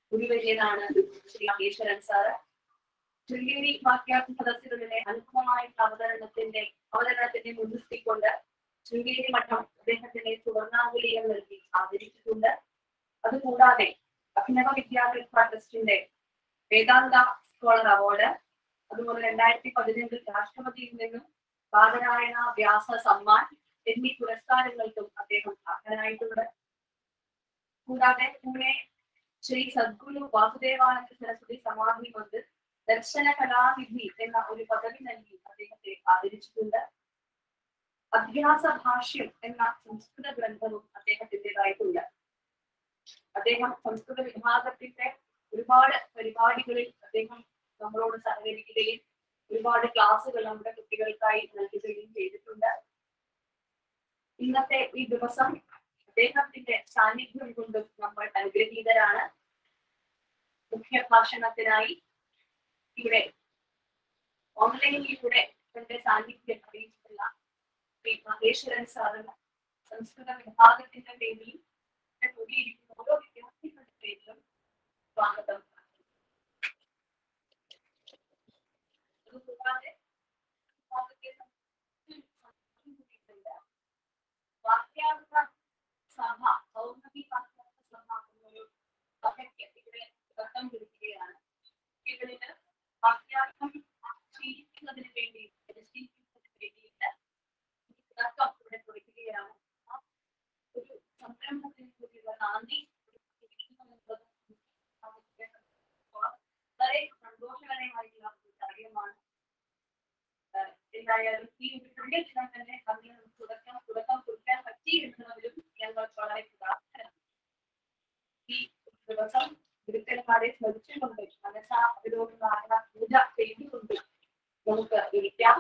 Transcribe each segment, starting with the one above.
ഗുരുവര്യനാണ് Sri Maheswaran sir Sringeri വാക്യാർത്ഥ സദസ്സുകളിലെ അനുഭവമായ അവതരണത്തിന്റെ അവതരണത്തിന്റെ മുൻനിർത്തിക്കൊണ്ട് ശൃംഗേരി മഠം അദ്ദേഹത്തിന്റെ സുവർണാംഗുലികൾ നൽകി ആദരിച്ചിട്ടുണ്ട് അതുകൂടാതെ അഭിനവ വിദ്യാപീഠ ട്രസ്റ്റിന്റെ വേദാന്ത സ്കോളർ അവാർഡ് അതുപോലെ രണ്ടായിരത്തി പതിനഞ്ചിൽ രാഷ്ട്രപതിയിൽ നിന്നും ബാലനാരായണ വ്യാസ സമ്മാൻ എന്നീ പുരസ്കാരങ്ങൾക്കും അദ്ദേഹം അർഹനായിട്ടുണ്ട് കൂടാതെ പൂനെ ശ്രീ സദ്ഗുരു വാസുദേവാനന്ദ സരസ്വതി സമാധി കൊണ്ട് ദർശന കലാനിധി എന്ന ഒരു പദവി നൽകി അദ്ദേഹത്തെ ആദരിച്ചിട്ടുണ്ട് അഭ്യാസ ഭാഷ്യം എന്ന സംസ്കൃത ഗ്രന്ഥവും അദ്ദേഹത്തിൻ്റെതായിട്ടുണ്ട് അദ്ദേഹം സംസ്കൃത വിഭാഗത്തിന്റെ ഒരുപാട് പരിപാടികളിൽ അദ്ദേഹം നമ്മളോട് സഹകരിക്കുകയും ഒരുപാട് ക്ലാസ്സുകൾ നമ്മുടെ കുട്ടികൾക്കായി നൽകുകയും ചെയ്തിട്ടുണ്ട് ഇന്നത്തെ ഈ ദിവസം അദ്ദേഹത്തിന്റെ സാന്നിധ്യം കൊണ്ടും നമ്മൾ അനുഗ്രഹീതരാണ് മുഖ്യ ഭാഷണത്തിനായി ഇവിടെ ഓൺലൈനിലൂടെ തന്റെ സാന്നിധ്യം അറിയിച്ചിട്ടുള്ള ശ്രീ മഹേശ്വരൻ സാറിന് സംസ്കൃത വിഭാഗത്തിന്റെ പേരിൽ ഇവിടെ കൂടിയിരിക്കുന്ന ഓരോ വിദ്യാർത്ഥികളുടെ പേരിലും സ്വാഗതം അതുകൂടാതെ വിഭാഗത്തെ സംബന്ധിച്ചിട്ടുണ്ട് വാക്യാർത്ഥ സഭ പൗർണമി വാക്യാർത്ഥ സഭ എന്നൊരു സഭയ്ക്ക് ഇവിടെ ഘട്ടം പിടിക്കുകയാണ് കുട്ടികളില് വാക്യാർത്ഥം ശീലിക്കുന്നതിന് വേണ്ടി പരിശീലിക്കുന്നതിന് വേണ്ടിയിട്ട് ഈ തുടക്കം ഇവിടെ കുറിക്കുകയാണ് ആ ഒരു സംരംഭത്തിന് കൂടിയുള്ള നാന്ദി ഇരിക്കുന്നുള്ളത് നമുക്ക് വളരെ സന്തോഷകരമായിട്ടുള്ള ഒരു കാര്യമാണ് ഏഹ് എന്തായാലും ഈ ഒരു പുണ്യ ദിനം തന്നെ അതിന് നമുക്ക് തുടക്കം തുടക്കം കുറിക്കാൻ പറ്റി എന്നതിലും ഞങ്ങൾ വളരെ പ്രാർത്ഥന ഈ ദിവസം ഗുരുക്കന്മാരെ സ്മരിച്ചുകൊണ്ട് മനസ്സാ അവരോടുള്ള ആരാ പൂജ ചെയ്തുകൊണ്ട് നമുക്ക് ഇരിക്കാം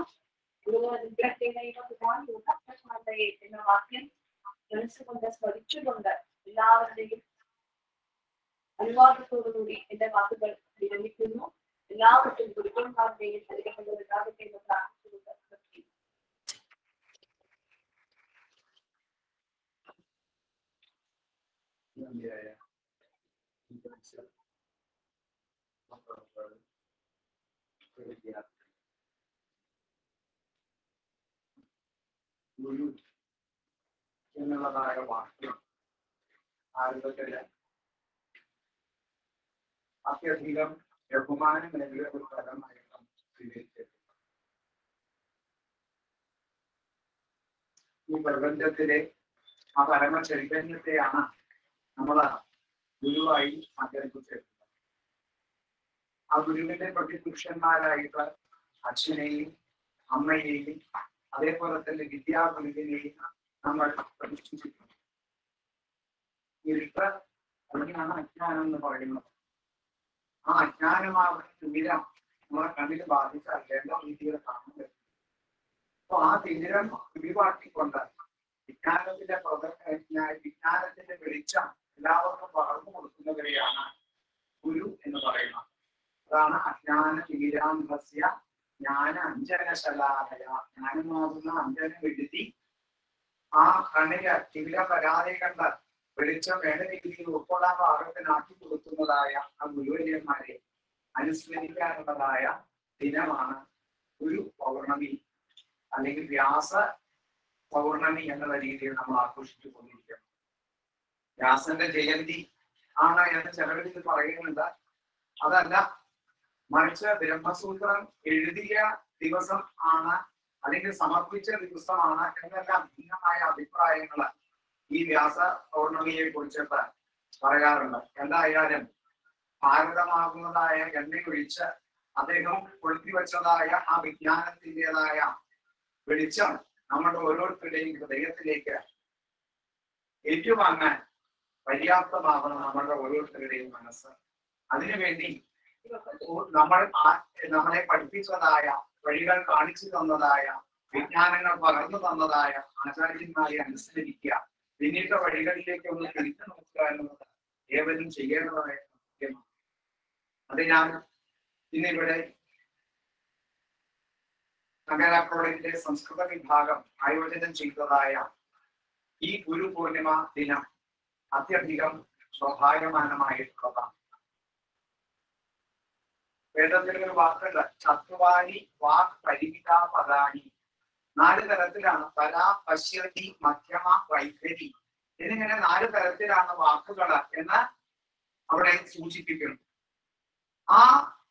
ഗുരുവിഗ്രഹത്തെ എന്ന വാക്യം മനസ്സുകൊണ്ട് സ്മരിച്ചുകൊണ്ട് എല്ലാവരുടെയും അനുവാദത്തോടുകൂടി എന്റെ വാക്കുകൾ വിരമിക്കുന്നു എല്ലാവർക്കും ഗുരുക്കന്മാരുടെയും അനുഗ്രഹങ്ങൾ ഉണ്ടാകട്ടെ എന്ന് പ്രാർത്ഥിച്ചുകൊണ്ട് നിർത്തി. നന്ദിയായ ഇൻഫ്ലുവൻസർ മക്കളോട് വിദ്യാർത്ഥി ഗുരു എന്നുള്ളതായ വാക്യം ആരംഭത്തില് അത്യധികം ബഹുമാനമേറിയ ഒരു പദമായിട്ടും സ്വീകരിച്ചിട്ടുണ്ട് ഈ പ്രപഞ്ചത്തിലെ ആ പരമ ചൈതന്യത്തെയാണ് നമ്മൾ ഗുരുവായി ആചരിച്ചിട്ടുള്ളത് ആ ഗുരുവിന്റെ പ്രതിപുരുഷന്മാരായിട്ട് അച്ഛനെയും അമ്മയെയും അതേപോലെ തന്നെ വിദ്യാഗുരുവിനെയും നമ്മൾ പ്രതിഷ്ഠിച്ചിട്ടുണ്ട് ഇരുട്ട് അതിനാണ് അജ്ഞാനം എന്ന് പറയുന്നത് ആ അജ്ഞാനമാവുന്ന തിമിരം നമ്മളെ കണ്ണിൽ ബാധിച്ചാൽ എല്ലാ രീതിയിൽ കാണാൻ പറ്റും അപ്പൊ ആ തിമിരം ഒഴിവാക്കിക്കൊണ്ട് വിജ്ഞാനത്തിന്റെ പ്രവർത്തന വിജ്ഞാനത്തിന്റെ വെളിച്ചം എല്ലാവർക്കും പകർന്നു കൊടുക്കുന്നവരെയാണ് ഗുരു എന്ന് പറയുന്നത് അതാണ് അജ്ഞാന തിമിരാന്തസ്യ ജ്ഞാന അഞ്ജനശലാലയ ജ്ഞാനമാകുന്ന അഞ്ജനം എഴുതി ആ കണ്ണില് തിമിരം വരാതെ കണ്ട് വെളിച്ചം വേണ്ട രീതിയിൽ ഉൾക്കൊള്ളാൻ പാകത്തിനാക്കി കൊടുക്കുന്നതായ ആ ഗുരുവര്യന്മാരെ അനുസ്മരിക്കാനുള്ളതായ ദിനമാണ് ഗുരു പൗർണമി അല്ലെങ്കിൽ വ്യാസ പൗർണമി എന്നുള്ള രീതിയിൽ നമ്മൾ ആഘോഷിച്ചു കൊണ്ടിരിക്കുന്നു വ്യാസന്റെ ജയന്തി ആണ് എന്ന് ചിലവർ ഇത് പറയുന്നുണ്ട് അതല്ല മറിച്ച് ബ്രഹ്മസൂത്രം എഴുതിയ ദിവസം ആണ് അല്ലെങ്കിൽ സമർപ്പിച്ച ദിവസമാണ് എന്നെല്ലാം ഭിന്നമായ അഭിപ്രായങ്ങൾ ഈ വ്യാസ പൗർണമിയെ കുറിച്ചിട്ട് പറയാറുണ്ട് എന്തായാലും ഭാരതമാകുന്നതായ എണ്ണയൊഴിച്ച് അദ്ദേഹം കൊളുത്തി വെച്ചതായ ആ വിജ്ഞാനത്തിൻ്റെതായ വെളിച്ചം നമ്മുടെ ഓരോരുത്തരുടെയും ഹൃദയത്തിലേക്ക് ഏറ്റുവാങ്ങാൻ പര്യാപ്തമാകണം നമ്മുടെ ഓരോരുത്തരുടെയും മനസ്സ് അതിനുവേണ്ടി നമ്മൾ ആ- നമ്മളെ പഠിപ്പിച്ചതായ വഴികൾ കാണിച്ചു തന്നതായ വിജ്ഞാനങ്ങൾ പകർന്നു തന്നതായ ആചാര്യന്മാരെ അനുസരിക്കുക പിന്നീട് വഴികളിലേക്ക് ഒന്ന് തിരിച്ചു നോക്കുക എന്നുള്ളത് ഏവരും ചെയ്യേണ്ടതായ കാര്യമാണ് അതിനാൽ ഇന്നിവിടെ നഗര കോളേജിലെ സംസ്കൃത വിഭാഗം ആയോജനം ചെയ്തതായ ഈ ഗുരു പൂർണിമ ദിനം അത്യധികം സ്വാഭാവികമാനമായിട്ടുള്ളതാണ് വേദത്തിൽ ഒരു വാക്കുണ്ട് ചത്വാനി വാക് പരിമിത പദാനി നാല് തരത്തിലാണ് പര പശ്യതി മധ്യമ വൈഖരി എന്നിങ്ങനെ നാല് തരത്തിലാണ് വാക്കുകൾ എന്ന് അവിടെ സൂചിപ്പിക്കുന്നു ആ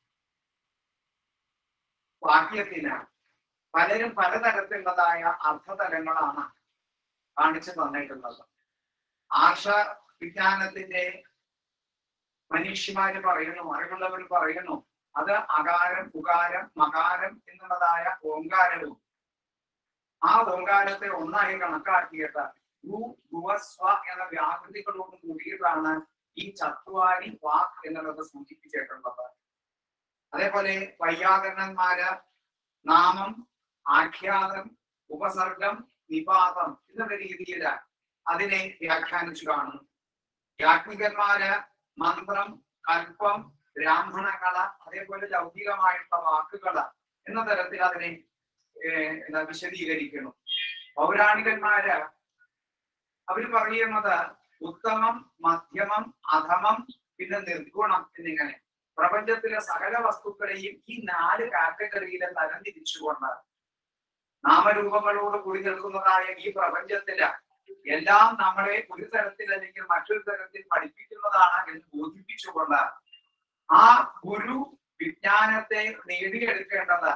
വാക്യത്തിന് പലരും പലതരത്തിലുള്ളതായ അർത്ഥതലങ്ങളാണ് കാണിച്ചു തന്നിട്ടുള്ളത് ആർഷ വിജ്ഞാനത്തിന്റെ മനുഷ്യമാര് പറയുന്നു അറിവുള്ളവർ പറയുന്നു അത് അകാരം ഉകാരം മകാരം എന്നുള്ളതായ ഓങ്കാരവും ആ ഓങ്കാരത്തെ ഒന്നായി കണക്കാക്കിയിട്ട് ഗു ഗുവസ്വ എന്ന വ്യാകൃതികളോട് കൂടിയിട്ടാണ് ഈ ചത്വാരി വാക്ക് എന്നുള്ളത് സൂചിപ്പിച്ചിട്ടുള്ളത് അതേപോലെ വൈയാകരണന്മാര് നാമം ആഖ്യാതം ഉപസർഗം നിപാതം എന്നുള്ള രീതിയിൽ അതിനെ വ്യാഖ്യാനിച്ചു കാണുന്നു യാജ്ഞികന്മാര് മന്ത്രം കൽപ്പം ബ്രാഹ്മണകള് അതേപോലെ ലൗകികമായിട്ടുള്ള വാക്കുകള് എന്ന തരത്തിൽ അതിനെ ഏർ, എന്താ വിശദീകരിക്കുന്നു പൗരാണികന്മാര് അവര് പറയുന്നത് ഉത്തമം മധ്യമം അധമം പിന്നെ നിർഗുണം എന്നിങ്ങനെ പ്രപഞ്ചത്തിലെ സകല വസ്തുക്കളെയും ഈ നാല് കാറ്റഗറിയിൽ തരംതിരിച്ചുകൊണ്ട് നാമരൂപങ്ങളോട് കൂടി നിൽക്കുന്നതായ ഈ പ്രപഞ്ചത്തില് എല്ലാം നമ്മളെ ഒരു തരത്തിൽ അല്ലെങ്കിൽ മറ്റൊരു തരത്തിൽ പഠിപ്പിക്കുന്നതാണ് എന്ന് ബോധിപ്പിച്ചുകൊണ്ട് ആ ഗുരു വിജ്ഞാനത്തെ നേടിയെടുക്കേണ്ടത്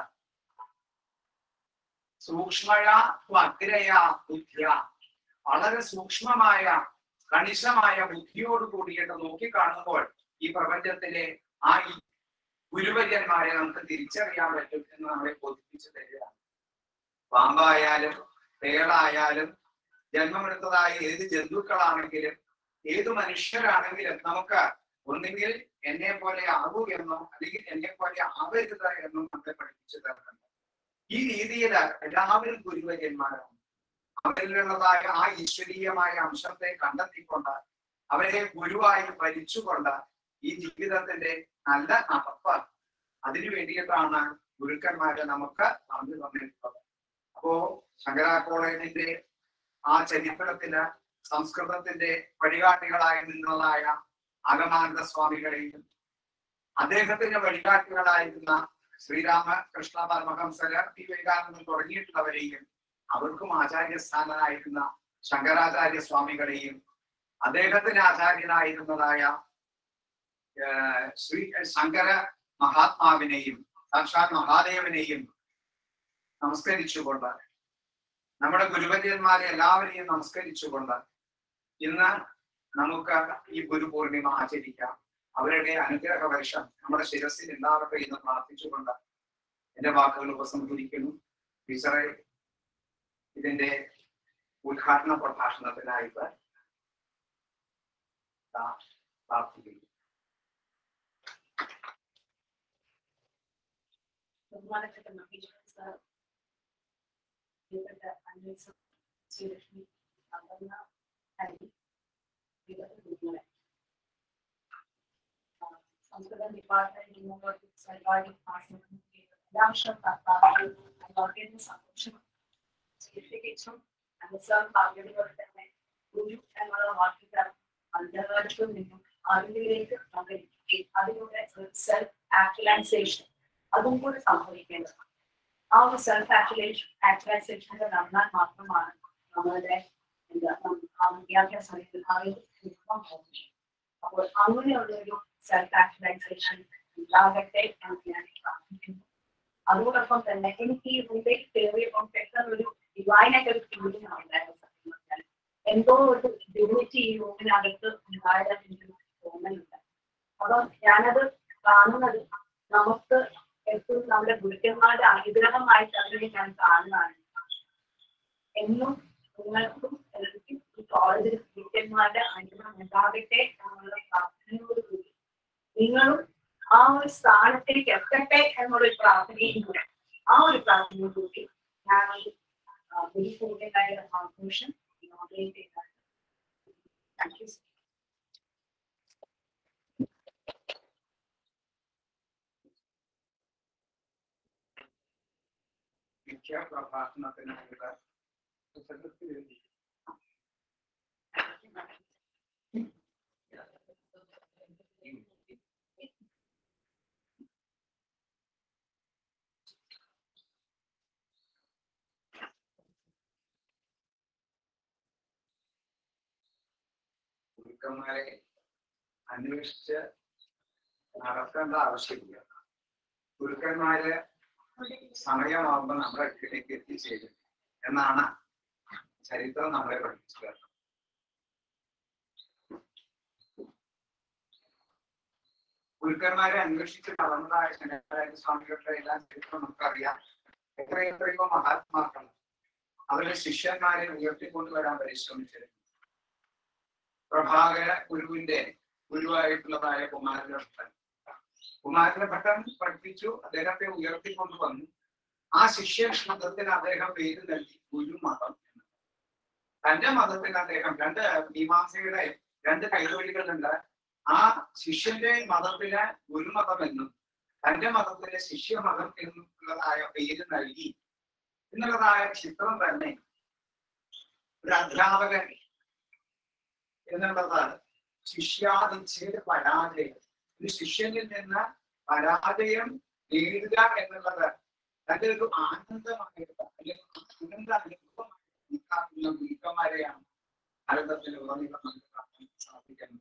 സൂക്ഷ്മയ അഗ്രയ ബുദ്ധിയ വളരെ സൂക്ഷ്മമായ കണിശമായ ബുദ്ധിയോട് കൂടിയിട്ട് നോക്കിക്കാണുമ്പോൾ ഈ പ്രപഞ്ചത്തിലെ ആ ഈ ഗുരുവര്യന്മാരെ നമുക്ക് തിരിച്ചറിയാൻ പറ്റും എന്ന് നമ്മളെ ബോധിപ്പിച്ചു തരികയാണ് പാമ്പായാലും തേളായാലും ജന്മമെടുത്തതായ ഏത് ജന്തുക്കളാണെങ്കിലും ഏത് മനുഷ്യരാണെങ്കിലും നമുക്ക് ഒന്നുകിൽ എന്നെ പോലെ ആകൂ എന്നോ അല്ലെങ്കിൽ എന്നെ പോലെ ആവരുത് എന്നോ നമ്മളെ പഠിപ്പിച്ചു തരുന്നുണ്ട് ഈ രീതിയിൽ എല്ലാവരും ഗുരുവര്യന്മാരാണ് അവരിലുള്ളതായ ആ ഈശ്വരീയമായ അംശത്തെ കണ്ടെത്തിക്കൊണ്ട് അവരെ ഗുരുവായി ഭരിച്ചുകൊണ്ട് ഈ ജീവിതത്തിന്റെ നല്ല നടപ്പ് അതിനു വേണ്ടിയിട്ടാണ് ഗുരുക്കന്മാരെ നമുക്ക് പറഞ്ഞു തന്നിട്ടുള്ളത് അപ്പോ ശങ്കര കോളേജിന്റെ ആ ചരിത്രത്തില് സംസ്കൃതത്തിന്റെ വഴികാട്ടികളായി നിന്നതായ ആഗമാനന്ദ സ്വാമികളെയും അദ്ദേഹത്തിന്റെ വഴികാട്ടികളായിരുന്ന ശ്രീരാമ കൃഷ്ണ പരമഹംസര് പി വിവേകാനന്ദൻ തുടങ്ങിയിട്ടുള്ളവരെയും അവർക്കും ആചാര്യസ്ഥാനനായിരുന്ന ശങ്കരാചാര്യ സ്വാമികളെയും അദ്ദേഹത്തിന് ആചാര്യനായിരുന്നതായ ഏർ ശ്രീ ശങ്കര മഹാത്മാവിനെയും സാക്ഷാത് മഹാദേവനെയും നമസ്കരിച്ചുകൊണ്ട് നമ്മുടെ ഗുരുവര്യന്മാരെ എല്ലാവരെയും നമസ്കരിച്ചുകൊണ്ട് ഇന്ന് നമുക്ക് ഈ ഗുരു പൂർണിമ ആചരിക്കാം അവരുടെ അനുഗ്രഹ വർഷം നമ്മുടെ ശിരസിൽ ഉണ്ടാവട്ടെ എന്ന് പ്രാർത്ഥിച്ചുകൊണ്ട് എന്റെ വാക്കുകൾ ഉപസംഹരിക്കുന്നു ടീച്ചറെ ഇതിന്റെ ഉദ്ഘാടന പ്രഭാഷണത്തിനായിട്ട് ദാ പ്രാർത്ഥിക്കുന്നു ബഹുമാനപ്പെട്ട മഹേശ്വരൻ സാർ പ്രിയപ്പെട്ട അന്വേഷണം ശ്രീലക്ഷ്മി അപർണ ഹരി പ്രിയപ്പെട്ട കുഞ്ഞുങ്ങളെ ആ, സംസ്കൃത ഡിപ്പാർട്ട്മെന്റ് ഇന്നോവേറ്റീവ് പരിപാടി ആസനം എല്ലാ വർഷവും നടത്താറുണ്ട് അത് വളരെ സന്തോഷം പ്രത്യേകിച്ചും അനുസാർ പറഞ്ഞതുപോലെ തന്നെ ഗുരു എന്നുള്ള വാക്കിന് അന്തർവാദത്തിൽ നിന്നും അറിവിലേക്ക് പകരുകയും അതിലൂടെ സെൽഫ് ആക്ച്വലൈസേഷൻ അതും കൂടി സംഭവിക്കേണ്ടതാണ് ആ ഒരു സെൽഫ് ആക്ച്വലൈസേഷൻ ആക്ച്വലൈസേഷന്റെ നടന്നാൽ മാത്രമാണ് നമ്മളുടെ എന്താ നം- ആ വിദ്യാഭ്യാസ മേഖലയിൽ ഉയർന്നു പോകുന്നത് അപ്പോൾ അങ്ങനെയുള്ള ഒരു സെൽഫ് ആക്ച്വലൈസേഷൻ ഉണ്ടാകട്ടെ എന്ന് ഞാൻ പ്രാർത്ഥിക്കുന്നു അതോടൊപ്പം തന്നെ എനിക്ക് ഈ റൂമിലേക്ക് കയറിയപ്പോൾ പെട്ടെന്ന് ഒരു ഡിവൈനായിട്ട് ഒരു ഫീലിംഗ് ഉണ്ടായിരുന്നു സത്യം പറഞ്ഞാൽ എന്തോ ഒരു ഡിഗ്നിറ്റി ഈ റൂമിനകത്ത് ഉണ്ടായതെന്ന് എനിക്ക് തോന്നുന്നുണ്ട് അപ്പൊ ഞാനത് കാണുന്നത് നമുക്ക് എപ്പോഴും നമ്മുടെ ഗുരുക്കന്മാരുടെ അനുഗ്രഹമായിട്ട് അതിനെ ഞാൻ കാണുന്നതാണ് എന്നും നിങ്ങൾക്കും എനിക്കും ഈ കോളേജിൽ ഗുരുക്കന്മാരുടെ അനുഗ്രഹം ഉണ്ടാകട്ടെ എന്നുള്ള പ്രാർത്ഥനയോടുകൂടി നിങ്ങളും ആ ഒരു സ്ഥാനത്തേക്ക് എത്തട്ടെ എന്നുള്ള ഒരു പ്രാർത്ഥനയും കൂടെ ആ ഒരു പ്രാർത്ഥനയോടുകൂടി ഞാൻ ഈ ഗുരുക്കൂട്ടുകാരുടെ ആഘോഷം ഇനോഗ്രേറ്റ് ചെയ്താണ് താങ്ക് യു മുഖ്യ പ്രഭാഷണത്തിനായിട്ട് പുസ്തകത്തിൽ എഴുതി ഗുരുക്കന്മാരെ അന്വേഷിച്ച് നടത്തേണ്ട ആവശ്യമില്ല ഗുരുക്കന്മാര് സമയമാകുമ്പോൾ നമ്മുടെ അടുക്കിലേക്ക് എത്തിച്ചേരും എന്നാണ് ചരിത്രം നമ്മളെ പഠിപ്പിച്ചത് ഗുരുക്കന്മാരെ അന്വേഷിച്ച് നടന്നതായ ശങ്കരാചാര്യ സ്വാമികളുടെ എല്ലാം ചരിത്രം നമുക്കറിയാം എത്ര എത്രയോ മഹാത്മാക്കൾ അവരുടെ ശിഷ്യന്മാരെ ഉയർത്തിക്കൊണ്ടുവരാൻ പരിശ്രമിച്ചിരുന്നു പ്രഭാകര ഗുരുവിന്റെ ഗുരുവായിട്ടുള്ളതായ കുമാരഭട്ടൻ കുമാരഭട്ടൻ പഠിപ്പിച്ചു അദ്ദേഹത്തെ ഉയർത്തിക്കൊണ്ടുവന്നു ആ ശിഷ്യ മതത്തിന് അദ്ദേഹം പേര് നൽകി ഗുരുമതം എന്ന്. തന്റെ മതത്തിന് അദ്ദേഹം രണ്ട് മീമാംസയുടെ രണ്ട് കൈതൊഴികളുണ്ട് ആ ശിഷ്യന്റെ മതത്തിന് ഗുരുമതം എന്നും തന്റെ മതത്തിന് ശിഷ്യമതം എന്നുള്ളതായ പേര് നൽകി എന്നുള്ളതായ ചിത്രം തന്നെ ഒരു അധ്യാപകൻ എന്നുള്ളത് ശിഷ്യാദിച്ഛേദ പരാജയം ഒരു ശിഷ്യനിൽ നിന്ന് പരാജയം നേടുക എന്നുള്ളത് തന്റെ ഒരു ആനന്ദമായിട്ട് അല്ലെങ്കിൽ ആനന്ദ അനുഭവമായിട്ടുള്ള ഗുരുക്കന്മാരെയാണ് ഭാരതത്തിൽ ഉറവിടം നമുക്ക് കാണാൻ സാധിക്കുന്നത്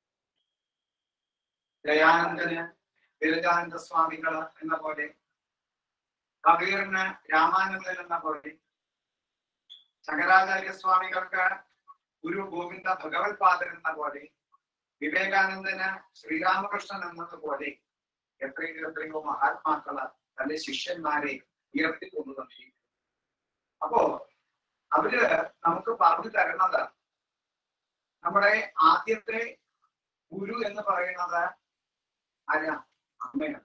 ദയാനന്ദന് വിരജാനന്ദ സ്വാമികൾ എന്ന പോലെ കബീറിന് രാമാനന്ദൻ എന്ന പോലെ ശങ്കരാചാര്യ സ്വാമികൾക്ക് ഗുരു ഗോവിന്ദ ഭഗവത് പാദൻ എന്ന പോലെ വിവേകാനന്ദന് ശ്രീരാമകൃഷ്ണൻ എന്നതുപോലെ എത്രയോ എത്രയോ മഹാത്മാക്കള് തന്റെ ശിഷ്യന്മാരെ ഉയർത്തിക്കൊണ്ടുവന്നിരിക്കുന്നു അപ്പോ അവര് നമുക്ക് പറഞ്ഞു തരുന്നത് നമ്മുടെ ആദ്യത്തെ ഗുരു എന്ന് പറയുന്നത് ആരാ അമ്മയാണ്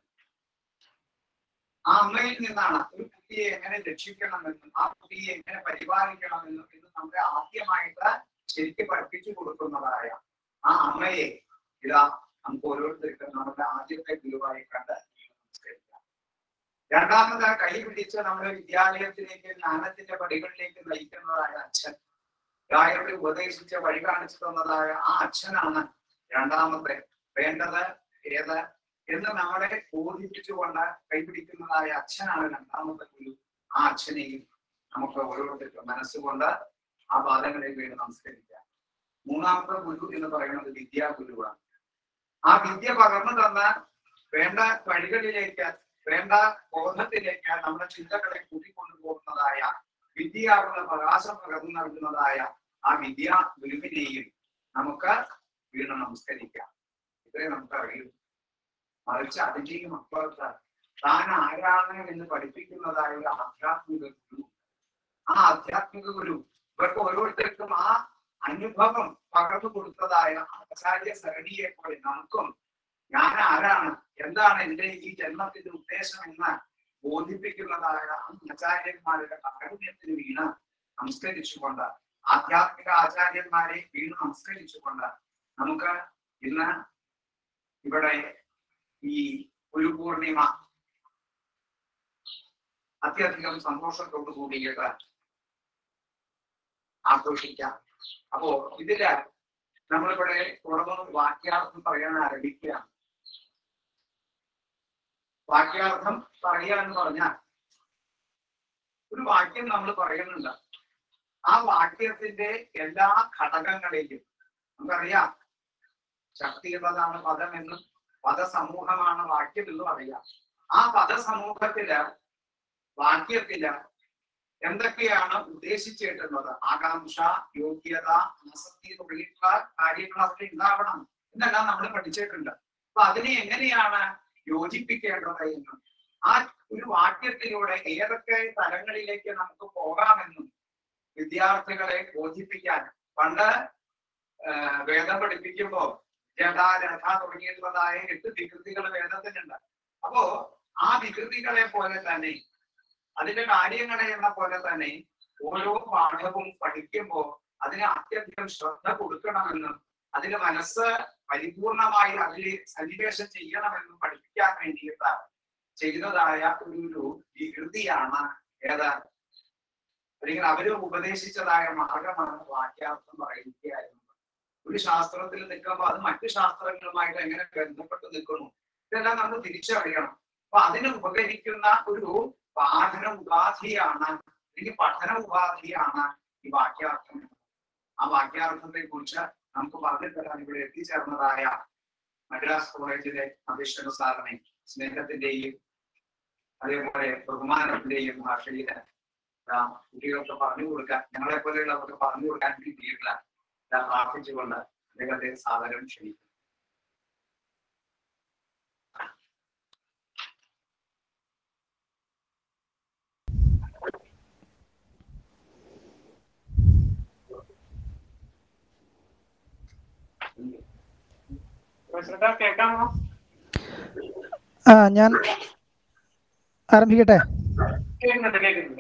ആ അമ്മയിൽ നിന്നാണ് ഒരു കുട്ടിയെ എങ്ങനെ രക്ഷിക്കണമെന്നും ആ കുട്ടിയെ എങ്ങനെ പരിപാലിക്കണമെന്നും എന്ന് നമ്മുടെ ആദ്യമായിട്ട് ശരിക്കും പഠിപ്പിച്ചു കൊടുക്കുന്നതായ ആ അമ്മയെ ഇതാ നമുക്ക് ഓരോരുത്തർക്കും നമ്മുടെ ആദ്യത്തെ ഗുരുവായി കണ്ട് നമസ്കരിക്കാം രണ്ടാമത് കൈ പിടിച്ച് നമ്മുടെ വിദ്യാലയത്തിലേക്ക് ജ്ഞാനത്തിന്റെ പടികളിലേക്ക് നയിക്കുന്നതായ അച്ഛൻ ഗായകരെ ഉപദേശിച്ച വഴി കാണിച്ചു തന്നതായ ആ അച്ഛനാണ് രണ്ടാമത്തെ വേണ്ടത് ഏത് എന്ന് നമ്മളെ ബോധിപ്പിച്ചുകൊണ്ട് കൈപിടിക്കുന്നതായ അച്ഛനാണ് രണ്ടാമത്തെ ഗുരു ആ അച്ഛനെയും നമുക്ക് ഓരോരുത്തർക്കും മനസ്സുകൊണ്ട് ആ പാദങ്ങളിൽ വീണ് നമസ്കരിക്കാം മൂന്നാമത്തെ ഗുരു എന്ന് പറയുന്നത് വിദ്യാഗുരുവാണ് ആ വിദ്യ പകർന്നു തന്ന വേണ്ട വഴികളിലേക്ക് വേണ്ട ബോധത്തിലേക്ക് നമ്മുടെ ചിന്തകളെ കൂട്ടിക്കൊണ്ടു പോകുന്നതായ വിദ്യയാകുന്ന പ്രകാശം പകർന്നു നൽകുന്നതായ ആ വിദ്യാ ഗുരുവിനെയും നമുക്ക് വീണ് നമസ്കരിക്കാം ഇത്രയും നമുക്ക് അറിയൂ മറിച്ച് അതിന്റെയും അപ്പുറത്ത് താൻ ആരാണ് എന്ന് പഠിപ്പിക്കുന്നതായ ഒരു ആധ്യാത്മിക ഗുരു ആ ആധ്യാത്മിക ഗുരു ഇവർക്ക് ഓരോരുത്തർക്കും ആ അനുഭവം പകർന്നു കൊടുത്തതായ ആചാര്യ സരണിയെ പോലെ നമുക്കും ഞാൻ ആരാണ് എന്താണ് എന്റെ ഈ ജന്മത്തിന്റെ ഉദ്ദേശം എന്ന് ബോധിപ്പിക്കുന്നതായ ആചാര്യന്മാരുടെ കാരുണ്യത്തിന് വീണ് നമസ്കരിച്ചുകൊണ്ട് ആധ്യാത്മിക ആചാര്യന്മാരെ വീണ് നമസ്കരിച്ചുകൊണ്ട് നമുക്ക് ഇന്ന് ഇവിടെ ഈ ഒരു പൂർണിമ അത്യധികം സന്തോഷത്തോടു കൂടിയിട്ട് ആഘോഷിക്കാം അപ്പോ ഇതില് നമ്മളിവിടെ തുടർന്ന് വാക്യാർത്ഥം പറയാൻ ആരംഭിക്കുകയാണ് വാക്യാർത്ഥം പറയുക എന്ന് പറഞ്ഞാൽ ഒരു വാക്യം നമ്മൾ പറയുന്നുണ്ട് ആ വാക്യത്തിന്റെ എല്ലാ ഘടകങ്ങളെയും നമുക്കറിയാം ശക്തിയുള്ളതാണ് പദമെന്നും പദസമൂഹമാണ് വാക്യം എന്നും അറിയാം ആ പദസമൂഹത്തില് വാക്യത്തില് എന്തൊക്കെയാണ് ഉദ്ദേശിച്ചിട്ടുള്ളത് ആകാംക്ഷ യോഗ്യത ആസക്തി തുടങ്ങിയിട്ടുള്ള കാര്യങ്ങൾ അവിടെ ഉണ്ടാവണം എന്നെല്ലാം നമ്മൾ പഠിച്ചിട്ടുണ്ട് അപ്പൊ അതിനെ എങ്ങനെയാണ് യോജിപ്പിക്കേണ്ടത് എന്നും ആ ഒരു വാക്യത്തിലൂടെ ഏതൊക്കെ തലങ്ങളിലേക്ക് നമുക്ക് പോകാമെന്നും വിദ്യാർത്ഥികളെ ബോധിപ്പിക്കാൻ പണ്ട് ആ, വേദം പഠിപ്പിക്കുമ്പോ ജഡ രഥ തുടങ്ങിയിട്ടുള്ളതായ എട്ട് വികൃതികൾ വേദത്തിനുണ്ട് അപ്പോ ആ വികൃതികളെ പോലെ തന്നെ അതിന്റെ കാര്യങ്ങളെ എന്ന പോലെ തന്നെ ഓരോ പാഠവും പഠിക്കുമ്പോൾ അതിന് അത്യധികം ശ്രദ്ധ കൊടുക്കണമെന്നും അതിന് മനസ്സ് പരിപൂർണമായി അതിൽ സന്നിവേശം ചെയ്യണമെന്നും പഠിപ്പിക്കാൻ വേണ്ടിയിട്ട് ചെയ്തതായ ഒരു ഒരു വികൃതിയാണ് ഏത് അല്ലെങ്കിൽ അവര് ഉപദേശിച്ചതായ മാർഗമാണ് വാക്യാർത്ഥം പറയുകയായിരുന്നത് ഒരു ശാസ്ത്രത്തിൽ നിൽക്കുമ്പോൾ അത് മറ്റു ശാസ്ത്രങ്ങളുമായിട്ട് എങ്ങനെ ബന്ധപ്പെട്ട് നിൽക്കുന്നു ഇതെല്ലാം നമ്മൾ തിരിച്ചറിയണം അപ്പൊ അതിന് ഉപകരിക്കുന്ന ഒരു പാഠന ഉപാധിയാണ് അല്ലെങ്കിൽ പഠന ഉപാധിയാണ് ഈ വാക്യാർത്ഥം ആ വാക്യാർത്ഥത്തെ കുറിച്ച് നമുക്ക് പറഞ്ഞു തരാൻ ഇവിടെ എത്തിച്ചേർന്നതായ മദ്രാസ് കോളേജിലെ അഭിഷേക സാറിനെ സ്നേഹത്തിന്റെയും അതേപോലെ ബഹുമാനത്തിന്റെയും ഭാഷയിൽ ആ, കുട്ടികൾക്ക് പറഞ്ഞു കൊടുക്കാൻ ഞങ്ങളെ പോലെയുള്ളവർക്ക് പറഞ്ഞു കൊടുക്കാൻ കിട്ടിയിട്ടില്ല ഞാൻ പ്രാർത്ഥിച്ചുകൊണ്ട് അദ്ദേഹത്തെ സാദരം ക്ഷണിക്കുന്നു പ്രസിഡന്റ് കേൾക്കാമോ ആ ഞാൻ ആരംഭിക്കട്ടെ കേൾക്കുന്നുണ്ട് കേൾക്കുന്നുണ്ട്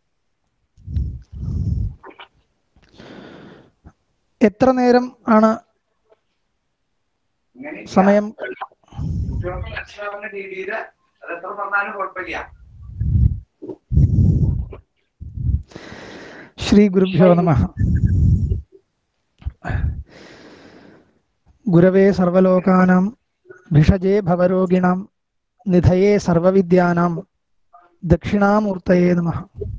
എത്ര നേരം ആണ് അങ്ങനെ സമയം കുട്ടികൾക്ക് മനസ്സിലാവുന്ന രീതിയിൽ അത് എത്ര പറഞ്ഞാലും കുഴപ്പമില്ല ശ്രീ ഗുരുഭ്യോ നമ ഗുരവേ സർവലോകാനാം ഭിഷജേ ഭവരോഗിണാം നിധയേ സർവവിദ്യാനാം ദക്ഷിണാമൂർത്തയേ നമ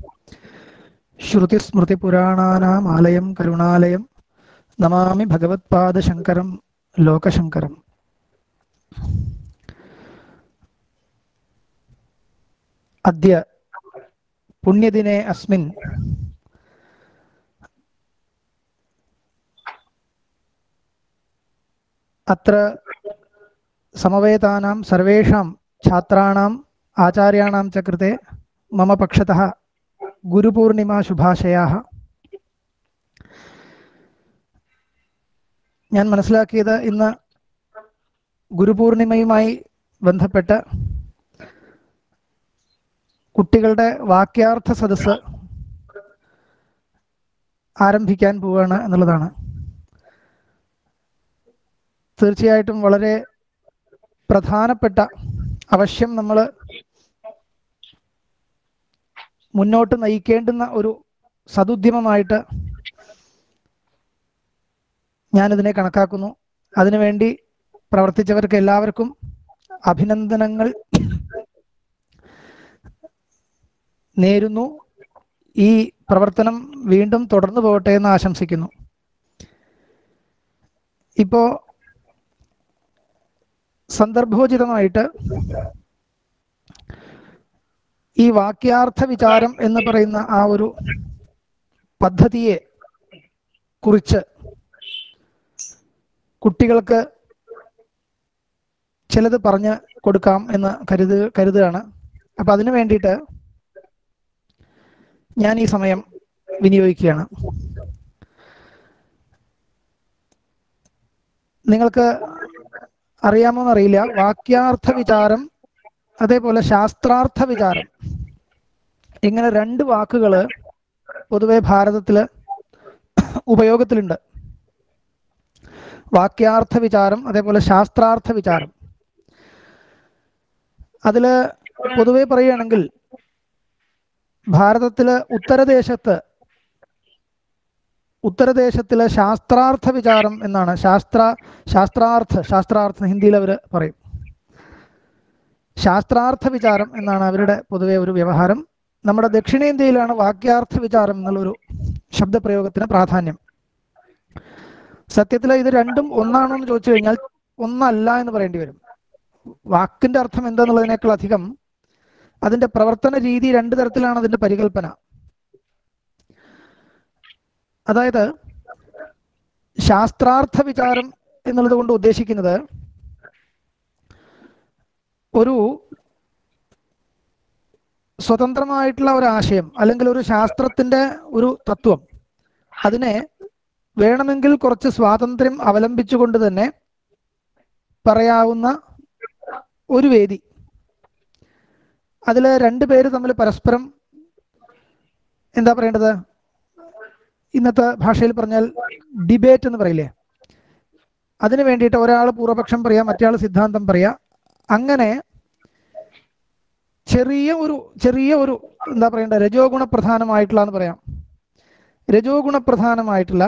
ശ്രുതിസ്മൃതിപുരാണാനാം ആലയം കരുണാലയം നമാമി ഭഗവത്പാദശങ്കരം ലോകശങ്കരം അദ്യ പുണ്യദിനെ അസ്മിൻ അത്ര സമവേതാനാं സർവേഷാं छात्राणाम् आचार्याणां च कृते मम पक्षतः ഗുരുപൂർണിമ ശുഭാശയാഹ ഞാൻ മനസ്സിലാക്കിയത് ഇന്ന് ഗുരുപൂർണിമയുമായി ബന്ധപ്പെട്ട് കുട്ടികളുടെ വാക്യാർത്ഥ സദസ്സ് ആരംഭിക്കാൻ പോവുകയാണ് എന്നുള്ളതാണ് തീർച്ചയായിട്ടും വളരെ പ്രധാനപ്പെട്ട അവശ്യം നമ്മൾ മുന്നോട്ട് നയിക്കേണ്ടുന്ന ഒരു സതുദ്യമമായിട്ട് ഞാനിതിനെ കണക്കാക്കുന്നു അതിനുവേണ്ടി പ്രവർത്തിച്ചവർക്ക് എല്ലാവർക്കും അഭിനന്ദനങ്ങൾ നേരുന്നു ഈ പ്രവർത്തനം വീണ്ടും തുടർന്നു പോകട്ടെ എന്ന് ആശംസിക്കുന്നു ഇപ്പോ സന്ദർഭോചിതമായിട്ട് ഈ വാക്യാർത്ഥ വിചാരം എന്ന് പറയുന്ന ആ ഒരു പദ്ധതിയെ കുറിച്ച് കുട്ടികൾക്ക് ചിലത് പറഞ്ഞ് കൊടുക്കാം എന്ന് കരുതു കരുതുകയാണ് അപ്പൊ അതിനു വേണ്ടിയിട്ട് ഞാൻ ഈ സമയം വിനിയോഗിക്കുകയാണ് നിങ്ങൾക്ക് അറിയാമോ എന്നറിയില്ല വാക്യാർത്ഥ വിചാരം അതേപോലെ ശാസ്ത്രാർത്ഥ വിചാരം ഇങ്ങനെ രണ്ട് വാക്കുകൾ പൊതുവെ ഭാരതത്തിൽ ഉപയോഗത്തിലുണ്ട് വാക്യാർത്ഥ വിചാരം അതേപോലെ ശാസ്ത്രാർത്ഥ വിചാരം അതിൽ പൊതുവെ പറയുകയാണെങ്കിൽ ഭാരതത്തില് ഉത്തരദേശത്ത് ഉത്തരദേശത്തിലെ ശാസ്ത്രാർത്ഥ വിചാരം എന്നാണ് ശാസ്ത്ര ശാസ്ത്രാർത്ഥ ശാസ്ത്രാർത്ഥ ഹിന്ദിയിൽ അവർ പറയും ശാസ്ത്രാർത്ഥ വിചാരം എന്നാണ് അവരുടെ പൊതുവെ ഒരു വ്യവഹാരം നമ്മുടെ ദക്ഷിണേന്ത്യയിലാണ് വാക്യാർത്ഥ വിചാരം എന്നുള്ളൊരു ശബ്ദപ്രയോഗത്തിന് പ്രാധാന്യം സത്യത്തിൽ ഇത് രണ്ടും ഒന്നാണോ എന്ന് ചോദിച്ചു കഴിഞ്ഞാൽ ഒന്നല്ല എന്ന് പറയേണ്ടി വരും വാക്കിന്റെ അർത്ഥം എന്താന്നുള്ളതിനേക്കാൾ അധികം അതിന്റെ പ്രവർത്തന രീതി രണ്ട് തരത്തിലാണ് അതിന്റെ പരികല്പന അതായത് ശാസ്ത്രാർത്ഥ വിചാരം എന്നുള്ളത് കൊണ്ട് ഉദ്ദേശിക്കുന്നത് ഒരു സ്വതന്ത്രമായിട്ടുള്ള ഒരു ആശയം അല്ലെങ്കിൽ ഒരു ശാസ്ത്രത്തിന്റെ ഒരു തത്വം അതിനെ വേണമെങ്കിൽ കുറച്ച് സ്വാതന്ത്ര്യം അവലംബിച്ചുകൊണ്ട് തന്നെ പറയാവുന്ന ഒരു വേദി അതിൽ രണ്ട് പേര് തമ്മിൽ പരസ്പരം എന്താ പറയേണ്ടത് ഇന്നത്തെ ഭാഷയിൽ പറഞ്ഞാൽ ഡിബേറ്റ് എന്ന് പറയില്ലേ അതിനു വേണ്ടിയിട്ട് ഒരാൾ പൂർവപക്ഷം പറയാ മറ്റേ സിദ്ധാന്തം പറയാ അങ്ങനെ ചെറിയ ഒരു ചെറിയ ഒരു എന്താ പറയണ്ട രജോ ഗുണപ്രധാനമായിട്ടുള്ള എന്ന് പറയാം രജോ ഗുണപ്രധാനമായിട്ടുള്ള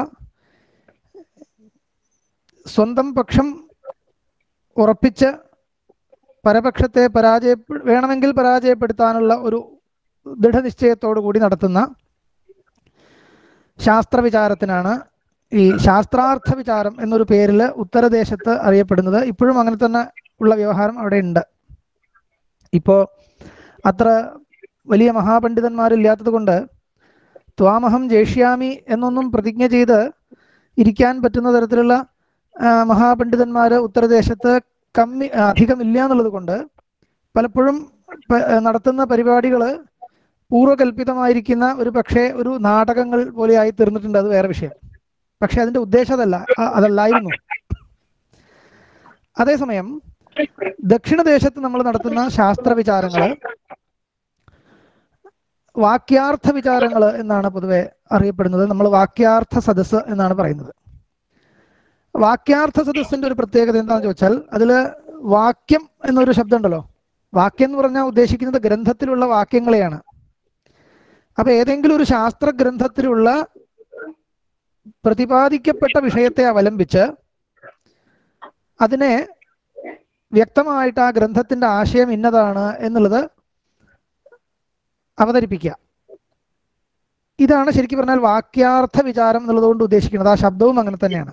സ്വന്തം പക്ഷം ഉറപ്പിച്ച് പരപക്ഷത്തെ പരാജയ വേണമെങ്കിൽ പരാജയപ്പെടുത്താനുള്ള ഒരു ദൃഢനിശ്ചയത്തോടു കൂടി നടത്തുന്ന ശാസ്ത്രവിചാരത്തിനാണ് ഈ ശാസ്ത്രാർത്ഥ വിചാരം എന്നൊരു പേരിൽ ഉത്തരദേശത്ത് അറിയപ്പെടുന്നത് ഇപ്പോഴും അങ്ങനെ തന്നെ ഉള്ള വ്യവഹാരം അവിടെ ഉണ്ട് ഇപ്പോ അത്ര വലിയ മഹാപണ്ഡിതന്മാരില്ലാത്തത് കൊണ്ട് ത്വാമഹം ജേഷ്യാമി എന്നൊന്നും പ്രതിജ്ഞ ചെയ്ത് ഇരിക്കാൻ പറ്റുന്ന തരത്തിലുള്ള ആ, മഹാപണ്ഡിതന്മാര് ഉത്തരദേശത്ത് കമ്മി അധികമില്ല എന്നുള്ളത് കൊണ്ട് പലപ്പോഴും പ- നടത്തുന്ന പരിപാടികൾ പൂർവ്വകൽപിതമായിരിക്കുന്ന ഒരു പക്ഷേ ഒരു നാടകങ്ങൾ പോലെ ആയി തീർന്നിട്ടുണ്ട് അത് വേറെ വിഷയം പക്ഷെ അതിന്റെ ഉദ്ദേശം അതല്ല അ- അതല്ലായിരുന്നു അതേസമയം ദക്ഷിണദേശത്ത് നമ്മൾ നടത്തുന്ന ശാസ്ത്ര വിചാരങ്ങള് വാക്യാർത്ഥ വിചാരങ്ങൾ എന്നാണ് പൊതുവെ അറിയപ്പെടുന്നത് നമ്മൾ വാക്യാർത്ഥ സദസ്സ് എന്നാണ് പറയുന്നത് വാക്യാർത്ഥ സദസ്സിന്റെ ഒരു പ്രത്യേകത എന്താണെന്ന് ചോദിച്ചാൽ അതില് വാക്യം എന്നൊരു ശബ്ദം ഉണ്ടല്ലോ വാക്യം എന്ന് പറഞ്ഞാൽ ഉദ്ദേശിക്കുന്നത് ഗ്രന്ഥത്തിലുള്ള വാക്യങ്ങളെയാണ് അപ്പൊ ഏതെങ്കിലും ഒരു ശാസ്ത്ര ഗ്രന്ഥത്തിലുള്ള പ്രതിപാദിക്കപ്പെട്ട വിഷയത്തെ അവലംബിച്ച് അതിനെ വ്യക്തമായിട്ട് ആ ഗ്രന്ഥത്തിന്റെ ആശയം ഇന്നതാണ് എന്നുള്ളത് അവതരിപ്പിക്കുക ഇതാണ് ശരിക്കും പറഞ്ഞാൽ വാക്യാർത്ഥ വിചാരം എന്നുള്ളത് കൊണ്ട് ഉദ്ദേശിക്കുന്നത് ആ ശബ്ദവും അങ്ങനെ തന്നെയാണ്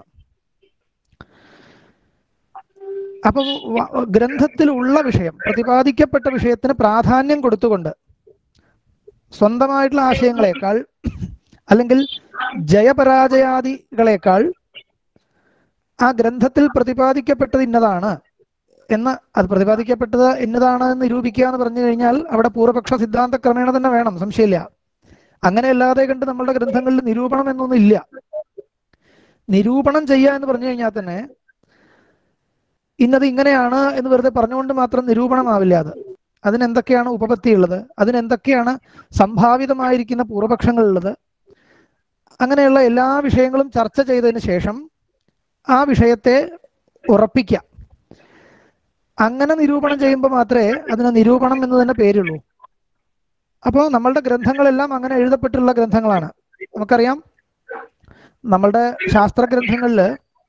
അപ്പൊ വ- ഗ്രന്ഥത്തിലുള്ള വിഷയം പ്രതിപാദിക്കപ്പെട്ട വിഷയത്തിന് പ്രാധാന്യം കൊടുത്തുകൊണ്ട് സ്വന്തമായിട്ടുള്ള ആശയങ്ങളെക്കാൾ അല്ലെങ്കിൽ ജയപരാജയാദികളെക്കാൾ ആ ഗ്രന്ഥത്തിൽ പ്രതിപാദിക്കപ്പെട്ടത് ഇന്നതാണ് എന്ന് അത് പ്രതിപാദിക്കപ്പെട്ടത് ഇന്നതാണ് എന്ന് നിരൂപിക്കുക എന്ന് പറഞ്ഞു കഴിഞ്ഞാൽ അവിടെ പൂർവപക്ഷ സിദ്ധാന്ത ക്രമേണ തന്നെ വേണം സംശയമില്ല അങ്ങനെ അല്ലാതെ കണ്ട് നമ്മളുടെ ഗ്രന്ഥങ്ങളിൽ നിരൂപണം എന്നൊന്നും ഇല്ല നിരൂപണം ചെയ്യുക എന്ന് പറഞ്ഞു കഴിഞ്ഞാൽ തന്നെ ഇന്നത് ഇങ്ങനെയാണ് എന്ന് വെറുതെ പറഞ്ഞുകൊണ്ട് മാത്രം നിരൂപണമാവില്ല അത് അതിനെന്തൊക്കെയാണ് ഉപപത്തി ഉള്ളത് അതിനെന്തൊക്കെയാണ് സംഭാവിതമായിരിക്കുന്ന പൂർവപക്ഷങ്ങളുള്ളത് അങ്ങനെയുള്ള എല്ലാ വിഷയങ്ങളും ചർച്ച ചെയ്തതിന് ശേഷം ആ വിഷയത്തെ ഉറപ്പിക്കുക അങ്ങനെ നിരൂപണം ചെയ്യുമ്പോൾ മാത്രമേ അതിന് നിരൂപണം എന്ന് തന്നെ പേരുള്ളൂ അപ്പോൾ നമ്മളുടെ ഗ്രന്ഥങ്ങളെല്ലാം അങ്ങനെ എഴുതപ്പെട്ടുള്ള ഗ്രന്ഥങ്ങളാണ് നമുക്കറിയാം നമ്മളുടെ ശാസ്ത്ര ഗ്രന്ഥങ്ങളിൽ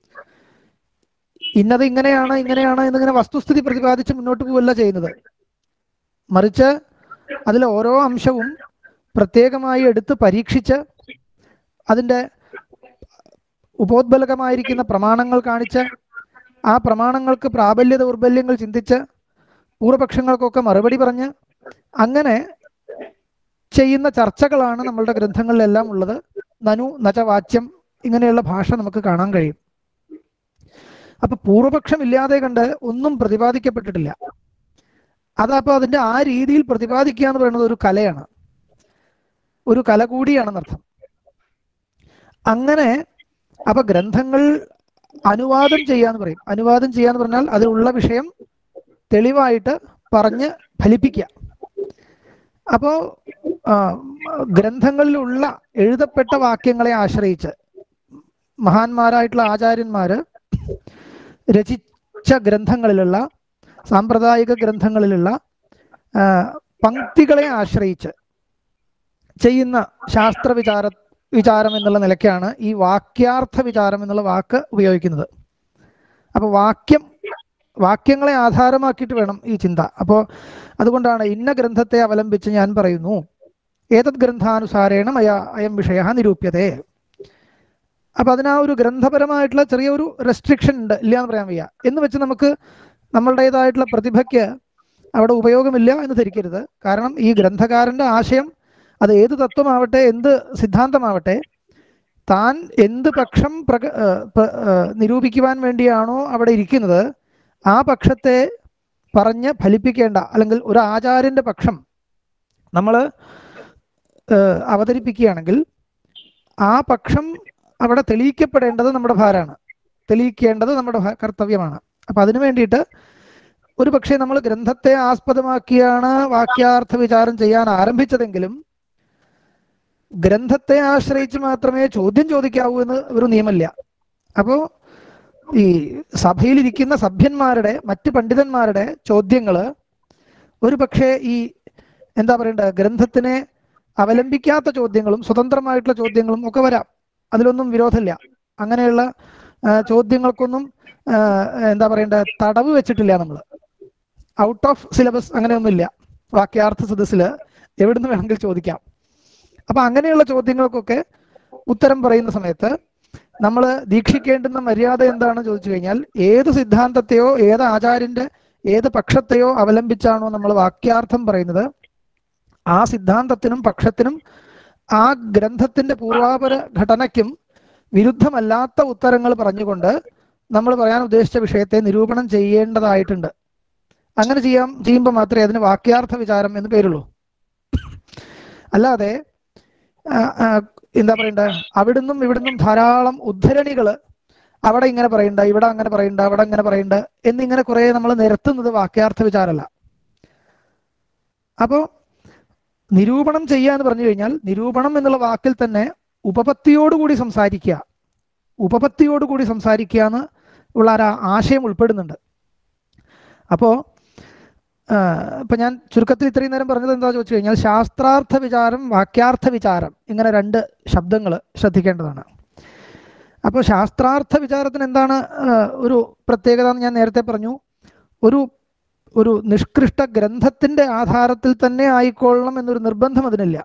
ഇന്നത് ഇങ്ങനെയാണ് ഇങ്ങനെയാണ് എന്നിങ്ങനെ വസ്തുസ്ഥിതി പ്രതിപാദിച്ച് മുന്നോട്ട് പോവല്ല ചെയ്യുന്നത് മറിച്ച് അതിലെ ഓരോ അംശവും പ്രത്യേകമായി എടുത്ത് പരീക്ഷിച്ച് അതിൻ്റെ ഉപോദ്ബലകമായിരിക്കുന്ന പ്രമാണങ്ങൾ കാണിച്ച് ആ പ്രമാണങ്ങൾക്ക് പ്രാബല്യ ദൗർബല്യങ്ങൾ ചിന്തിച്ച് പൂർവപക്ഷങ്ങൾക്കൊക്കെ മറുപടി പറഞ്ഞ് അങ്ങനെ ചെയ്യുന്ന ചർച്ചകളാണ് നമ്മളുടെ ഗ്രന്ഥങ്ങളിലെല്ലാം ഉള്ളത് നനു നച വാച്യം ഇങ്ങനെയുള്ള ഭാഷ നമുക്ക് കാണാൻ കഴിയും അപ്പൊ പൂർവപക്ഷം ഇല്ലാതെ കണ്ട് ഒന്നും പ്രതിപാദിക്കപ്പെട്ടിട്ടില്ല അതപ്പോ അതിന്റെ ആ രീതിയിൽ പ്രതിപാദിക്കുക എന്ന് പറയുന്നത് ഒരു കലയാണ് ഒരു കല കൂടിയാണെന്നർത്ഥം അങ്ങനെ അപ്പൊ ഗ്രന്ഥങ്ങൾ അനുവാദം ചെയ്യാന്ന് പറയും അനുവാദം ചെയ്യാന്ന് പറഞ്ഞാൽ അതിലുള്ള വിഷയം തെളിവായിട്ട് പറഞ്ഞ് ഫലിപ്പിക്കുക അപ്പോ ആ, ഗ്രന്ഥങ്ങളിലുള്ള എഴുതപ്പെട്ട വാക്യങ്ങളെ ആശ്രയിച്ച് മഹാന്മാരായിട്ടുള്ള ആചാര്യന്മാര് രചിച്ച ഗ്രന്ഥങ്ങളിലുള്ള സാമ്പ്രദായിക ഗ്രന്ഥങ്ങളിലുള്ള ആ, പങ്ക്തികളെ ആശ്രയിച്ച് ചെയ്യുന്ന ശാസ്ത്ര വിചാര വിചാരം എന്നുള്ള നിലയ്ക്കാണ് ഈ വാക്യാർത്ഥ വിചാരം എന്നുള്ള വാക്ക് ഉപയോഗിക്കുന്നത് അപ്പൊ വാക്യം വാക്യങ്ങളെ ആധാരമാക്കിയിട്ട് വേണം ഈ ചിന്ത അപ്പോൾ അതുകൊണ്ടാണ് ഇന്ന ഗ്രന്ഥത്തെ അവലംബിച്ച് ഞാൻ പറയുന്നു ഏതത് ഗ്രന്ഥാനുസാരേണ മയ അയം വിഷയ നിരൂപ്യതേ അപ്പൊ അതിന് ആ ഒരു ഗ്രന്ഥപരമായിട്ടുള്ള ചെറിയൊരു റെസ്ട്രിക്ഷൻ ഉണ്ട് ഇല്ല എന്ന് പറയാൻ വയ്യ എന്ന് വെച്ച് നമുക്ക് നമ്മളുടേതായിട്ടുള്ള പ്രതിഭയ്ക്ക് അവിടെ ഉപയോഗമില്ല എന്ന് ധരിക്കരുത് കാരണം ഈ ഗ്രന്ഥകാരന്റെ ആശയം അത് ഏത് തത്വമാവട്ടെ എന്ത് സിദ്ധാന്തമാവട്ടെ താൻ എന്ത് പക്ഷം പ്രക ഏഹ് പ- ഏഹ് നിരൂപിക്കുവാൻ വേണ്ടിയാണോ അവിടെ ഇരിക്കുന്നത് ആ പക്ഷത്തെ പറഞ്ഞ് ഫലിപ്പിക്കേണ്ട അല്ലെങ്കിൽ ഒരു ആചാര്യന്റെ പക്ഷം നമ്മൾ അവതരിപ്പിക്കുകയാണെങ്കിൽ ആ പക്ഷം അവിടെ തെളിയിക്കപ്പെടേണ്ടത് നമ്മുടെ ഭാരമാണ് തെളിയിക്കേണ്ടത് നമ്മുടെ ഭ- കർത്തവ്യമാണ് അപ്പൊ അതിനു വേണ്ടിയിട്ട് ഒരു പക്ഷേ നമ്മൾ ഗ്രന്ഥത്തെ ആസ്പദമാക്കിയാണ് വാക്യാർത്ഥ വിചാരം ചെയ്യാൻ ആരംഭിച്ചതെങ്കിലും ഗ്രന്ഥത്തെ ആശ്രയിച്ച് മാത്രമേ ചോദ്യം ചോദിക്കാവൂ എന്ന് ഒരു നിയമമില്ല അപ്പോ ഈ സഭയിലിരിക്കുന്ന സഭ്യന്മാരുടെ മറ്റ് പണ്ഡിതന്മാരുടെ ചോദ്യങ്ങള് ഒരു പക്ഷേ ഈ എന്താ പറയണ്ട ഗ്രന്ഥത്തിനെ അവലംബിക്കാത്ത ചോദ്യങ്ങളും സ്വതന്ത്രമായിട്ടുള്ള ചോദ്യങ്ങളും ഒക്കെ വരാം അതിലൊന്നും വിരോധമില്ല അങ്ങനെയുള്ള ആ, ചോദ്യങ്ങൾക്കൊന്നും ആ, എന്താ പറയണ്ട തടവ് വെച്ചിട്ടില്ല നമ്മൾ ഔട്ട് ഓഫ് സിലബസ് അങ്ങനെയൊന്നുമില്ല വാക്യാർത്ഥ സദസ്സില് എവിടുന്ന് വേണമെങ്കിൽ ചോദിക്കാം അപ്പൊ അങ്ങനെയുള്ള ചോദ്യങ്ങൾക്കൊക്കെ ഉത്തരം പറയുന്ന സമയത്ത് നമ്മൾ ദീക്ഷിക്കേണ്ടുന്ന മര്യാദ എന്താണെന്ന് ചോദിച്ചു കഴിഞ്ഞാൽ ഏത് സിദ്ധാന്തത്തെയോ ഏത് ആചാര്യന്റെ ഏത് പക്ഷത്തെയോ അവലംബിച്ചാണോ നമ്മൾ വാക്യാർത്ഥം പറയുന്നത് ആ സിദ്ധാന്തത്തിനും പക്ഷത്തിനും ആ ഗ്രന്ഥത്തിന്റെ പൂർവാപര ഘടനയ്ക്കും വിരുദ്ധമല്ലാത്ത ഉത്തരങ്ങൾ പറഞ്ഞുകൊണ്ട് നമ്മൾ പറയാൻ ഉദ്ദേശിച്ച വിഷയത്തെ നിരൂപണം ചെയ്യേണ്ടതായിട്ടുണ്ട് അങ്ങനെ ചെയ്യാം ചെയ്യുമ്പോൾ മാത്രമേ അതിന് വാക്യാർത്ഥ വിചാരം എന്ന് പേരുള്ളൂ അല്ലാതെ ആ, ആ, എന്താ പറയണ്ട അവിടുന്നും ഇവിടുന്നും ധാരാളം ഉദ്ധരണികള് അവിടെ ഇങ്ങനെ പറയണ്ട ഇവിടെ അങ്ങനെ പറയണ്ട അവിടെ അങ്ങനെ പറയണ്ട എന്നിങ്ങനെ കുറെ നമ്മൾ നിരത്തുന്നത് വാക്യാർത്ഥ വിചാരമല്ല അപ്പോ നിരൂപണം ചെയ്യുക എന്ന് പറഞ്ഞു കഴിഞ്ഞാൽ നിരൂപണം എന്നുള്ള വാക്കിൽ തന്നെ ഉപപത്തിയോടുകൂടി സംസാരിക്കുക ഉപപത്തിയോടുകൂടി സംസാരിക്കുക എന്ന് ഉള്ള ഒരു ആശയം ഉൾപ്പെടുന്നുണ്ട് അപ്പോ ഇപ്പൊ ഞാൻ ചുരുക്കത്തിൽ ഇത്രയും നേരം പറഞ്ഞത് എന്താ ചോദിച്ചു കഴിഞ്ഞാൽ ശാസ്ത്രാർത്ഥ വിചാരം വാക്യാർത്ഥ വിചാരം ഇങ്ങനെ രണ്ട് ശബ്ദങ്ങൾ ശ്രദ്ധിക്കേണ്ടതാണ് അപ്പോൾ ശാസ്ത്രാർത്ഥ വിചാരത്തിന് എന്താണ് ആ, ഒരു പ്രത്യേകത എന്ന് ഞാൻ നേരത്തെ പറഞ്ഞു ഒരു ഒരു നിഷ്കൃഷ്ട ഗ്രന്ഥത്തിന്റെ ആധാരത്തിൽ തന്നെ ആയിക്കൊള്ളണം എന്നൊരു നിർബന്ധം അതിനില്ല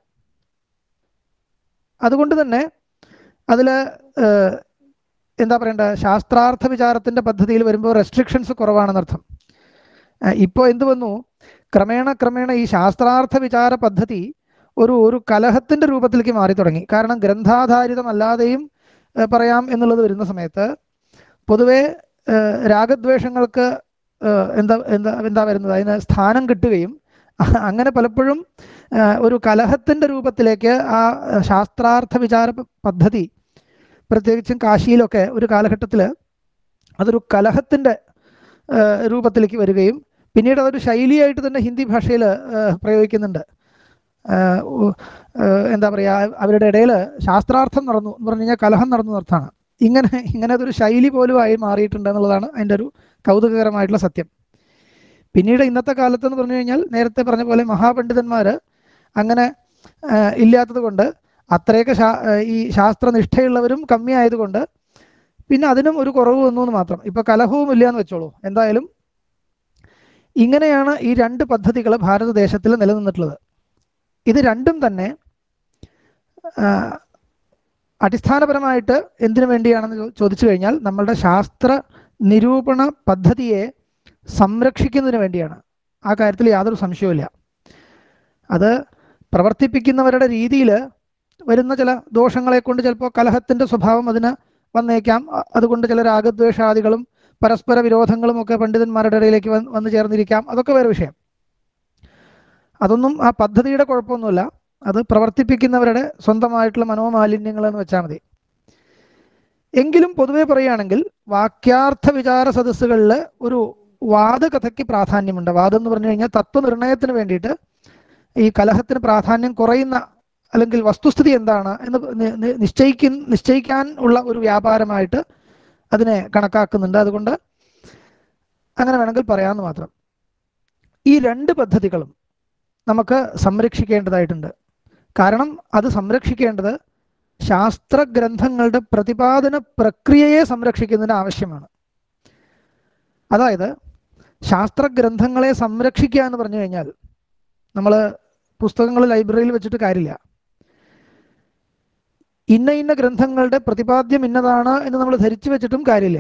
അതുകൊണ്ട് തന്നെ അതില് ഏഹ്, എന്താ പറയണ്ട ശാസ്ത്രാർത്ഥ വിചാരത്തിന്റെ പദ്ധതിയിൽ വരുമ്പോൾ റെസ്ട്രിക്ഷൻസ് കുറവാണെന്നർത്ഥം ഏഹ്, ഇപ്പോ എന്ത് വന്നു ക്രമേണ ക്രമേണ ഈ ശാസ്ത്രാർത്ഥ വിചാര പദ്ധതി ഒരു ഒരു കലഹത്തിന്റെ രൂപത്തിലേക്ക് മാറി തുടങ്ങി കാരണം ഗ്രന്ഥാധാരിതമല്ലാതെയും ഏഹ്, പറയാം എന്നുള്ളത് വരുന്ന സമയത്ത് പൊതുവെ ഏഹ്, രാഗദ്വേഷങ്ങൾക്ക് ഏഹ്, എന്താ എന്താ എന്താ വരുന്നത് അതിന് സ്ഥാനം കിട്ടുകയും അങ്ങനെ പലപ്പോഴും ഏഹ്, ഒരു കലഹത്തിന്റെ രൂപത്തിലേക്ക് ആ ഏഹ്, ശാസ്ത്രാർത്ഥ വിചാര പ- പദ്ധതി പ്രത്യേകിച്ചും കാശിയിലൊക്കെ ഒരു കാലഘട്ടത്തിൽ അതൊരു കലഹത്തിന്റെ ഏഹ്, രൂപത്തിലേക്ക് വരികയും പിന്നീട് അതൊരു ശൈലിയായിട്ട് തന്നെ ഹിന്ദി ഭാഷയിൽ പ്രയോഗിക്കുന്നുണ്ട് ഏഹ്, ഉ- ഏഹ്, എന്താ പറയുക അവരുടെ ഇടയിൽ ശാസ്ത്രാർത്ഥം നടന്നു എന്ന് പറഞ്ഞു കഴിഞ്ഞാൽ കലഹം നടന്നു അർത്ഥമാണ് ഇങ്ങനെ ഇങ്ങനെ അതൊരു ശൈലി പോലും ആയി മാറിയിട്ടുണ്ട് എന്നുള്ളതാണ് അതിൻ്റെ ഒരു കൗതുകകരമായിട്ടുള്ള സത്യം പിന്നീട് ഇന്നത്തെ കാലത്ത് എന്ന് പറഞ്ഞു കഴിഞ്ഞാൽ നേരത്തെ പറഞ്ഞ പോലെ മഹാപണ്ഡിതന്മാർ അങ്ങനെ ഏഹ്, ഇല്ലാത്തത് കൊണ്ട് അത്രയൊക്കെ ശാ ഏഹ്, ഈ ശാസ്ത്രനിഷ്ഠയുള്ളവരും കമ്മിയായതുകൊണ്ട് പിന്നെ അതിനും ഒരു കുറവ് വന്നു എന്ന് മാത്രം ഇപ്പൊ കലഹവും ഇല്ല എന്ന് വെച്ചോളൂ എന്തായാലും ഇങ്ങനെയാണ് ഈ രണ്ട് പദ്ധതികൾ ഭാരതദേശത്തിൽ നിലനിന്നിട്ടുള്ളത് ഇത് രണ്ടും തന്നെ ആ, അടിസ്ഥാനപരമായിട്ട് എന്തിനു വേണ്ടിയാണെന്ന് ചോ- ചോദിച്ചു കഴിഞ്ഞാൽ നമ്മളുടെ ശാസ്ത്ര നിരൂപണ പദ്ധതിയെ സംരക്ഷിക്കുന്നതിന് വേണ്ടിയാണ് ആ കാര്യത്തിൽ യാതൊരു സംശയവുമില്ല അത് പ്രവർത്തിപ്പിക്കുന്നവരുടെ രീതിയിൽ വരുന്ന ചില ദോഷങ്ങളെ കൊണ്ട് ചിലപ്പോൾ കലഹത്തിന്റെ സ്വഭാവം അതിന് വന്നേക്കാം അ- അതുകൊണ്ട് ചില രാഗദ്വേഷാദികളും പരസ്പര വിരോധങ്ങളും ഒക്കെ പണ്ഡിതന്മാരുടെ ഇടയിലേക്ക് വന്ന് വന്നു ചേർന്നിരിക്കാം അതൊക്കെ വേറെ വിഷയം അതൊന്നും ആ പദ്ധതിയുടെ കുഴപ്പമൊന്നുമില്ല അത് പ്രവർത്തിപ്പിക്കുന്നവരുടെ സ്വന്തമായിട്ടുള്ള മനോമാലിന്യങ്ങൾ എന്ന് വെച്ചാൽ മതി എങ്കിലും പൊതുവെ പറയുകയാണെങ്കിൽ വാക്യാർത്ഥ വിചാര സദസ്സുകളിൽ ഒരു വാദകഥയ്ക്ക് പ്രാധാന്യമുണ്ട് വാദം എന്ന് പറഞ്ഞു കഴിഞ്ഞാൽ തത്വനിർണയത്തിന് വേണ്ടിയിട്ട് ഈ കലഹത്തിന് പ്രാധാന്യം കുറയുന്ന അല്ലെങ്കിൽ വസ്തുസ്ഥിതി എന്താണ് എന്ന് നി- നി- നിശ്ചയിക്കുന്ന നിശ്ചയിക്കാൻ ഉള്ള ഒരു വ്യാപാരമായിട്ട് അതിനെ കണക്കാക്കുന്നുണ്ട് അതുകൊണ്ട് അങ്ങനെ വേണമെങ്കിൽ പറയാമെന്ന് മാത്രം ഈ രണ്ട് പദ്ധതികളും നമുക്ക് സംരക്ഷിക്കേണ്ടതായിട്ടുണ്ട് കാരണം അത് സംരക്ഷിക്കേണ്ടത് ശാസ്ത്രഗ്രന്ഥങ്ങളുടെ പ്രതിപാദന പ്രക്രിയയെ സംരക്ഷിക്കുന്നതിന് ആവശ്യമാണ് അതായത് ശാസ്ത്രഗ്രന്ഥങ്ങളെ സംരക്ഷിക്കുക എന്ന് പറഞ്ഞു കഴിഞ്ഞാൽ നമ്മൾ പുസ്തകങ്ങൾ ലൈബ്രറിയിൽ വെച്ചിട്ട് കാര്യമില്ല ഇന്ന ഇന്ന ഗ്രന്ഥങ്ങളുടെ പ്രതിപാദ്യം ഇന്നതാണ് എന്ന് നമ്മൾ ധരിച്ചു വെച്ചിട്ടും കാര്യമില്ല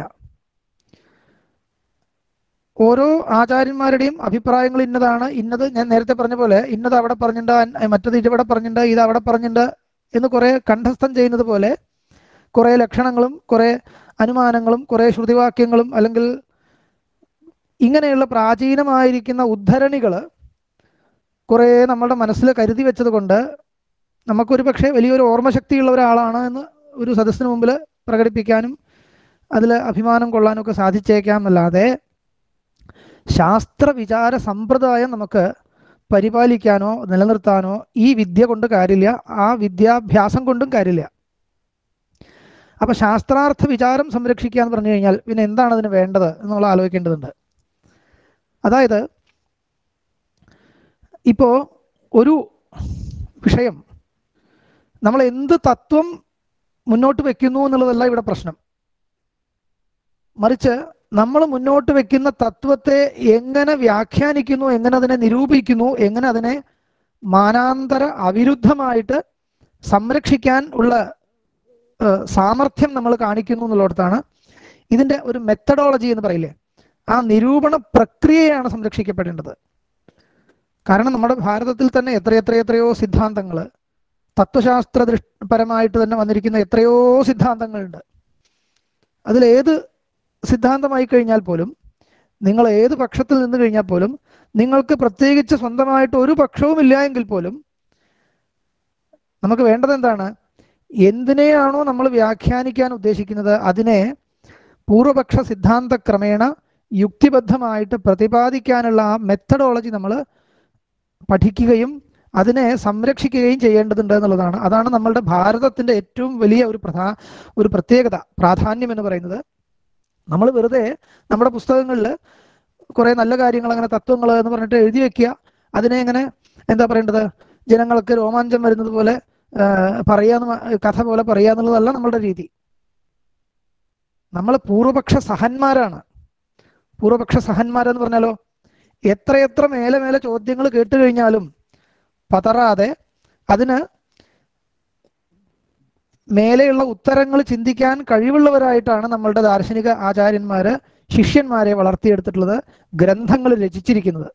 ഓരോ ആചാര്യന്മാരുടെയും അഭിപ്രായങ്ങൾ ഇന്നതാണ് ഇന്നത് ഞാൻ നേരത്തെ പറഞ്ഞ പോലെ ഇന്നത് അവിടെ പറഞ്ഞിട്ടുണ്ട് അൻ- മറ്റത് ഇവിടെ പറഞ്ഞിട്ടുണ്ട് ഇത് അവിടെ പറഞ്ഞിട്ടുണ്ട് എന്ന് കുറെ കണ്ഠസ്ഥം ചെയ്യുന്നത് പോലെ കുറെ ലക്ഷണങ്ങളും കുറെ അനുമാനങ്ങളും കുറെ ശ്രുതിവാക്യങ്ങളും അല്ലെങ്കിൽ ഇങ്ങനെയുള്ള പ്രാചീനമായിരിക്കുന്ന ഉദ്ധരണികൾ കുറെ നമ്മളുടെ മനസ്സിൽ കരുതി വെച്ചത് കൊണ്ട് നമുക്കൊരു പക്ഷേ വലിയൊരു ഓർമ്മശക്തിയുള്ള ഒരാളാണ് എന്ന് ഒരു സദസ്സിന് മുമ്പിൽ പ്രകടിപ്പിക്കാനും അതിൽ അഭിമാനം കൊള്ളാനും ഒക്കെ സാധിച്ചേക്കാം എന്നല്ലാതെ ശാസ്ത്ര വിചാര സമ്പ്രദായം നമുക്ക് പരിപാലിക്കാനോ നിലനിർത്താനോ ഈ വിദ്യ കൊണ്ട് കാര്യമില്ല ആ വിദ്യാഭ്യാസം കൊണ്ടും കാര്യമില്ല അപ്പൊ ശാസ്ത്രാർത്ഥ വിചാരം സംരക്ഷിക്കുക എന്ന് പറഞ്ഞു കഴിഞ്ഞാൽ പിന്നെ എന്താണ് അതിന് വേണ്ടത് എന്ന് നമ്മൾ ആലോചിക്കേണ്ടതുണ്ട് അതായത് ഇപ്പോ ഒരു വിഷയം നമ്മൾ എന്ത് തത്വം മുന്നോട്ട് വെക്കുന്നു എന്നുള്ളതല്ല ഇവിടെ പ്രശ്നം മറിച്ച് നമ്മൾ മുന്നോട്ട് വെക്കുന്ന തത്വത്തെ എങ്ങനെ വ്യാഖ്യാനിക്കുന്നു എങ്ങനെ അതിനെ നിരൂപിക്കുന്നു എങ്ങനെ അതിനെ മാനാന്തര അവിരുദ്ധമായിട്ട് സംരക്ഷിക്കാൻ ഉള്ള ഏഹ്, സാമർഥ്യം നമ്മൾ കാണിക്കുന്നു എന്നുള്ളിടത്താണ് ഇതിന്റെ ഒരു മെത്തഡോളജി എന്ന് പറയില്ലേ ആ നിരൂപണ പ്രക്രിയയാണ് സംരക്ഷിക്കപ്പെടേണ്ടത് കാരണം നമ്മുടെ ഭാരതത്തിൽ തന്നെ എത്രയെത്ര എത്രയോ സിദ്ധാന്തങ്ങൾ തത്വശാസ്ത്ര ദൃഷ് പരമായിട്ട് തന്നെ വന്നിരിക്കുന്ന എത്രയോ സിദ്ധാന്തങ്ങളുണ്ട് അതിലേത് സിദ്ധാന്തമായി കഴിഞ്ഞാൽ പോലും നിങ്ങൾ ഏത് പക്ഷത്തിൽ നിന്ന് കഴിഞ്ഞാൽ പോലും നിങ്ങൾക്ക് പ്രത്യേകിച്ച് സ്വന്തമായിട്ട് ഒരു പക്ഷവും ഇല്ല എങ്കിൽ പോലും നമുക്ക് വേണ്ടത് എന്താണ് എന്തിനെയാണോ നമ്മൾ വ്യാഖ്യാനിക്കാൻ ഉദ്ദേശിക്കുന്നത് അതിനെ പൂർവപക്ഷ സിദ്ധാന്ത ക്രമേണ യുക്തിബദ്ധമായിട്ട് പ്രതിപാദിക്കാനുള്ള ആ മെത്തഡോളജി നമ്മൾ പഠിക്കുകയും അതിനെ സംരക്ഷിക്കുകയും ചെയ്യേണ്ടതുണ്ട് എന്നുള്ളതാണ് അതാണ് നമ്മളുടെ ഭാരതത്തിന്റെ ഏറ്റവും വലിയ ഒരു പ്രധാ ഒരു പ്രത്യേകത പ്രാധാന്യം എന്ന് പറയുന്നത് നമ്മൾ വെറുതെ നമ്മുടെ പുസ്തകങ്ങളിൽ കുറെ നല്ല കാര്യങ്ങൾ അങ്ങനെ തത്വങ്ങൾ എന്ന് പറഞ്ഞിട്ട് എഴുതി വെക്കുക അതിനെ ഇങ്ങനെ എന്താ പറയേണ്ടത് ജനങ്ങൾക്ക് രോമാഞ്ചം വരുന്നത് പോലെ ആ, പറയാന്ന് മ- കഥ പോലെ പറയാന്നുള്ളതല്ല നമ്മളുടെ രീതി നമ്മൾ പൂർവപക്ഷ സഹന്മാരാണ് പൂർവപക്ഷ സഹന്മാരെന്ന് പറഞ്ഞാലോ എത്രയെത്ര മേലെ മേലെ ചോദ്യങ്ങൾ കേട്ട് കഴിഞ്ഞാലും പതറാതെ അതിന് മേലെയുള്ള ഉത്തരങ്ങൾ ചിന്തിക്കാൻ കഴിവുള്ളവരായിട്ടാണ് നമ്മളുടെ ദാർശനിക ആചാര്യന്മാര് ശിഷ്യന്മാരെ വളർത്തിയെടുത്തിട്ടുള്ളത് ഗ്രന്ഥങ്ങൾ രചിച്ചിരിക്കുന്നത്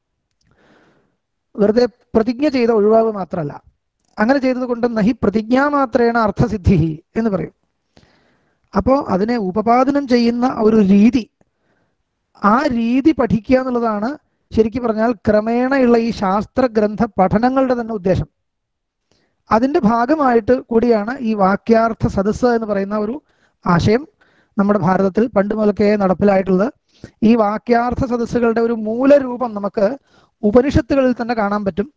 വെറുതെ പ്രതിജ്ഞ ചെയ്ത ഒഴിവാവ് മാത്രമല്ല അങ്ങനെ ചെയ്തത് കൊണ്ട് നഹി പ്രതിജ്ഞാ മാത്രേണ അർത്ഥസിദ്ധി എന്ന് പറയും അപ്പോൾ അതിനെ ഉപപാദനം ചെയ്യുന്ന ഒരു രീതി ആ രീതി പഠിക്കുക എന്നുള്ളതാണ് ശരിക്കും പറഞ്ഞാൽ ക്രമേണയുള്ള ഈ ശാസ്ത്ര ഗ്രന്ഥ പഠനങ്ങളുടെ തന്നെ ഉദ്ദേശം അതിന്റെ ഭാഗമായിട്ട് കൂടിയാണ് ഈ വാക്യാർത്ഥ സദസ്സ് എന്ന് പറയുന്ന ഒരു ആശയം നമ്മുടെ ഭാരതത്തിൽ പണ്ട് മുതൽക്കേ നടപ്പിലായിട്ടുള്ളത് ഈ വാക്യാർത്ഥ സദസ്സുകളുടെ ഒരു മൂലരൂപം നമുക്ക് ഉപനിഷത്തുകളിൽ തന്നെ കാണാൻ പറ്റും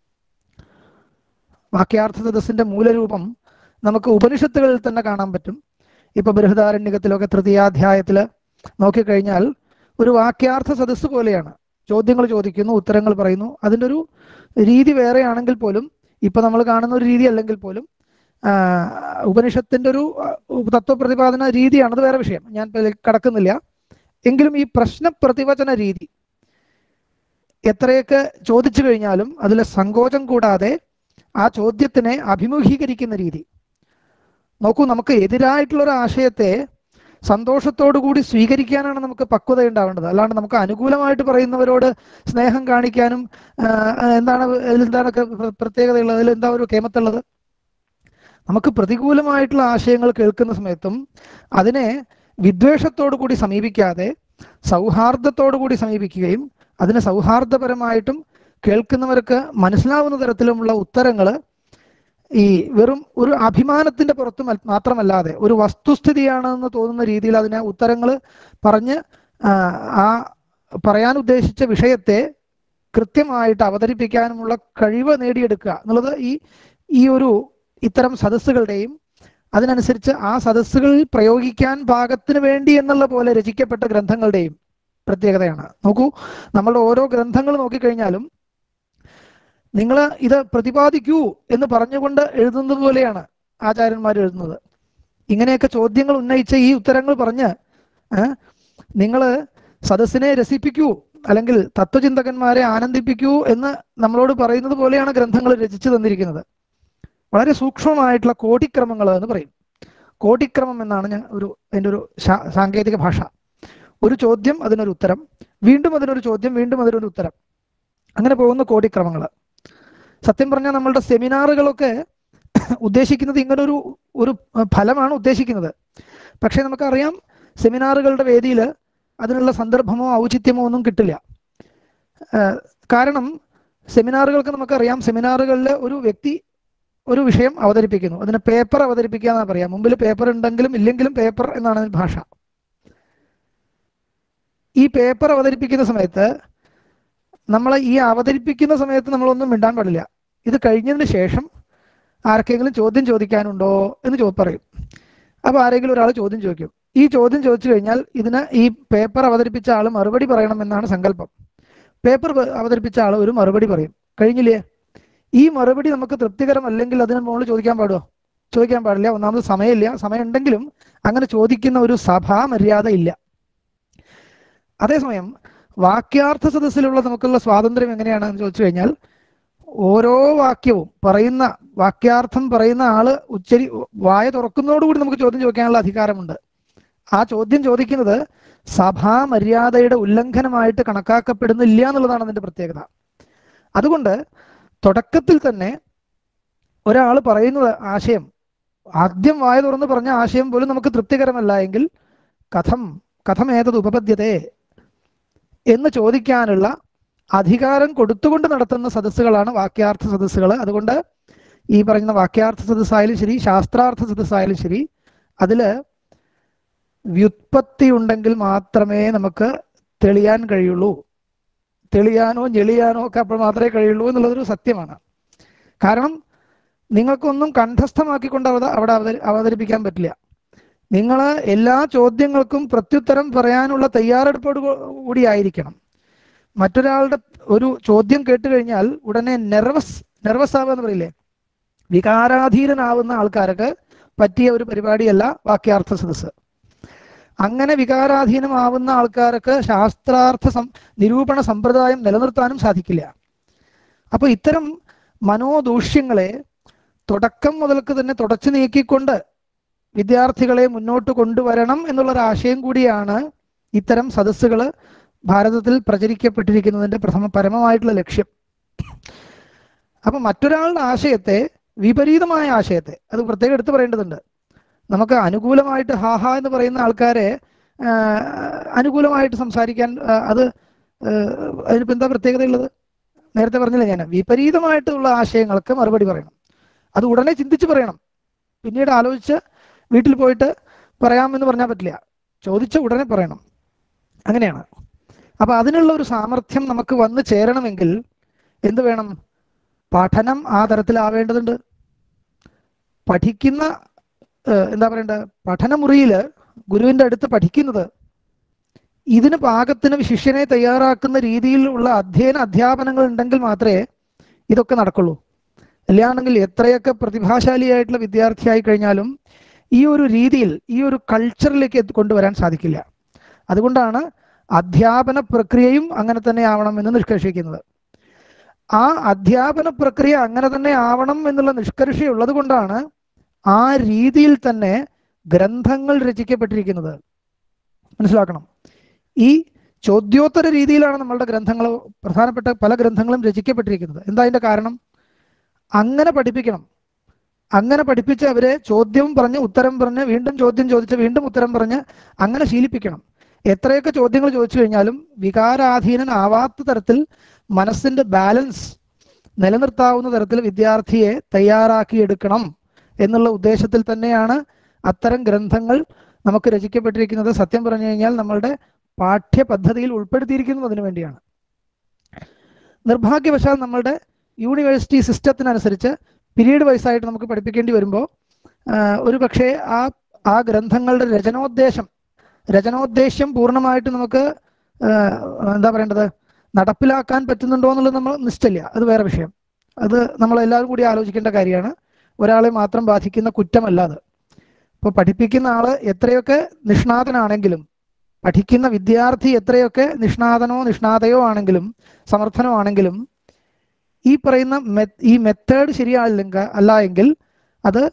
വാക്യാർത്ഥ സദസ്സിന്റെ മൂലരൂപം നമുക്ക് ഉപനിഷത്തുകളിൽ തന്നെ കാണാൻ പറ്റും ഇപ്പൊ ബൃഹദാരണ്യകത്തിലൊക്കെ തൃതീയാധ്യായത്തില് നോക്കിക്കഴിഞ്ഞാൽ ഒരു വാക്യാർത്ഥ സദസ്സ് പോലെയാണ് ചോദ്യങ്ങൾ ചോദിക്കുന്നു ഉത്തരങ്ങൾ പറയുന്നു അതിൻ്റെ ഒരു രീതി വേറെയാണെങ്കിൽ പോലും ഇപ്പൊ നമ്മൾ കാണുന്ന ഒരു രീതി അല്ലെങ്കിൽ പോലും ആ, ഉപനിഷത്തിന്റെ ഒരു ആ, തത്വപ്രതിപാദന രീതിയാണ് അത് വേറെ വിഷയം ഞാൻ ഇപ്പൊ ഇതിലേക്ക് കടക്കുന്നില്ല എങ്കിലും ഈ പ്രശ്ന പ്രതിവചന രീതി എത്രയൊക്കെ ചോദിച്ചു കഴിഞ്ഞാലും അതിലെ സങ്കോചം കൂടാതെ ആ ചോദ്യത്തിനെ അഭിമുഖീകരിക്കുന്ന രീതി നോക്കൂ നമുക്ക് എതിരായിട്ടുള്ള ഒരു ആശയത്തെ സന്തോഷത്തോടു കൂടി സ്വീകരിക്കാനാണ് നമുക്ക് പക്വത ഉണ്ടാവേണ്ടത് അല്ലാണ്ട് നമുക്ക് അനുകൂലമായിട്ട് പറയുന്നവരോട് സ്നേഹം കാണിക്കാനും ആ, എന്താണ് അതിൽ എന്താണ് പ്രത്യേകതയുള്ളത് അതിൽ എന്താ ഒരു കേമത്തുള്ളത് നമുക്ക് പ്രതികൂലമായിട്ടുള്ള ആശയങ്ങൾ കേൾക്കുന്ന സമയത്തും അതിനെ വിദ്വേഷത്തോടു കൂടി സമീപിക്കാതെ സൗഹാർദ്ദത്തോടു കൂടി സമീപിക്കുകയും അതിനെ സൗഹാർദ്ദപരമായിട്ടും കേൾക്കുന്നവർക്ക് മനസ്സിലാവുന്ന തരത്തിലുമുള്ള ഉത്തരങ്ങൾ ഈ വെറും ഒരു അഭിമാനത്തിന്റെ പുറത്ത് മൽ- മാത്രമല്ലാതെ ഒരു വസ്തുസ്ഥിതിയാണെന്ന് തോന്നുന്ന രീതിയിൽ അതിനെ ഉത്തരങ്ങൾ പറഞ്ഞ് ആ, ആ പറയാൻ ഉദ്ദേശിച്ച വിഷയത്തെ കൃത്യമായിട്ട് അവതരിപ്പിക്കാനുമുള്ള കഴിവ് നേടിയെടുക്കുക എന്നുള്ളത് ഈ ഈ ഒരു ഇത്തരം സദസ്സുകളുടെയും അതിനനുസരിച്ച് ആ സദസ്സുകളിൽ പ്രയോഗിക്കാൻ പാകത്തിന് വേണ്ടി എന്നുള്ള പോലെ രചിക്കപ്പെട്ട ഗ്രന്ഥങ്ങളുടെയും പ്രത്യേകതയാണ് നോക്കൂ നമ്മളുടെ ഓരോ ഗ്രന്ഥങ്ങൾ നോക്കിക്കഴിഞ്ഞാലും നിങ്ങൾ ഇത് പ്രതിപാദിക്കൂ എന്ന് പറഞ്ഞുകൊണ്ട് എഴുതുന്നത് പോലെയാണ് ആചാര്യന്മാർ എഴുതുന്നത് ഇങ്ങനെയൊക്കെ ചോദ്യങ്ങൾ ഉന്നയിച്ച ഈ ഉത്തരങ്ങൾ പറഞ്ഞ് നിങ്ങൾ സദസ്സിനെ രസിപ്പിക്കൂ അല്ലെങ്കിൽ തത്വചിന്തകന്മാരെ ആനന്ദിപ്പിക്കൂ എന്ന് നമ്മളോട് പറയുന്നത് പോലെയാണ് ഗ്രന്ഥങ്ങൾ രചിച്ചു തന്നിരിക്കുന്നത് വളരെ സൂക്ഷ്മമായിട്ടുള്ള കോടിക്രമങ്ങൾ എന്ന് പറയും കോടിക്രമം എന്നാണ് ഞാൻ ഒരു എൻ്റെ ഒരു ശാ- സാങ്കേതിക ഭാഷ ഒരു ചോദ്യം അതിനൊരു ഉത്തരം വീണ്ടും അതിനൊരു ചോദ്യം വീണ്ടും അതിനൊരു ഉത്തരം അങ്ങനെ പോകുന്ന കോടിക്രമങ്ങൾ സത്യം പറഞ്ഞാൽ നമ്മളുടെ സെമിനാറുകളൊക്കെ ഉദ്ദേശിക്കുന്നത് ഇങ്ങനെ ഒരു ഒരു ഫലമാണ് ഉദ്ദേശിക്കുന്നത് പക്ഷേ നമുക്കറിയാം സെമിനാറുകളുടെ വേദിയിൽ അതിനുള്ള സന്ദർഭമോ ഔചിത്യമോ ഒന്നും കിട്ടില്ല ഏഹ് കാരണം സെമിനാറുകൾക്ക് നമുക്കറിയാം സെമിനാറുകളിൽ ഒരു വ്യക്തി ഒരു വിഷയം അവതരിപ്പിക്കുന്നു അതിന് പേപ്പർ അവതരിപ്പിക്കുക എന്നാണ് പറയാം മുമ്പിൽ പേപ്പർ ഉണ്ടെങ്കിലും ഇല്ലെങ്കിലും പേപ്പർ എന്നാണ് അതിന് ഭാഷ ഈ പേപ്പർ അവതരിപ്പിക്കുന്ന സമയത്ത് നമ്മൾ ഈ അവതരിപ്പിക്കുന്ന സമയത്ത് നമ്മളൊന്നും മിണ്ടാൻ പാടില്ല ഇത് കഴിഞ്ഞതിന് ശേഷം ആർക്കെങ്കിലും ചോദ്യം ചോദിക്കാനുണ്ടോ എന്ന് ചോ പറയും അപ്പൊ ആരെങ്കിലും ഒരാൾ ചോദ്യം ചോദിക്കും ഈ ചോദ്യം ചോദിച്ചു കഴിഞ്ഞാൽ ഇതിന് ഈ പേപ്പർ അവതരിപ്പിച്ച ആൾ മറുപടി പറയണം എന്നാണ് സങ്കല്പം പേപ്പർ അവതരിപ്പിച്ച ആൾ ഒരു മറുപടി പറയും കഴിഞ്ഞില്ലേ ഈ മറുപടി നമുക്ക് തൃപ്തികരമല്ലെങ്കിൽ അതിന് മുകളിൽ ചോദിക്കാൻ പാടുമോ ചോദിക്കാൻ പാടില്ല ഒന്നാമത് സമയമില്ല സമയം ഉണ്ടെങ്കിലും അങ്ങനെ ചോദിക്കുന്ന ഒരു സഭാ മര്യാദ ഇല്ല അതേസമയം വാക്യാർത്ഥ സദസ്സിലുള്ള നമുക്കുള്ള സ്വാതന്ത്ര്യം എങ്ങനെയാണെന്ന് ചോദിച്ചു കഴിഞ്ഞാൽ ഓരോ വാക്യവും പറയുന്ന വാക്യാർത്ഥം പറയുന്ന ആള് ഉച്ചരി വായ തുറക്കുന്നതോടുകൂടി നമുക്ക് ചോദ്യം ചോദിക്കാനുള്ള അധികാരമുണ്ട് ആ ചോദ്യം ചോദിക്കുന്നത് സഭാ മര്യാദയുടെ ഉല്ലംഘനമായിട്ട് കണക്കാക്കപ്പെടുന്നില്ല എന്നുള്ളതാണ് അതിന്റെ പ്രത്യേകത അതുകൊണ്ട് തുടക്കത്തിൽ തന്നെ ഒരാൾ പറയുന്ന ആശയം ആദ്യം വായ തുറന്ന് പറഞ്ഞ ആശയം പോലും നമുക്ക് തൃപ്തികരമല്ല എങ്കിൽ കഥം കഥം ഏതത് ഉപപദ്യതേ എന്ന് ചോദിക്കാനുള്ള അധികാരം കൊടുത്തുകൊണ്ട് നടത്തുന്ന സദസ്സുകളാണ് വാക്യാർത്ഥ സദസ്സുകൾ അതുകൊണ്ട് ഈ പറയുന്ന വാക്യാർത്ഥ സദസ്സായാലും ശരി ശാസ്ത്രാർത്ഥ സദസ്സായാലും ശരി അതില് വ്യുത്പത്തി ഉണ്ടെങ്കിൽ മാത്രമേ നമുക്ക് തെളിയാൻ കഴിയുള്ളൂ തെളിയാനോ ഞെളിയാനോ ഒക്കെ അപ്പോൾ മാത്രമേ കഴിയുള്ളൂ എന്നുള്ളതൊരു സത്യമാണ് കാരണം നിങ്ങൾക്കൊന്നും കണ്ഠസ്ഥമാക്കിക്കൊണ്ട് അവത അവിടെ അവതരി- അവതരിപ്പിക്കാൻ പറ്റില്ല നിങ്ങൾ എല്ലാ ചോദ്യങ്ങൾക്കും പ്രത്യുത്തരം പറയാനുള്ള തയ്യാറെടുപ്പോട് കൂ- കൂടി ആയിരിക്കണം മറ്റൊരാളുടെ ഒരു ചോദ്യം കേട്ട് കഴിഞ്ഞാൽ ഉടനെ നെർവസ് നെർവസ് ആവുക എന്ന് പറയില്ലേ വികാരാധീനനാവുന്ന ആൾക്കാർക്ക് പറ്റിയ ഒരു പരിപാടിയല്ല വാക്യാർത്ഥ സദസ്സ് അങ്ങനെ വികാരാധീനമാവുന്ന ആൾക്കാർക്ക് ശാസ്ത്രാർത്ഥ സം നിരൂപണ സമ്പ്രദായം നിലനിർത്താനും സാധിക്കില്ല അപ്പൊ ഇത്തരം മനോദൂഷ്യങ്ങളെ തുടക്കം മുതൽക്ക് തന്നെ തുടച്ചു നീക്കിക്കൊണ്ട് വിദ്യാർത്ഥികളെ മുന്നോട്ട് കൊണ്ടുവരണം എന്നുള്ള ഒരു ആശയം കൂടിയാണ് ഇത്തരം സദസ്സുകൾ ഭാരതത്തിൽ പ്രചരിക്കപ്പെട്ടിരിക്കുന്നതിന്റെ പ്രഥമ പരമമായിട്ടുള്ള ലക്ഷ്യം അപ്പൊ മറ്റൊരാളുടെ ആശയത്തെ വിപരീതമായ ആശയത്തെ അത് പ്രത്യേകം എടുത്തു പറയേണ്ടതുണ്ട് നമുക്ക് അനുകൂലമായിട്ട് ഹാഹ എന്ന് പറയുന്ന ആൾക്കാരെ ആ, അനുകൂലമായിട്ട് സംസാരിക്കാൻ ആ, അത് ആ, അതിനിപ്പോ എന്താ പ്രത്യേകത ഉള്ളത് നേരത്തെ പറഞ്ഞില്ല ഞാൻ വിപരീതമായിട്ടുള്ള ആശയങ്ങൾക്ക് മറുപടി പറയണം അത് ഉടനെ ചിന്തിച്ച് പറയണം പിന്നീട് ആലോചിച്ച് വീട്ടിൽ പോയിട്ട് പറയാമെന്ന് പറഞ്ഞാൽ പറ്റില്ല ചോദിച്ച ഉടനെ പറയണം അങ്ങനെയാണ് അപ്പൊ അതിനുള്ള ഒരു സാമർഥ്യം നമുക്ക് വന്നു ചേരണമെങ്കിൽ എന്ത് വേണം പഠനം ആ തരത്തിലാവേണ്ടതുണ്ട് പഠിക്കുന്ന ഏഹ്, എന്താ പറയണ്ട പഠനമുറിയിൽ ഗുരുവിന്റെ അടുത്ത് പഠിക്കുന്നത് ഇതിന് പാകത്തിന് ശിഷ്യനെ തയ്യാറാക്കുന്ന രീതിയിലുള്ള അധ്യയന അധ്യാപനങ്ങൾ ഉണ്ടെങ്കിൽ മാത്രമേ ഇതൊക്കെ നടക്കുള്ളൂ അല്ലാണെങ്കിൽ എത്രയൊക്കെ പ്രതിഭാശാലിയായിട്ടുള്ള വിദ്യാർത്ഥിയായി കഴിഞ്ഞാലും ഈ ഒരു രീതിയിൽ ഈ ഒരു കൾച്ചറിലേക്ക് എത്തി- കൊണ്ടുവരാൻ സാധിക്കില്ല അതുകൊണ്ടാണ് അധ്യാപന പ്രക്രിയയും അങ്ങനെ തന്നെ ആവണം എന്ന് നിഷ്കർഷിക്കുന്നത് ആ അധ്യാപന പ്രക്രിയ അങ്ങനെ തന്നെ ആവണം എന്നുള്ള നിഷ്കർഷയുള്ളത് കൊണ്ടാണ് ആ രീതിയിൽ തന്നെ ഗ്രന്ഥങ്ങൾ രചിക്കപ്പെട്ടിരിക്കുന്നത് മനസ്സിലാക്കണം ഈ ചോദ്യോത്തര രീതിയിലാണ് നമ്മളുടെ ഗ്രന്ഥങ്ങൾ പ്രധാനപ്പെട്ട പല ഗ്രന്ഥങ്ങളും രചിക്കപ്പെട്ടിരിക്കുന്നത് എന്താ അതിന്റെ കാരണം അങ്ങനെ പഠിപ്പിക്കണം അങ്ങനെ പഠിപ്പിച്ച് അവരെ ചോദ്യം പറഞ്ഞ് ഉത്തരം പറഞ്ഞ് വീണ്ടും ചോദ്യം ചോദിച്ച് വീണ്ടും ഉത്തരം പറഞ്ഞ് അങ്ങനെ ശീലിപ്പിക്കണം എത്രയൊക്കെ ചോദ്യങ്ങൾ ചോദിച്ചു കഴിഞ്ഞാലും വികാരാധീനനാവാത്ത തരത്തിൽ മനസ്സിന്റെ ബാലൻസ് നിലനിർത്താവുന്ന തരത്തിൽ വിദ്യാർത്ഥിയെ തയ്യാറാക്കിയെടുക്കണം എന്നുള്ള ഉദ്ദേശത്തിൽ തന്നെയാണ് അത്തരം ഗ്രന്ഥങ്ങൾ നമുക്ക് രചിക്കപ്പെട്ടിരിക്കുന്നത് സത്യം പറഞ്ഞു കഴിഞ്ഞാൽ നമ്മളുടെ പാഠ്യപദ്ധതിയിൽ ഉൾപ്പെടുത്തിയിരിക്കുന്നത് അതിനു വേണ്ടിയാണ് നിർഭാഗ്യവശാൽ നമ്മളുടെ യൂണിവേഴ്സിറ്റി സിസ്റ്റത്തിനനുസരിച്ച് പീരീഡ് വൈസായിട്ട് നമുക്ക് പഠിപ്പിക്കേണ്ടി വരുമ്പോൾ ഒരു പക്ഷേ ആ ആ ഗ്രന്ഥങ്ങളുടെ രചനോദ്ദേശം രചനോദ്ദേശ്യം പൂർണ്ണമായിട്ട് നമുക്ക് ആ, എന്താ പറയേണ്ടത് നടപ്പിലാക്കാൻ പറ്റുന്നുണ്ടോ എന്നുള്ളത് നമ്മൾ നിശ്ചയില്ല അത് വേറെ വിഷയം അത് നമ്മൾ എല്ലാവരും കൂടി ആലോചിക്കേണ്ട കാര്യമാണ് ഒരാളെ മാത്രം ബാധിക്കുന്ന കുറ്റമല്ല അത് ഇപ്പോൾ പഠിപ്പിക്കുന്ന ആള് എത്രയൊക്കെ നിഷ്ണാതനാണെങ്കിലും പഠിക്കുന്ന വിദ്യാർത്ഥി എത്രയൊക്കെ നിഷ്ണാതനോ നിഷ്ണാതയോ ആണെങ്കിലും സമർത്ഥനോ ആണെങ്കിലും ഈ പറയുന്ന മെ- ഈ മെത്തേഡ് ശരിയായില്ലെങ്കിൽ അല്ല എങ്കിൽ അത്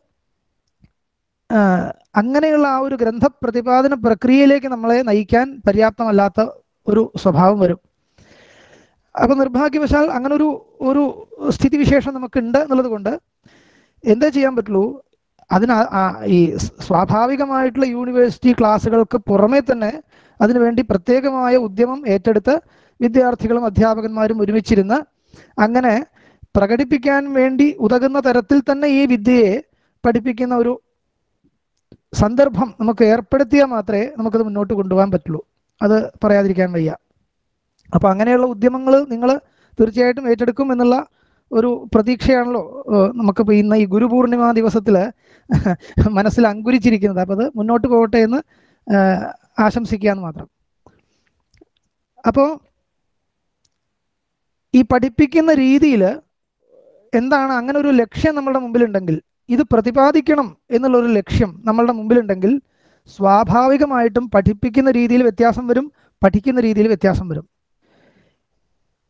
ആ, അങ്ങനെയുള്ള ആ ഒരു ഗ്രന്ഥ പ്രതിപാദന പ്രക്രിയയിലേക്ക് നമ്മളെ നയിക്കാൻ പര്യാപ്തമല്ലാത്ത ഒരു സ്വഭാവം വരും അപ്പൊ നിർഭാഗ്യവശാൽ അങ്ങനെ ഒരു ഒരു സ്ഥിതിവിശേഷം നമുക്കുണ്ട് എന്നുള്ളത് കൊണ്ട് എന്താ ചെയ്യാൻ പറ്റുള്ളൂ അതിന് ആ- ആ ഈ സ് സ്വാഭാവികമായിട്ടുള്ള യൂണിവേഴ്സിറ്റി ക്ലാസ്സുകൾക്ക് പുറമെ തന്നെ അതിനുവേണ്ടി പ്രത്യേകമായ ഉദ്യമം ഏറ്റെടുത്ത് വിദ്യാർത്ഥികളും അധ്യാപകന്മാരും ഒരുമിച്ചിരുന്ന് അങ്ങനെ പ്രകടിപ്പിക്കാൻ വേണ്ടി ഉതകുന്ന തരത്തിൽ തന്നെ ഈ വിദ്യയെ പഠിപ്പിക്കുന്ന ഒരു സന്ദർഭം നമുക്ക് ഏർപ്പെടുത്തിയാൽ മാത്രമേ നമുക്കത് മുന്നോട്ട് കൊണ്ടുപോകാൻ പറ്റുള്ളൂ അത് പറയാതിരിക്കാൻ വയ്യ അപ്പൊ അങ്ങനെയുള്ള ഉദ്യമങ്ങൾ നിങ്ങൾ തീർച്ചയായിട്ടും ഏറ്റെടുക്കും എന്നുള്ള ഒരു പ്രതീക്ഷയാണല്ലോ ഏഹ് നമുക്കിപ്പോൾ ഇന്ന് ഈ ഗുരുപൂർണിമ ദിവസത്തിൽ മനസ്സിൽ അങ്കുരിച്ചിരിക്കുന്നത് അപ്പോൾ അത് മുന്നോട്ട് പോകട്ടെ എന്ന് ഏഹ് ആശംസിക്കാന്ന് മാത്രം അപ്പോൾ ഈ പഠിപ്പിക്കുന്ന രീതിയിൽ എന്താണ് അങ്ങനെ ഒരു ലക്ഷ്യം നമ്മളുടെ മുമ്പിലുണ്ടെങ്കിൽ ഇത് പ്രതിപാദിക്കണം എന്നുള്ള ഒരു ലക്ഷ്യം നമ്മളുടെ മുമ്പിലുണ്ടെങ്കിൽ സ്വാഭാവികമായിട്ടും പഠിപ്പിക്കുന്ന രീതിയിൽ വ്യത്യാസം വരും പഠിക്കുന്ന രീതിയിൽ വ്യത്യാസം വരും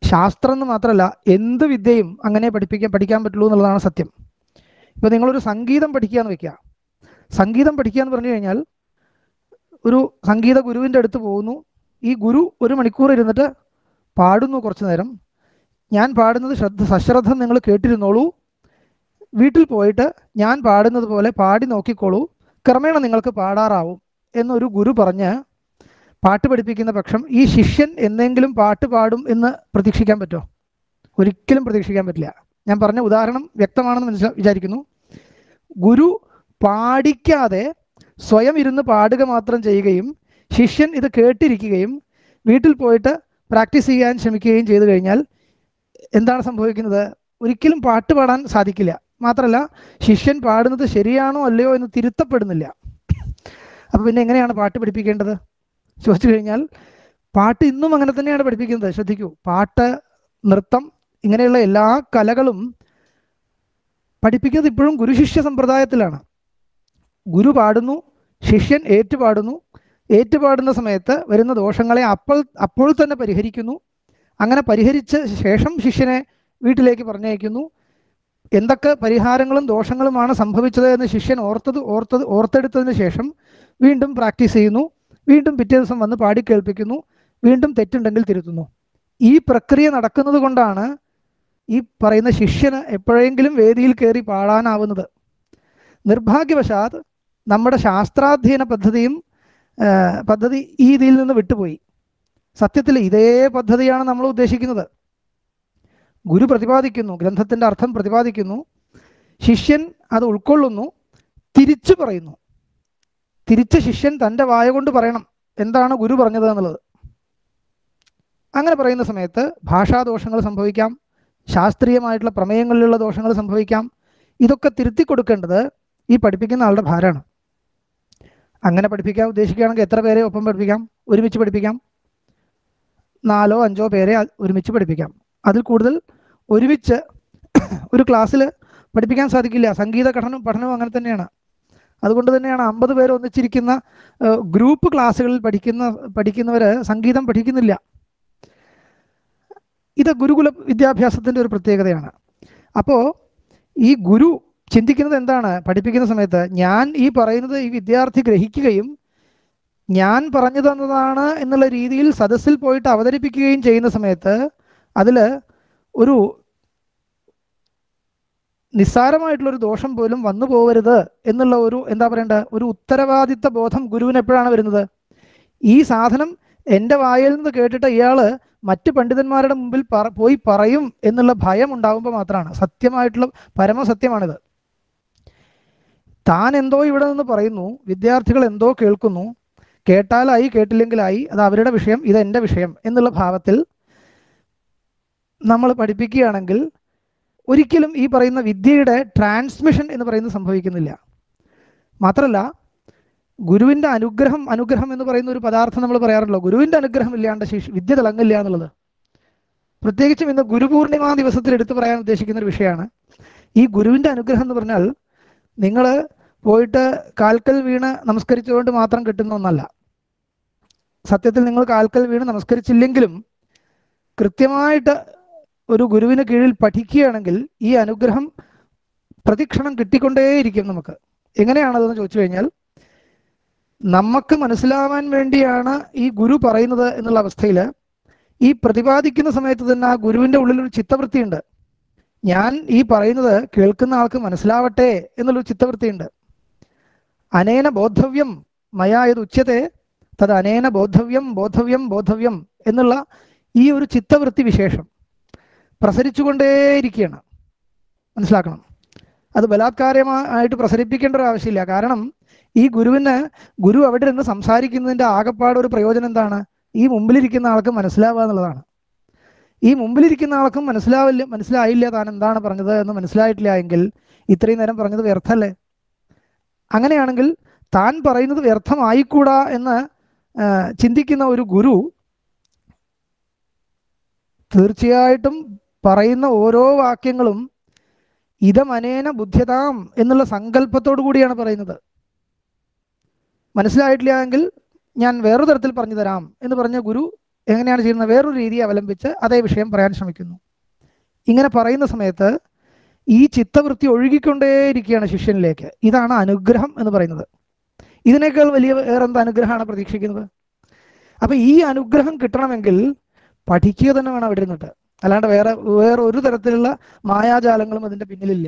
ശാസ്ത്രം എന്ന് മാത്രമല്ല എന്ത് വിദ്യയും അങ്ങനെ പഠിപ്പിക്കാൻ പഠിക്കാൻ പറ്റുള്ളൂ എന്നുള്ളതാണ് സത്യം ഇപ്പോൾ നിങ്ങളൊരു സംഗീതം പഠിക്കുക എന്ന് വെക്കുക സംഗീതം പഠിക്കുക എന്ന് പറഞ്ഞു കഴിഞ്ഞാൽ ഒരു സംഗീത ഗുരുവിൻ്റെ അടുത്ത് പോകുന്നു ഈ ഗുരു ഒരു മണിക്കൂർ ഇരുന്നിട്ട് പാടുന്നു കുറച്ചു നേരം ഞാൻ പാടുന്നത് ശ്രദ്ധ സശ്രദ്ധം നിങ്ങൾ കേട്ടിരുന്നോളൂ വീട്ടിൽ പോയിട്ട് ഞാൻ പാടുന്നത് പോലെ പാടി നോക്കിക്കോളൂ ക്രമേണ നിങ്ങൾക്ക് പാടാറാവും എന്നൊരു ഗുരു പറഞ്ഞ് പാട്ട് പഠിപ്പിക്കുന്ന പക്ഷം ഈ ശിഷ്യൻ എന്തെങ്കിലും പാട്ട് പാടും എന്ന് പ്രതീക്ഷിക്കാൻ പറ്റുമോ ഒരിക്കലും പ്രതീക്ഷിക്കാൻ പറ്റില്ല ഞാൻ പറഞ്ഞ ഉദാഹരണം വ്യക്തമാണെന്ന് മനസ്സിലാ വിചാരിക്കുന്നു ഗുരു പാടിക്കാതെ സ്വയം ഇരുന്ന് പാടുക മാത്രം ചെയ്യുകയും ശിഷ്യൻ ഇത് കേട്ടിരിക്കുകയും വീട്ടിൽ പോയിട്ട് പ്രാക്ടീസ് ചെയ്യാൻ ശ്രമിക്കുകയും ചെയ്തു കഴിഞ്ഞാൽ എന്താണ് സംഭവിക്കുന്നത് ഒരിക്കലും പാട്ട് പാടാൻ സാധിക്കില്ല മാത്രമല്ല ശിഷ്യൻ പാടുന്നത് ശരിയാണോ അല്ലയോ എന്ന് തിരുത്തപ്പെടുന്നില്ല അപ്പൊ പിന്നെ എങ്ങനെയാണ് പാട്ട് പഠിപ്പിക്കേണ്ടത് ചോദിച്ചു കഴിഞ്ഞാൽ പാട്ട് ഇന്നും അങ്ങനെ തന്നെയാണ് പഠിപ്പിക്കുന്നത് ശ്രദ്ധിക്കൂ പാട്ട് നൃത്തം ഇങ്ങനെയുള്ള എല്ലാ കലകളും പഠിപ്പിക്കുന്നത് ഇപ്പോഴും ഗുരുശിഷ്യ സമ്പ്രദായത്തിലാണ് ഗുരു പാടുന്നു ശിഷ്യൻ ഏറ്റുപാടുന്നു ഏറ്റുപാടുന്ന സമയത്ത് വരുന്ന ദോഷങ്ങളെ അപ്പോൾ അപ്പോൾ തന്നെ പരിഹരിക്കുന്നു അങ്ങനെ പരിഹരിച്ച ശേഷം ശിഷ്യനെ വീട്ടിലേക്ക് പറഞ്ഞയക്കുന്നു എന്തൊക്കെ പരിഹാരങ്ങളും ദോഷങ്ങളുമാണ് സംഭവിച്ചത് എന്ന് ശിഷ്യൻ ഓർത്തത് ഓർത്തത് ഓർത്തെടുത്തതിന് ശേഷം വീണ്ടും പ്രാക്ടീസ് ചെയ്യുന്നു വീണ്ടും പിറ്റേ ദിവസം വന്ന് പാടി കേൾപ്പിക്കുന്നു വീണ്ടും തെറ്റുണ്ടെങ്കിൽ തിരുത്തുന്നു ഈ പ്രക്രിയ നടക്കുന്നത് കൊണ്ടാണ് ഈ പറയുന്ന ശിഷ്യന് എപ്പോഴെങ്കിലും വേദിയിൽ കയറി പാടാനാവുന്നത് നിർഭാഗ്യവശാൽ നമ്മുടെ ശാസ്ത്രാധ്യയന പദ്ധതിയും ആ, പദ്ധതി ഈ ഇതിൽ നിന്ന് വിട്ടുപോയി സത്യത്തിൽ ഇതേ പദ്ധതിയാണ് നമ്മൾ ഉദ്ദേശിക്കുന്നത് ഗുരു പ്രതിപാദിക്കുന്നു ഗ്രന്ഥത്തിന്റെ അർത്ഥം പ്രതിപാദിക്കുന്നു ശിഷ്യൻ അത് ഉൾക്കൊള്ളുന്നു തിരിച്ചു പറയുന്നു തിരിച്ച ശിഷ്യൻ തൻ്റെ വായ കൊണ്ട് പറയണം എന്താണ് ഗുരു പറഞ്ഞത് എന്നുള്ളത് അങ്ങനെ പറയുന്ന സമയത്ത് ഭാഷാദോഷങ്ങൾ സംഭവിക്കാം ശാസ്ത്രീയമായിട്ടുള്ള പ്രമേയങ്ങളിലുള്ള ദോഷങ്ങൾ സംഭവിക്കാം ഇതൊക്കെ തിരുത്തി കൊടുക്കേണ്ടത് ഈ പഠിപ്പിക്കുന്ന ആളുടെ ഭാരമാണ് അങ്ങനെ പഠിപ്പിക്കാൻ ഉദ്ദേശിക്കുകയാണെങ്കിൽ എത്ര പേരെ ഒപ്പം പഠിപ്പിക്കാം ഒരുമിച്ച് പഠിപ്പിക്കാം നാലോ അഞ്ചോ പേരെ അ- ഒരുമിച്ച് പഠിപ്പിക്കാം അതിൽ കൂടുതൽ ഒരുമിച്ച് ഒരു ക്ലാസ്സിൽ പഠിപ്പിക്കാൻ സാധിക്കില്ല സംഗീത പഠനം പഠനവും അങ്ങനെ തന്നെയാണ് അതുകൊണ്ട് തന്നെയാണ് അമ്പത് പേര് ഒന്നിച്ചിരിക്കുന്ന ഏഹ്, ഗ്രൂപ്പ് ക്ലാസ്സുകളിൽ പഠിക്കുന്ന പഠിക്കുന്നവർ സംഗീതം പഠിക്കുന്നില്ല ഇത് ഗുരുകുല വിദ്യാഭ്യാസത്തിന്റെ ഒരു പ്രത്യേകതയാണ് അപ്പോൾ ഈ ഗുരു ചിന്തിക്കുന്നത് എന്താണ് പഠിപ്പിക്കുന്ന സമയത്ത് ഞാൻ ഈ പറയുന്നത് ഈ വിദ്യാർത്ഥി ഗ്രഹിക്കുകയും ഞാൻ പറഞ്ഞു തന്നതാണ് എന്നുള്ള രീതിയിൽ സദസ്സിൽ പോയിട്ട് അവതരിപ്പിക്കുകയും ചെയ്യുന്ന സമയത്ത് അതിൽ ഒരു നിസ്സാരമായിട്ടുള്ള ഒരു ദോഷം പോലും വന്നു പോകരുത് എന്നുള്ള ഒരു എന്താ പറയണ്ട ഒരു ഉത്തരവാദിത്ത ബോധം ഗുരുവിന് എപ്പോഴാണ് വരുന്നത് ഈ സാധനം എൻ്റെ വായിൽ നിന്ന് കേട്ടിട്ട് ഇയാള് മറ്റു പണ്ഡിതന്മാരുടെ മുമ്പിൽ പറ- പോയി പറയും എന്നുള്ള ഭയം ഉണ്ടാകുമ്പോൾ മാത്രമാണ് സത്യമായിട്ടുള്ള പരമസത്യമാണിത് താൻ എന്തോ ഇവിടെ നിന്ന് പറയുന്നു വിദ്യാർത്ഥികൾ എന്തോ കേൾക്കുന്നു കേട്ടാലായി കേട്ടില്ലെങ്കിലായി അത് അവരുടെ വിഷയം ഇത് എൻ്റെ വിഷയം എന്നുള്ള ഭാവത്തിൽ നമ്മൾ പഠിപ്പിക്കുകയാണെങ്കിൽ ഒരിക്കലും ഈ പറയുന്ന വിദ്യയുടെ ട്രാൻസ്മിഷൻ എന്ന് പറയുന്നത് സംഭവിക്കുന്നില്ല മാത്രമല്ല ഗുരുവിന്റെ അനുഗ്രഹം അനുഗ്രഹം എന്ന് പറയുന്ന ഒരു പദാർത്ഥം നമ്മൾ പറയാറുള്ളൂ ഗുരുവിന്റെ അനുഗ്രഹം ഇല്ലാണ്ട് ശിഷ്യ വിദ്യ തിളങ്ങില്ല എന്നുള്ളത് പ്രത്യേകിച്ചും ഇന്ന് ഗുരുപൂർണിമ ദിവസത്തിൽ എടുത്തു പറയാൻ ഉദ്ദേശിക്കുന്ന ഒരു വിഷയമാണ് ഈ ഗുരുവിന്റെ അനുഗ്രഹം എന്ന് പറഞ്ഞാൽ നിങ്ങൾ പോയിട്ട് കാൽക്കൽ വീണ് നമസ്കരിച്ചുകൊണ്ട് മാത്രം കിട്ടുന്ന ഒന്നല്ല സത്യത്തിൽ നിങ്ങൾ കാൽക്കൽ വീണ് നമസ്കരിച്ചില്ലെങ്കിലും കൃത്യമായിട്ട് ഒരു ഗുരുവിന് കീഴിൽ പഠിക്കുകയാണെങ്കിൽ ഈ അനുഗ്രഹം പ്രതിക്ഷണം കിട്ടിക്കൊണ്ടേയിരിക്കും നമുക്ക് എങ്ങനെയാണതെന്ന് ചോദിച്ചു കഴിഞ്ഞാൽ നമുക്ക് മനസ്സിലാവാൻ വേണ്ടിയാണ് ഈ ഗുരു പറയുന്നത് എന്നുള്ള അവസ്ഥയിൽ ഈ പ്രതിപാദിക്കുന്ന സമയത്ത് തന്നെ ആ ഗുരുവിന്റെ ഉള്ളിൽ ഒരു ചിത്തവൃത്തിയുണ്ട് ഞാൻ ഈ പറയുന്നത് കേൾക്കുന്ന ആൾക്ക് മനസ്സിലാവട്ടെ എന്നുള്ളൊരു ചിത്തവൃത്തിയുണ്ട് അനേന ബോദ്ധവ്യം മയാ ഇത് ഉച്ചത്തെ തത് അനേന ബോദ്ധവ്യം ബോദ്ധവ്യം ബോദ്ധവ്യം എന്നുള്ള ഈ ഒരു ചിത്തവൃത്തി വിശേഷം പ്രസരിച്ചുകൊണ്ടേയിരിക്കുകയാണ് മനസ്സിലാക്കണം അത് ബലാത്കാരമായിട്ട് പ്രസരിപ്പിക്കേണ്ട ഒരു ആവശ്യമില്ല കാരണം ഈ ഗുരുവിന് ഗുരു അവിടെ നിന്ന് സംസാരിക്കുന്നതിന്റെ ആകപ്പാട് ഒരു പ്രയോജനം എന്താണ് ഈ മുമ്പിലിരിക്കുന്ന ആൾക്ക് മനസ്സിലാവുക എന്നുള്ളതാണ് ഈ മുമ്പിലിരിക്കുന്ന ആൾക്കും മനസ്സിലാവില്ല മനസ്സിലായില്ല താൻ എന്താണ് പറഞ്ഞത് എന്ന് മനസ്സിലായിട്ടില്ല എങ്കിൽ ഇത്രയും നേരം പറഞ്ഞത് വ്യർത്ഥല്ലേ അങ്ങനെയാണെങ്കിൽ താൻ പറയുന്നത് വ്യർത്ഥമായിക്കൂടാ എന്ന് ആ, ചിന്തിക്കുന്ന ഒരു ഗുരു തീർച്ചയായിട്ടും പറയുന്ന ഓരോ വാക്യങ്ങളും ഇതമനേന ബുദ്ധ്യതാം എന്നുള്ള സങ്കല്പത്തോടു കൂടിയാണ് പറയുന്നത് മനസ്സിലായിട്ടില്ല എങ്കിൽ ഞാൻ വേറൊരു തരത്തിൽ പറഞ്ഞു തരാം എന്ന് പറഞ്ഞ ഗുരു എങ്ങനെയാണ് ചെയ്യുന്നത് വേറൊരു രീതി അവലംബിച്ച് അതേ വിഷയം പറയാൻ ശ്രമിക്കുന്നു ഇങ്ങനെ പറയുന്ന സമയത്ത് ഈ ചിത്തവൃത്തി ഒഴുകിക്കൊണ്ടേയിരിക്കുകയാണ് ശിഷ്യനിലേക്ക് ഇതാണ് അനുഗ്രഹം എന്ന് പറയുന്നത് ഇതിനേക്കാൾ വലിയ വേറെന്ത് അനുഗ്രഹമാണ് പ്രതീക്ഷിക്കുന്നത് അപ്പൊ ഈ അനുഗ്രഹം കിട്ടണമെങ്കിൽ പഠിക്കുക തന്നെ വേണം അവിടെ ഇരുന്നിട്ട് അല്ലാണ്ട് വേറെ വേറെ ഒരു തരത്തിലുള്ള മായാജാലങ്ങളും അതിന്റെ പിന്നിലില്ല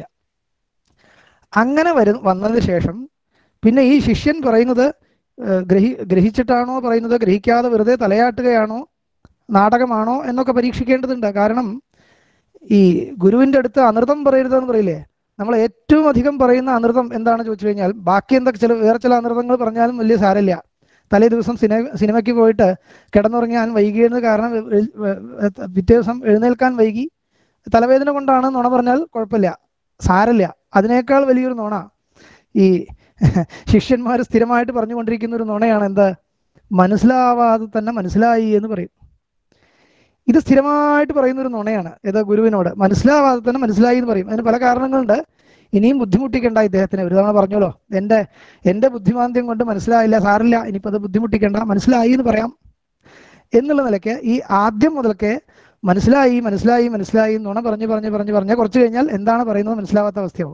അങ്ങനെ വരു വന്നതിന് ശേഷം പിന്നെ ഈ ശിഷ്യൻ പറയുന്നത് ഏഹ്, ഗ്രഹി ഗ്രഹിച്ചിട്ടാണോ പറയുന്നത് ഗ്രഹിക്കാതെ വെറുതെ തലയാട്ടുകയാണോ നാടകമാണോ എന്നൊക്കെ പരീക്ഷിക്കേണ്ടതുണ്ട് കാരണം ഈ ഗുരുവിന്റെ അടുത്ത് അനൃതം പറയരുതെന്ന് പറയില്ലേ നമ്മൾ ഏറ്റവും അധികം പറയുന്ന അനൃതം എന്താണ് ചോദിച്ചു കഴിഞ്ഞാൽ ബാക്കി എന്തൊക്കെ ചില വേറെ ചില അനൃതങ്ങൾ പറഞ്ഞാലും വലിയ സാരമില്ല തലേ ദിവസം സിനിമ സിനിമയ്ക്ക് പോയിട്ട് കിടന്നുറങ്ങാൻ വൈകിയെന്ന് കാരണം എ- എ- എ- പിറ്റേ ദിവസം എഴുന്നേൽക്കാൻ വൈകി തലവേദന കൊണ്ടാണ് നുണ പറഞ്ഞാൽ കുഴപ്പമില്ല സാരമില്ല അതിനേക്കാൾ വലിയൊരു നുണ ഈ ശിഷ്യന്മാർ സ്ഥിരമായിട്ട് പറഞ്ഞുകൊണ്ടിരിക്കുന്ന ഒരു നുണയാണ് എന്ത് മനസ്സിലാവാതെ തന്നെ മനസ്സിലായി എന്ന് പറയും ഇത് സ്ഥിരമായിട്ട് പറയുന്ന ഒരു നുണയാണ് ഏത് ഗുരുവിനോട് മനസ്സിലാവാതെ തന്നെ മനസ്സിലായി എന്ന് പറയും അതിന് പല കാരണങ്ങളുണ്ട് ഇനിയും ബുദ്ധിമുട്ടിക്കണ്ട ഇദ്ദേഹത്തിന് ഒരു തവണ പറഞ്ഞല്ലോ എൻ്റെ എൻ്റെ ബുദ്ധിമാന്ദ്യം കൊണ്ട് മനസ്സിലായില്ല സാറില്ല ഇനിയിപ്പോൾ അത് ബുദ്ധിമുട്ടിക്കണ്ട മനസ്സിലായി എന്ന് പറയാം എന്നുള്ള നിലയ്ക്ക് ഈ ആദ്യം മുതൽക്കേ മനസ്സിലായി മനസ്സിലായി മനസ്സിലായി നുണ പറഞ്ഞ് പറഞ്ഞ് പറഞ്ഞ് പറഞ്ഞ് കുറച്ച് കഴിഞ്ഞാൽ എന്താണ് പറയുന്നത് മനസ്സിലാവാത്ത അവസ്ഥയാവും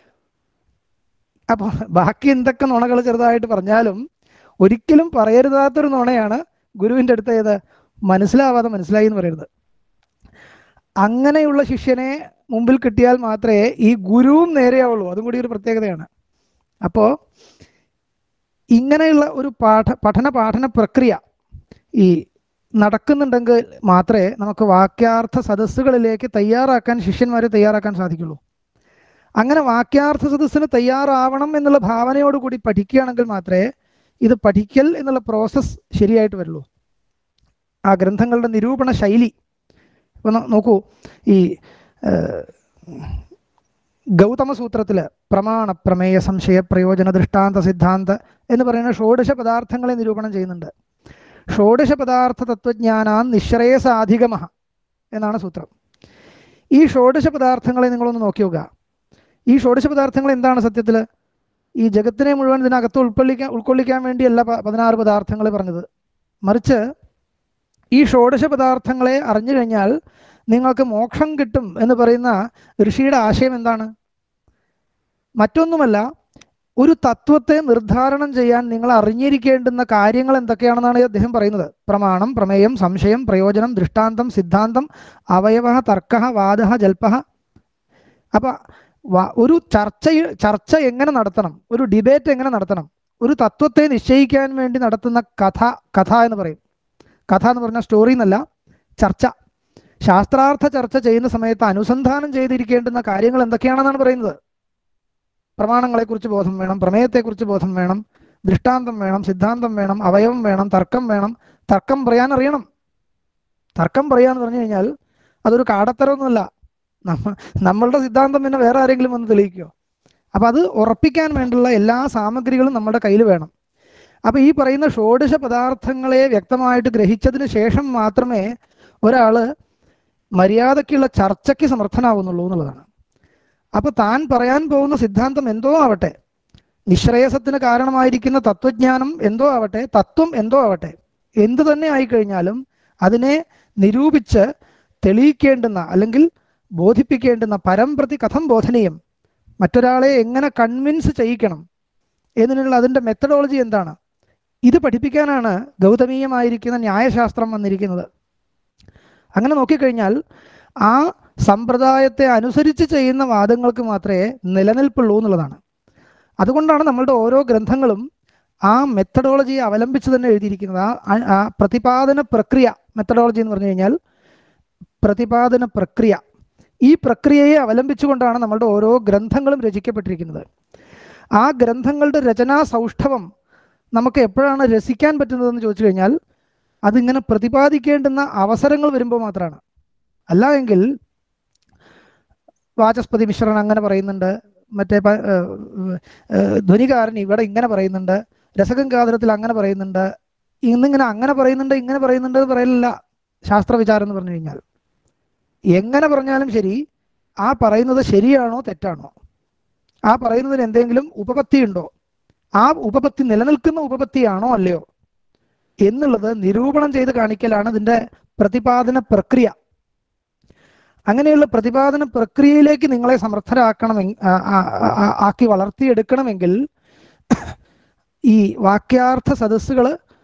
അപ്പോൾ ബാക്കി എന്തൊക്കെ നുണകൾ ചെറുതായിട്ട് പറഞ്ഞാലും ഒരിക്കലും പറയരുതാത്തൊരു നുണയാണ് ഗുരുവിൻ്റെ അടുത്ത് ഏത് മനസ്സിലാവാതെ മനസ്സിലായി എന്ന് പറയരുത് അങ്ങനെയുള്ള ശിഷ്യനെ മുമ്പിൽ കിട്ടിയാൽ മാത്രമേ ഈ ഗുരുവും നേരെയാവുള്ളൂ അതും കൂടി ഒരു പ്രത്യേകതയാണ് അപ്പോൾ ഇങ്ങനെയുള്ള ഒരു പാഠ പഠന പാഠന പ്രക്രിയ ഈ നടക്കുന്നുണ്ടെങ്കിൽ മാത്രമേ നമുക്ക് വാക്യാർത്ഥ സദസ്സുകളിലേക്ക് തയ്യാറാക്കാൻ ശിഷ്യന്മാരെ തയ്യാറാക്കാൻ സാധിക്കുള്ളൂ അങ്ങനെ വാക്യാർത്ഥ സദസ്സിന് തയ്യാറാവണം എന്നുള്ള ഭാവനയോടുകൂടി പഠിക്കുകയാണെങ്കിൽ മാത്രമേ ഇത് പഠിക്കൽ എന്നുള്ള പ്രോസസ്സ് ശരിയായിട്ട് വരുള്ളൂ ആ ഗ്രന്ഥങ്ങളുടെ നിരൂപണ ശൈലി ഇപ്പൊ നോ- നോക്കൂ ഈ ഏഹ്, ഗൗതമ സൂത്രത്തില് പ്രമാണ പ്രമേയ സംശയ പ്രയോജന ദൃഷ്ടാന്ത സിദ്ധാന്ത എന്ന് പറയുന്ന ഷോഡശ പദാർത്ഥങ്ങളെ നിരൂപണം ചെയ്യുന്നുണ്ട് ഷോഡശ പദാർത്ഥ തത്വജ്ഞാനാൻ നിശ്രേയസാധികമ എന്നാണ് സൂത്രം ഈ ഷോഡശ പദാർത്ഥങ്ങളെ നിങ്ങളൊന്ന് നോക്കി നോക്കുക ഈ ഷോഡശ പദാർത്ഥങ്ങൾ എന്താണ് സത്യത്തിൽ ഈ ജഗത്തിനെ മുഴുവൻ ഇതിനകത്ത് ഉൾക്കൊള്ളിക്കാൻ ഉൾക്കൊള്ളിക്കാൻ വേണ്ടിയല്ല പ- പതിനാറ് പദാർത്ഥങ്ങൾ പറഞ്ഞത് മറിച്ച് ഈ ഷോഡശ പദാർത്ഥങ്ങളെ അറിഞ്ഞു കഴിഞ്ഞാൽ നിങ്ങൾക്ക് മോക്ഷം കിട്ടും എന്ന് പറയുന്ന ഋഷിയുടെ ആശയം എന്താണ് മറ്റൊന്നുമല്ല ഒരു തത്വത്തെ നിർദ്ധാരണം ചെയ്യാൻ നിങ്ങൾ അറിഞ്ഞിരിക്കേണ്ടുന്ന കാര്യങ്ങൾ എന്തൊക്കെയാണെന്നാണ് അദ്ദേഹം പറയുന്നത് പ്രമാണം പ്രമേയം സംശയം പ്രയോജനം ദൃഷ്ടാന്തം സിദ്ധാന്തം അവയവ തർക്ക വാദ ജൽപ്പ അപ്പൊ വ- ഒരു ചർച്ച ചർച്ച എങ്ങനെ നടത്തണം ഒരു ഡിബേറ്റ് എങ്ങനെ നടത്തണം ഒരു തത്വത്തെ നിശ്ചയിക്കാൻ വേണ്ടി നടത്തുന്ന കഥ കഥ എന്ന് പറയും കഥ എന്ന് പറഞ്ഞാൽ സ്റ്റോറി എന്നല്ല ചർച്ച ശാസ്ത്രാർത്ഥ ചർച്ച ചെയ്യുന്ന സമയത്ത് അനുസന്ധാനം ചെയ്തിരിക്കേണ്ടുന്ന കാര്യങ്ങൾ എന്തൊക്കെയാണെന്നാണ് പറയുന്നത് പ്രമാണങ്ങളെക്കുറിച്ച് ബോധം വേണം പ്രമേയത്തെക്കുറിച്ച് ബോധം വേണം ദൃഷ്ടാന്തം വേണം സിദ്ധാന്തം വേണം അവയവം വേണം തർക്കം വേണം തർക്കം പറയാൻ അറിയണം തർക്കം പറയാന്ന് പറഞ്ഞു കഴിഞ്ഞാൽ അതൊരു കാടത്തരമൊന്നുമല്ല നമ്മ നമ്മളുടെ സിദ്ധാന്തം പിന്നെ വേറെ ആരെങ്കിലും വന്ന് തെളിയിക്കോ അപ്പൊ അത് ഉറപ്പിക്കാൻ വേണ്ടുള്ള എല്ലാ സാമഗ്രികളും നമ്മുടെ കയ്യിൽ വേണം അപ്പൊ ഈ പറയുന്ന ഷോഡശ പദാർത്ഥങ്ങളെ വ്യക്തമായിട്ട് ഗ്രഹിച്ചതിന് ശേഷം മാത്രമേ ഒരാള് മര്യാദയ്ക്കുള്ള ചർച്ചയ്ക്ക് സമർത്ഥനാവുന്നുള്ളൂ എന്നുള്ളതാണ് അപ്പൊ താൻ പറയാൻ പോകുന്ന സിദ്ധാന്തം എന്തോ ആവട്ടെ നിശ്രേയസത്തിന് കാരണമായിരിക്കുന്ന തത്വജ്ഞാനം എന്തോ ആവട്ടെ തത്വം എന്തോ ആവട്ടെ എന്തു തന്നെ ആയിക്കഴിഞ്ഞാലും അതിനെ നിരൂപിച്ച് തെളിയിക്കേണ്ടുന്ന അല്ലെങ്കിൽ ബോധിപ്പിക്കേണ്ടുന്ന പരംപ്രതി കഥം ബോധനീയം മറ്റൊരാളെ എങ്ങനെ കൺവിൻസ് ചെയ്യിക്കണം എന്നതിനുള്ള അതിൻ്റെ മെത്തഡോളജി എന്താണ് ഇത് പഠിപ്പിക്കാനാണ് ഗൗതമീയമായിരിക്കുന്ന ന്യായശാസ്ത്രം വന്നിരിക്കുന്നത് അങ്ങനെ നോക്കിക്കഴിഞ്ഞാൽ ആ സമ്പ്രദായത്തെ അനുസരിച്ച് ചെയ്യുന്ന വാദങ്ങൾക്ക് മാത്രമേ നിലനിൽപ്പുള്ളൂ എന്നുള്ളതാണ് അതുകൊണ്ടാണ് നമ്മളുടെ ഓരോ ഗ്രന്ഥങ്ങളും ആ മെത്തഡോളജിയെ അവലംബിച്ച് തന്നെ എഴുതിയിരിക്കുന്നത് ആ- ആ ആ പ്രതിപാദന പ്രക്രിയ മെത്തഡോളജി എന്ന് പറഞ്ഞു കഴിഞ്ഞാൽ പ്രതിപാദന പ്രക്രിയ ഈ പ്രക്രിയയെ അവലംബിച്ചുകൊണ്ടാണ് നമ്മളുടെ ഓരോ ഗ്രന്ഥങ്ങളും രചിക്കപ്പെട്ടിരിക്കുന്നത് ആ ഗ്രന്ഥങ്ങളുടെ രചനാ സൗഷ്ഠവം നമുക്ക് എപ്പോഴാണ് രസിക്കാൻ പറ്റുന്നതെന്ന് ചോദിച്ചു കഴിഞ്ഞാൽ അതിങ്ങനെ പ്രതിപാദിക്കേണ്ടുന്ന അവസരങ്ങൾ വരുമ്പോൾ മാത്രമാണ് അല്ല എങ്കിൽ വാചസ്പതി മിശ്രൻ അങ്ങനെ പറയുന്നുണ്ട് മറ്റേ പ- ഏഹ് ഏഹ് ധ്വനികാരൻ ഇവിടെ ഇങ്ങനെ പറയുന്നുണ്ട് രസഗംഗാധരത്തിൽ അങ്ങനെ പറയുന്നുണ്ട് ഇന്നിങ്ങനെ അങ്ങനെ പറയുന്നുണ്ട് ഇങ്ങനെ പറയുന്നുണ്ട് എന്ന് പറയലില്ല ശാസ്ത്ര വിചാരം എന്ന് പറഞ്ഞു കഴിഞ്ഞാൽ എങ്ങനെ പറഞ്ഞാലും ശരി ആ പറയുന്നത് ശരിയാണോ തെറ്റാണോ ആ പറയുന്നതിന് എന്തെങ്കിലും ഉപപത്തി ഉണ്ടോ ആ ഉപപത്തി നിലനിൽക്കുന്ന ഉപപത്തിയാണോ അല്ലയോ എന്നുള്ളത് നിരൂപണം ചെയ്ത് കാണിക്കലാണ് ഇതിന്റെ പ്രതിപാദന പ്രക്രിയ അങ്ങനെയുള്ള പ്രതിപാദന പ്രക്രിയയിലേക്ക് നിങ്ങളെ സമർത്ഥരാക്കണമെങ്കിൽ ആക്കി വളർത്തിയെടുക്കണമെങ്കിൽ ഈ വാക്യാർത്ഥ സദസ്സുകൾ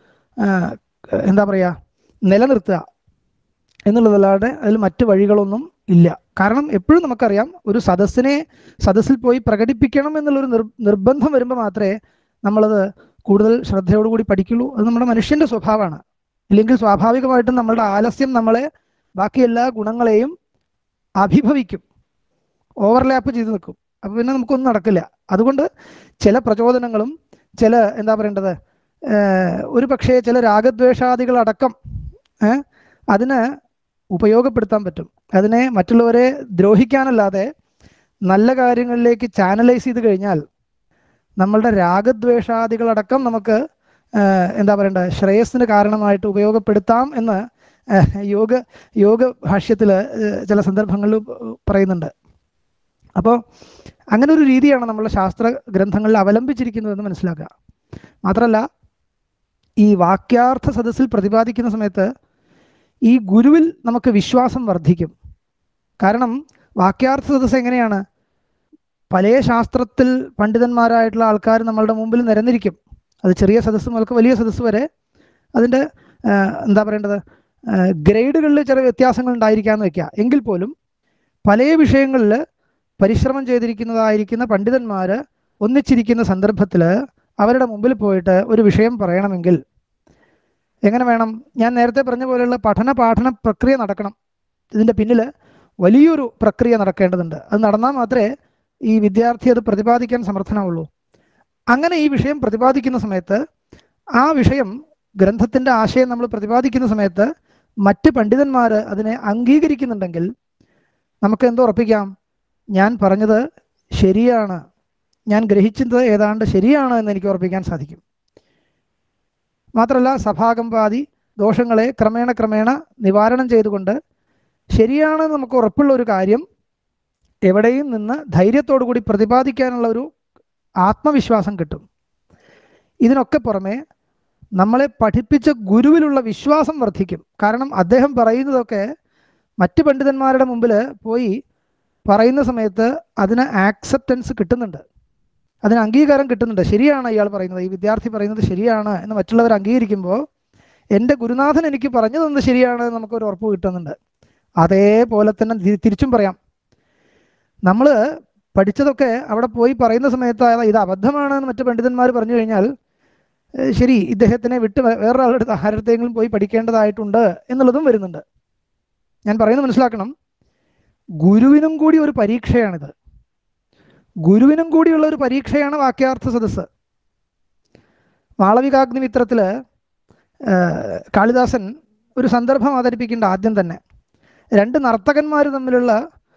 എന്താ പറയുക നിലനിർത്തുക എന്നുള്ളതല്ലാതെ അതിൽ മറ്റു വഴികളൊന്നും ഇല്ല കാരണം എപ്പോഴും നമുക്കറിയാം ഒരു സദസ്സിനെ സദസ്സിൽ പോയി പ്രകടിപ്പിക്കണം എന്നുള്ളൊരു നിർ നിർബന്ധം വരുമ്പോൾ മാത്രമേ നമ്മളത് കൂടുതൽ ശ്രദ്ധയോടുകൂടി പഠിക്കുള്ളൂ അത് നമ്മുടെ മനുഷ്യന്റെ സ്വഭാവമാണ് ഇല്ലെങ്കിൽ സ്വാഭാവികമായിട്ടും നമ്മളുടെ ആലസ്യം നമ്മളെ ബാക്കി എല്ലാ ഗുണങ്ങളെയും അഭിഭവിക്കും ഓവർലാപ്പ് ചെയ്ത് നിൽക്കും അപ്പൊ പിന്നെ നമുക്കൊന്നും നടക്കില്ല അതുകൊണ്ട് ചില പ്രചോദനങ്ങളും ചില എന്താ പറയേണ്ടത് ഒരു പക്ഷേ ചില രാഗദ്വേഷാദികളടക്കം അതിന് ഉപയോഗപ്പെടുത്താൻ പറ്റും അതിനെ മറ്റുള്ളവരെ ദ്രോഹിക്കാനല്ലാതെ നല്ല കാര്യങ്ങളിലേക്ക് ചാനലൈസ് ചെയ്ത് കഴിഞ്ഞാൽ നമ്മളുടെ രാഗദ്വേഷാദികളടക്കം നമുക്ക് എന്താ പറയണ്ടത് ശ്രേയസ്സിന് കാരണമായിട്ട് ഉപയോഗപ്പെടുത്താം എന്ന് യോഗ യോഗ ഭാഷ്യത്തിൽ ചില സന്ദർഭങ്ങളിൽ പറയുന്നുണ്ട് അപ്പോൾ അങ്ങനെ ഒരു രീതിയാണ് നമ്മളെ ശാസ്ത്ര ഗ്രന്ഥങ്ങളിൽ അവലംബിച്ചിരിക്കുന്നതെന്ന് മനസ്സിലാക്കുക മാത്രമല്ല ഈ വാക്യാർത്ഥ സദസ്സിൽ പ്രതിപാദിക്കുന്ന സമയത്ത് ഈ ഗുരുവിൽ നമുക്ക് വിശ്വാസം വർദ്ധിക്കും കാരണം വാക്യാർത്ഥ സദസ്സ് എങ്ങനെയാണ് പല ശാസ്ത്രത്തിൽ പണ്ഡിതന്മാരായിട്ടുള്ള ആൾക്കാർ നമ്മളുടെ മുമ്പിൽ നിരന്നിരിക്കും അത് ചെറിയ സദസ്സ് മുതൽക്ക് വലിയ സദസ്സ് വരെ അതിൻ്റെ എന്താ പറയേണ്ടത് ഗ്രേഡുകളിൽ ചെറിയ വ്യത്യാസങ്ങൾ ഉണ്ടായിരിക്കാമെന്ന് വെക്കുക എങ്കിൽ പോലും പല വിഷയങ്ങളിൽ പരിശ്രമം ചെയ്തിരിക്കുന്നതായിരിക്കുന്ന പണ്ഡിതന്മാർ ഒന്നിച്ചിരിക്കുന്ന സന്ദർഭത്തിൽ അവരുടെ മുമ്പിൽ പോയിട്ട് ഒരു വിഷയം പറയണമെങ്കിൽ എങ്ങനെ വേണം ഞാൻ നേരത്തെ പറഞ്ഞ പോലെയുള്ള പഠന പാഠന പ്രക്രിയ നടക്കണം ഇതിൻ്റെ പിന്നിൽ വലിയൊരു പ്രക്രിയ നടക്കേണ്ടതുണ്ട് അത് നടന്നാൽ മാത്രമേ ഈ വിദ്യാർത്ഥി അത് പ്രതിപാദിക്കാൻ സമർത്ഥനാവുള്ളൂ അങ്ങനെ ഈ വിഷയം പ്രതിപാദിക്കുന്ന സമയത്ത് ആ വിഷയം ഗ്രന്ഥത്തിൻ്റെ ആശയം നമ്മൾ പ്രതിപാദിക്കുന്ന സമയത്ത് മറ്റ് പണ്ഡിതന്മാർ അതിനെ അംഗീകരിക്കുന്നുണ്ടെങ്കിൽ നമുക്ക് എന്തോ ഉറപ്പിക്കാം ഞാൻ പറഞ്ഞത് ശരിയാണ് ഞാൻ ഗ്രഹിച്ചത് ഏതാണ്ട് ശരിയാണ് എന്ന് എനിക്ക് ഉറപ്പിക്കാൻ സാധിക്കും മാത്രമല്ല സഭാകമ്പാതി ദോഷങ്ങളെ ക്രമേണ ക്രമേണ നിവാരണം ചെയ്തുകൊണ്ട് ശരിയാണെന്ന് നമുക്ക് ഉറപ്പുള്ള ഒരു കാര്യം എവിടെയും നിന്ന് ധൈര്യത്തോടു കൂടി പ്രതിപാദിക്കാനുള്ള ഒരു ആത്മവിശ്വാസം കിട്ടും ഇതിനൊക്കെ പുറമെ നമ്മളെ പഠിപ്പിച്ച ഗുരുവിലുള്ള വിശ്വാസം വർദ്ധിക്കും കാരണം അദ്ദേഹം പറയുന്നതൊക്കെ മറ്റ് പണ്ഡിതന്മാരുടെ മുമ്പിൽ പോയി പറയുന്ന സമയത്ത് അതിന് ആക്സെപ്റ്റൻസ് കിട്ടുന്നുണ്ട് അതിന് അംഗീകാരം കിട്ടുന്നുണ്ട് ശരിയാണ് ഇയാൾ പറയുന്നത് ഈ വിദ്യാർത്ഥി പറയുന്നത് ശരിയാണ് എന്ന് മറ്റുള്ളവർ അംഗീകരിക്കുമ്പോൾ എൻ്റെ ഗുരുനാഥൻ എനിക്ക് പറഞ്ഞു തന്നത് ശരിയാണ് എന്ന് നമുക്കൊരു ഉറപ്പ് കിട്ടുന്നുണ്ട് അതേപോലെ തന്നെ തിരിച്ചും പറയാം നമ്മൾ പഠിച്ചതൊക്കെ അവിടെ പോയി പറയുന്ന സമയത്ത് ഇത് അബദ്ധമാണ് എന്ന് മറ്റു പണ്ഡിതന്മാർ പറഞ്ഞു കഴിഞ്ഞാൽ ശരി ഇദ്ദേഹത്തിനെ വിട്ട് വേറൊരാളുടെ ആരുടെയെങ്കിലും പോയി പഠിക്കേണ്ടതായിട്ടുണ്ട് എന്നുള്ളതും വരുന്നുണ്ട് ഞാൻ പറയുന്നത് മനസ്സിലാക്കണം ഗുരുവിനും കൂടി ഒരു പരീക്ഷയാണിത് ഗുരുവിനും കൂടിയുള്ള ഒരു പരീക്ഷയാണ് വാക്യാർത്ഥ സദസ്സ് മാളവികാഗ്നിമിത്രത്തില് കാളിദാസൻ ഒരു സന്ദർഭം അവതരിപ്പിക്കേണ്ട ആദ്യം തന്നെ രണ്ട് നർത്തകന്മാർ തമ്മിലുള്ള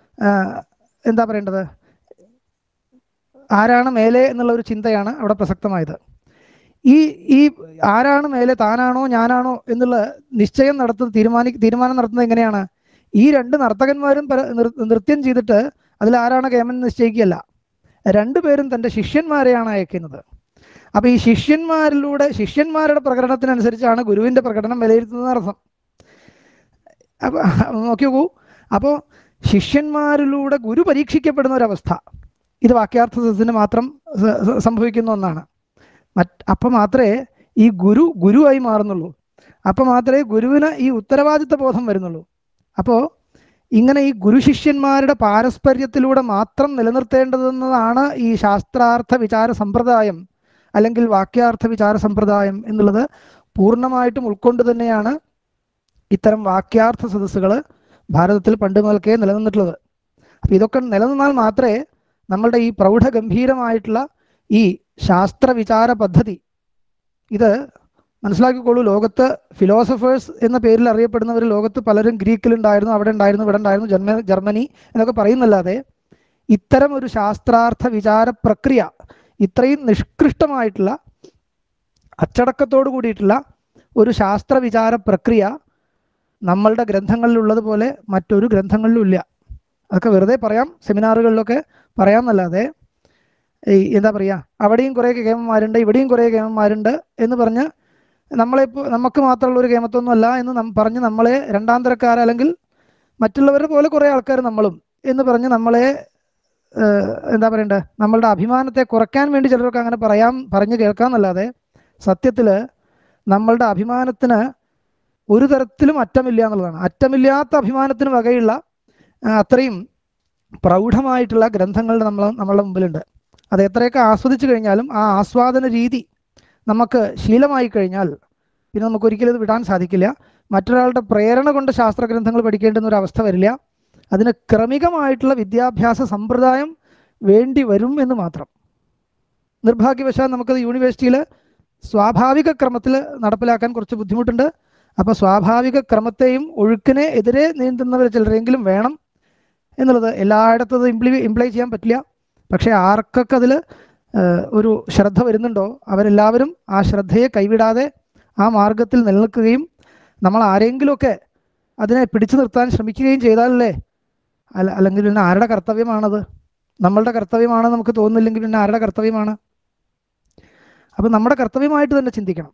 എന്താ പറയേണ്ടത് ആരാണ് മേലെ എന്നുള്ള ഒരു ചിന്തയാണ് അവിടെ പ്രസക്തമായത് ഈ ഈ ആരാണ് മേലെ താനാണോ ഞാനാണോ എന്നുള്ള നിശ്ചയം നടത്തുന്ന തീരുമാനി തീരുമാനം നടത്തുന്നത് എങ്ങനെയാണ് ഈ രണ്ട് നർത്തകന്മാരും നൃത്യം ചെയ്തിട്ട് അതിൽ ആരാണ് കേമൻ നിശ്ചയിക്കുകയല്ല രണ്ടുപേരും തൻ്റെ ശിഷ്യന്മാരെയാണ് അയക്കുന്നത് അപ്പൊ ഈ ശിഷ്യന്മാരിലൂടെ ശിഷ്യന്മാരുടെ പ്രകടനത്തിനനുസരിച്ചാണ് ഗുരുവിന്റെ പ്രകടനം വിലയിരുത്തുന്നത് അർത്ഥം അപ്പൊ നോക്കി നോക്കൂ അപ്പോൾ ശിഷ്യന്മാരിലൂടെ ഗുരു പരീക്ഷിക്കപ്പെടുന്ന ഒരവസ്ഥ ഇത് വാക്യാർത്ഥത്തിന് മാത്രം സംഭവിക്കുന്ന ഒന്നാണ് മറ്റ് അപ്പം മാത്രമേ ഈ ഗുരു ഗുരുവായി മാറുന്നുള്ളൂ അപ്പം മാത്രമേ ഗുരുവിന് ഈ ഉത്തരവാദിത്ത ബോധം വരുന്നുള്ളൂ അപ്പോൾ ഇങ്ങനെ ഈ ഗുരുശിഷ്യന്മാരുടെ പാരസ്പര്യത്തിലൂടെ മാത്രം നിലനിർത്തേണ്ടതെന്നതാണ് ഈ ശാസ്ത്രാർത്ഥ വിചാര സമ്പ്രദായം അല്ലെങ്കിൽ വാക്യാർത്ഥ വിചാര സമ്പ്രദായം എന്നുള്ളത് പൂർണ്ണമായിട്ടും ഉൾക്കൊണ്ട് തന്നെയാണ് ഇത്തരം വാക്യാർത്ഥ സദസ്സുകൾ ഭാരതത്തിൽ പണ്ട് മുതൽക്കേ നിലനിന്നിട്ടുള്ളത് അപ്പം ഇതൊക്കെ നിലനിന്നാൽ മാത്രമേ നമ്മളുടെ ഈ പ്രൗഢഗംഭീരമായിട്ടുള്ള ഈ ശാസ്ത്ര വിചാര പദ്ധതി ഇത് മനസ്സിലാക്കിക്കോളൂ ലോകത്ത് ഫിലോസഫേഴ്സ് എന്ന പേരിൽ അറിയപ്പെടുന്നവർ ലോകത്ത് പലരും ഗ്രീക്കിലുണ്ടായിരുന്നു അവിടെ ഉണ്ടായിരുന്നു ഇവിടെ ഉണ്ടായിരുന്നു ജർമ്മ ജർമ്മനി എന്നൊക്കെ പറയുന്നല്ലാതെ ഇത്തരം ഒരു ശാസ്ത്രാർത്ഥ വിചാര പ്രക്രിയ ഇത്രയും നിഷ്കൃഷ്ടമായിട്ടുള്ള അച്ചടക്കത്തോടു കൂടിയിട്ടുള്ള ഒരു ശാസ്ത്ര വിചാര പ്രക്രിയ നമ്മളുടെ ഗ്രന്ഥങ്ങളിലുള്ളതുപോലെ മറ്റൊരു ഗ്രന്ഥങ്ങളിലും ഇല്ല അതൊക്കെ വെറുതെ പറയാം സെമിനാറുകളിലൊക്കെ പറയാമെന്നല്ലാതെ ഈ എന്താ പറയുക അവിടെയും കുറേ കേമന്മാരുണ്ട് ഇവിടെയും കുറേ കേമന്മാരുണ്ട് എന്ന് പറഞ്ഞ് നമ്മളെ ഇപ്പോ- നമുക്ക് മാത്രമുള്ള ഒരു കേമത്വമൊന്നും അല്ല എന്ന് നം പറഞ്ഞ് നമ്മളെ രണ്ടാം തരക്കാർ അല്ലെങ്കിൽ മറ്റുള്ളവരെ പോലെ കുറേ ആൾക്കാർ നമ്മളും എന്ന് പറഞ്ഞ് നമ്മളെ ഏഹ്, എന്താ പറയണ്ടേ നമ്മളുടെ അഭിമാനത്തെ കുറയ്ക്കാൻ വേണ്ടി ചിലർക്ക് അങ്ങനെ പറയാം പറഞ്ഞു കേൾക്കാന്നല്ലാതെ സത്യത്തിൽ നമ്മളുടെ അഭിമാനത്തിന് ഒരു തരത്തിലും അറ്റമില്ല എന്നുള്ളതാണ് അറ്റമില്ലാത്ത അഭിമാനത്തിന് വകയുള്ള ആ, അത്രയും പ്രൗഢമായിട്ടുള്ള ഗ്രന്ഥങ്ങൾ നമ്മൾ നമ്മളുടെ മുമ്പിലുണ്ട് അത് എത്രയൊക്കെ ആസ്വദിച്ചു കഴിഞ്ഞാലും ആ ആസ്വാദന രീതി നമുക്ക് ശീലമായി കഴിഞ്ഞാൽ പിന്നെ നമുക്ക് ഒരിക്കലും ഇത് വിടാൻ സാധിക്കില്ല മറ്റൊരാളുടെ പ്രേരണ കൊണ്ട് ശാസ്ത്ര ഗ്രന്ഥങ്ങൾ പഠിക്കേണ്ടുന്ന ഒരു അവസ്ഥ വരില്ല അതിന് ക്രമികമായിട്ടുള്ള വിദ്യാഭ്യാസ സമ്പ്രദായം വേണ്ടി വരും എന്ന് മാത്രം നിർഭാഗ്യവശാൽ നമുക്കത് യൂണിവേഴ്സിറ്റിയിൽ സ്വാഭാവിക ക്രമത്തിൽ നടപ്പിലാക്കാൻ കുറച്ച് ബുദ്ധിമുട്ടുണ്ട് അപ്പോൾ സ്വാഭാവിക ക്രമത്തെയും ഒഴുക്കിനെ എതിരെ നീന്തുന്നവർ ചിലരെങ്കിലും വേണം എന്നുള്ളത് എല്ലായിടത്തും ഇംപ്ലി ഇംപ്ലൈ ചെയ്യാൻ പറ്റില്ല പക്ഷേ ആർക്കൊക്കെ അതിൽ ഒരു ശ്രദ്ധ വരുന്നുണ്ടോ അവരെല്ലാവരും ആ ശ്രദ്ധയെ കൈവിടാതെ ആ മാർഗത്തിൽ നിലനിൽക്കുകയും നമ്മൾ ആരെങ്കിലുമൊക്കെ അതിനെ പിടിച്ചു നിർത്താൻ ശ്രമിക്കുകയും ചെയ്താലല്ലേ അല്ല അല്ലെങ്കിൽ പിന്നെ ആരുടെ കർത്തവ്യമാണത് നമ്മളുടെ കർത്തവ്യമാണെന്ന് നമുക്ക് തോന്നുന്നില്ലെങ്കിൽ പിന്നെ ആരുടെ കർത്തവ്യമാണ് അപ്പം നമ്മുടെ കർത്തവ്യമായിട്ട് തന്നെ ചിന്തിക്കണം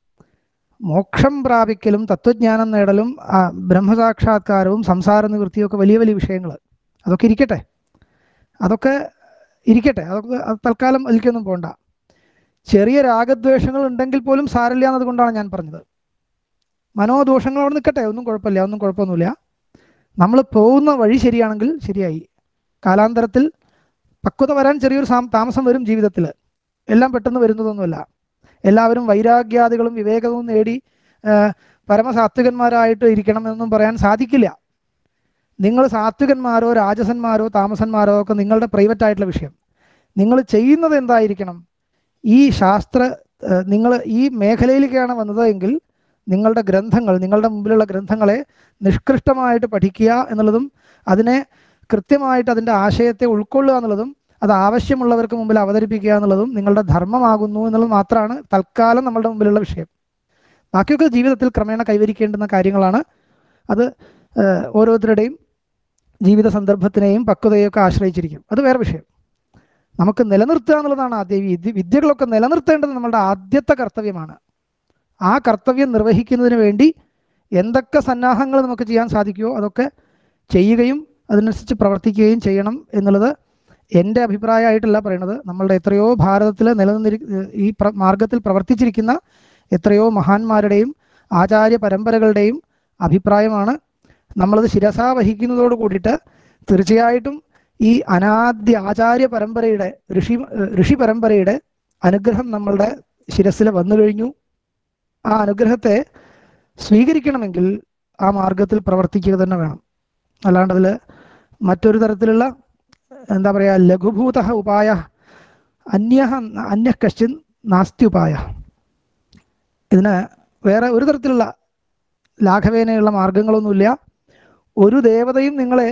മോക്ഷം പ്രാപിക്കലും തത്വജ്ഞാനം നേടലും ആ, ബ്രഹ്മസാക്ഷാത്കാരവും സംസാര നിവൃത്തിയും ഒക്കെ വലിയ വലിയ വിഷയങ്ങൾ അതൊക്കെ ഇരിക്കട്ടെ അതൊക്കെ ഇരിക്കട്ടെ അതൊക്കെ അത് തൽക്കാലം അതിലേക്കൊന്നും പോണ്ട ചെറിയ രാഗദ്വേഷങ്ങൾ ഉണ്ടെങ്കിൽ പോലും സാരമില്ല എന്നതുകൊണ്ടാണ് ഞാൻ പറഞ്ഞത് മനോദോഷങ്ങൾ അവിടെ നിൽക്കട്ടെ ഒന്നും കുഴപ്പമില്ല ഒന്നും കുഴപ്പമൊന്നുമില്ല നമ്മൾ പോകുന്ന വഴി ശരിയാണെങ്കിൽ ശരിയായി കാലാന്തരത്തിൽ പക്വത വരാൻ ചെറിയൊരു സാം- താമസം വരും ജീവിതത്തിൽ എല്ലാം പെട്ടെന്ന് വരുന്നതൊന്നുമല്ല എല്ലാവരും വൈരാഗ്യാദികളും വിവേകവും നേടി ആ, പരമസാത്വികന്മാരായിട്ട് ഇരിക്കണം എന്നൊന്നും പറയാൻ സാധിക്കില്ല നിങ്ങൾ സാത്വികന്മാരോ രാജസന്മാരോ താമസന്മാരോ ഒക്കെ നിങ്ങളുടെ പ്രൈവറ്റ് ആയിട്ടുള്ള വിഷയം നിങ്ങൾ ചെയ്യുന്നത് എന്തായിരിക്കണം ഈ ശാസ്ത്ര നിങ്ങൾ ഈ മേഖലയിലേക്കാണ് വന്നത് എങ്കിൽ നിങ്ങളുടെ ഗ്രന്ഥങ്ങൾ നിങ്ങളുടെ മുമ്പിലുള്ള ഗ്രന്ഥങ്ങളെ നിഷ്കൃഷ്ടമായിട്ട് പഠിക്കുക എന്നുള്ളതും അതിനെ കൃത്യമായിട്ട് അതിൻ്റെ ആശയത്തെ ഉൾക്കൊള്ളുക എന്നുള്ളതും അത് ആവശ്യമുള്ളവർക്ക് മുമ്പിൽ അവതരിപ്പിക്കുക എന്നുള്ളതും നിങ്ങളുടെ ധർമ്മമാകുന്നു എന്നുള്ളത് മാത്രമാണ് തൽക്കാലം നമ്മളുടെ മുമ്പിലുള്ള വിഷയം ബാക്കിയൊക്കെ ജീവിതത്തിൽ ക്രമേണ കൈവരിക്കേണ്ടുന്ന കാര്യങ്ങളാണ് അത് ഏഹ്, ഓരോരുത്തരുടെയും ജീവിത സന്ദർഭത്തിനെയും പക്വതയെയും ഒക്കെ ആശ്രയിച്ചിരിക്കും അത് വേറെ വിഷയം നമുക്ക് നിലനിർത്തുക എന്നുള്ളതാണ് ആദ്യം ഈ വിദ്യ വിദ്യകളൊക്കെ നിലനിർത്തേണ്ടത് നമ്മളുടെ ആദ്യത്തെ കർത്തവ്യമാണ് ആ കർത്തവ്യം നിർവഹിക്കുന്നതിന് വേണ്ടി എന്തൊക്കെ സന്നാഹങ്ങൾ നമുക്ക് ചെയ്യാൻ സാധിക്കുമോ അതൊക്കെ ചെയ്യുകയും അതിനനുസരിച്ച് പ്രവർത്തിക്കുകയും ചെയ്യണം എന്നുള്ളത് എൻ്റെ അഭിപ്രായമായിട്ടല്ല പറയണത് നമ്മളുടെ എത്രയോ ഭാരതത്തിൽ നിലനിന്നിരി ഈ പ്ര മാർഗത്തിൽ പ്രവർത്തിച്ചിരിക്കുന്ന എത്രയോ മഹാന്മാരുടെയും ആചാര്യ പരമ്പരകളുടെയും അഭിപ്രായമാണ് നമ്മളത് ശിരസാ വഹിക്കുന്നതോട് കൂടിയിട്ട് തീർച്ചയായിട്ടും ഈ അനാദ്യ ആചാര്യ പരമ്പരയുടെ ഋഷി ഋഷി പരമ്പരയുടെ അനുഗ്രഹം നമ്മളുടെ ശിരസിൽ വന്നു കഴിഞ്ഞു ആ അനുഗ്രഹത്തെ സ്വീകരിക്കണമെങ്കിൽ ആ മാർഗത്തിൽ പ്രവർത്തിക്കുക തന്നെ വേണം അല്ലാണ്ട് അതിൽ മറ്റൊരു തരത്തിലുള്ള എന്താ പറയുക ലഘുഭൂത ഉപായ അന്യ അന്യ കശ്ചിൻ നാസ്തി ഉപായ ഇതിന് വേറെ ഒരു തരത്തിലുള്ള ലാഘവേനയുള്ള മാർഗങ്ങളൊന്നുമില്ല ഒരു ദേവതയും നിങ്ങളെ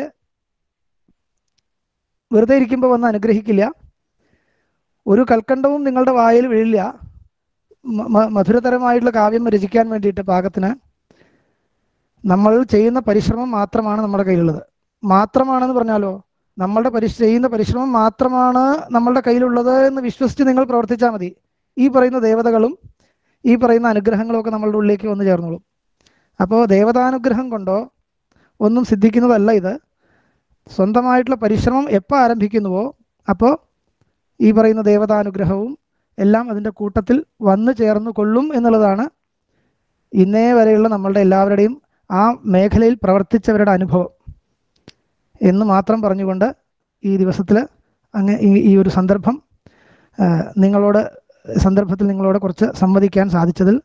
വെറുതെ ഇരിക്കുമ്പോൾ വന്ന് അനുഗ്രഹിക്കില്ല ഒരു കൽക്കണ്ടവും നിങ്ങളുടെ വായിൽ വീഴില്ല മ- മ- മധുരതരമായിട്ടുള്ള കാവ്യം രചിക്കാൻ വേണ്ടിയിട്ട് പാകത്തിന് നമ്മൾ ചെയ്യുന്ന പരിശ്രമം മാത്രമാണ് നമ്മുടെ കയ്യിലുള്ളത് മാത്രമാണെന്ന് പറഞ്ഞാലോ നമ്മളുടെ പരിശ് ചെയ്യുന്ന പരിശ്രമം മാത്രമാണ് നമ്മളുടെ കയ്യിലുള്ളത് എന്ന് വിശ്വസിച്ച് നിങ്ങൾ പ്രവർത്തിച്ചാൽ മതി ഈ പറയുന്ന ദേവതകളും ഈ പറയുന്ന അനുഗ്രഹങ്ങളും ഒക്കെ നമ്മളുടെ ഉള്ളിലേക്ക് വന്നു ചേർന്നോളും അപ്പോൾ ദേവതാനുഗ്രഹം കൊണ്ടോ ഒന്നും സിദ്ധിക്കുന്നതല്ല ഇത് സ്വന്തമായിട്ടുള്ള പരിശ്രമം എപ്പോൾ ആരംഭിക്കുന്നുവോ അപ്പോൾ ഈ പറയുന്ന ദേവതാനുഗ്രഹവും എല്ലാം അതിൻ്റെ കൂട്ടത്തിൽ വന്നു ചേർന്ന് കൊള്ളും എന്നുള്ളതാണ് ഇന്നേ വരെയുള്ള നമ്മളുടെ എല്ലാവരുടെയും ആ മേഖലയിൽ പ്രവർത്തിച്ചവരുടെ അനുഭവം എന്ന് മാത്രം പറഞ്ഞുകൊണ്ട് ഈ ദിവസത്തിൽ അങ്ങ് ഈ ഈ ഒരു സന്ദർഭം ആ, നിങ്ങളോട് സന്ദർഭത്തിൽ നിങ്ങളോട് കുറച്ച് സംവദിക്കാൻ സാധിച്ചതിൽ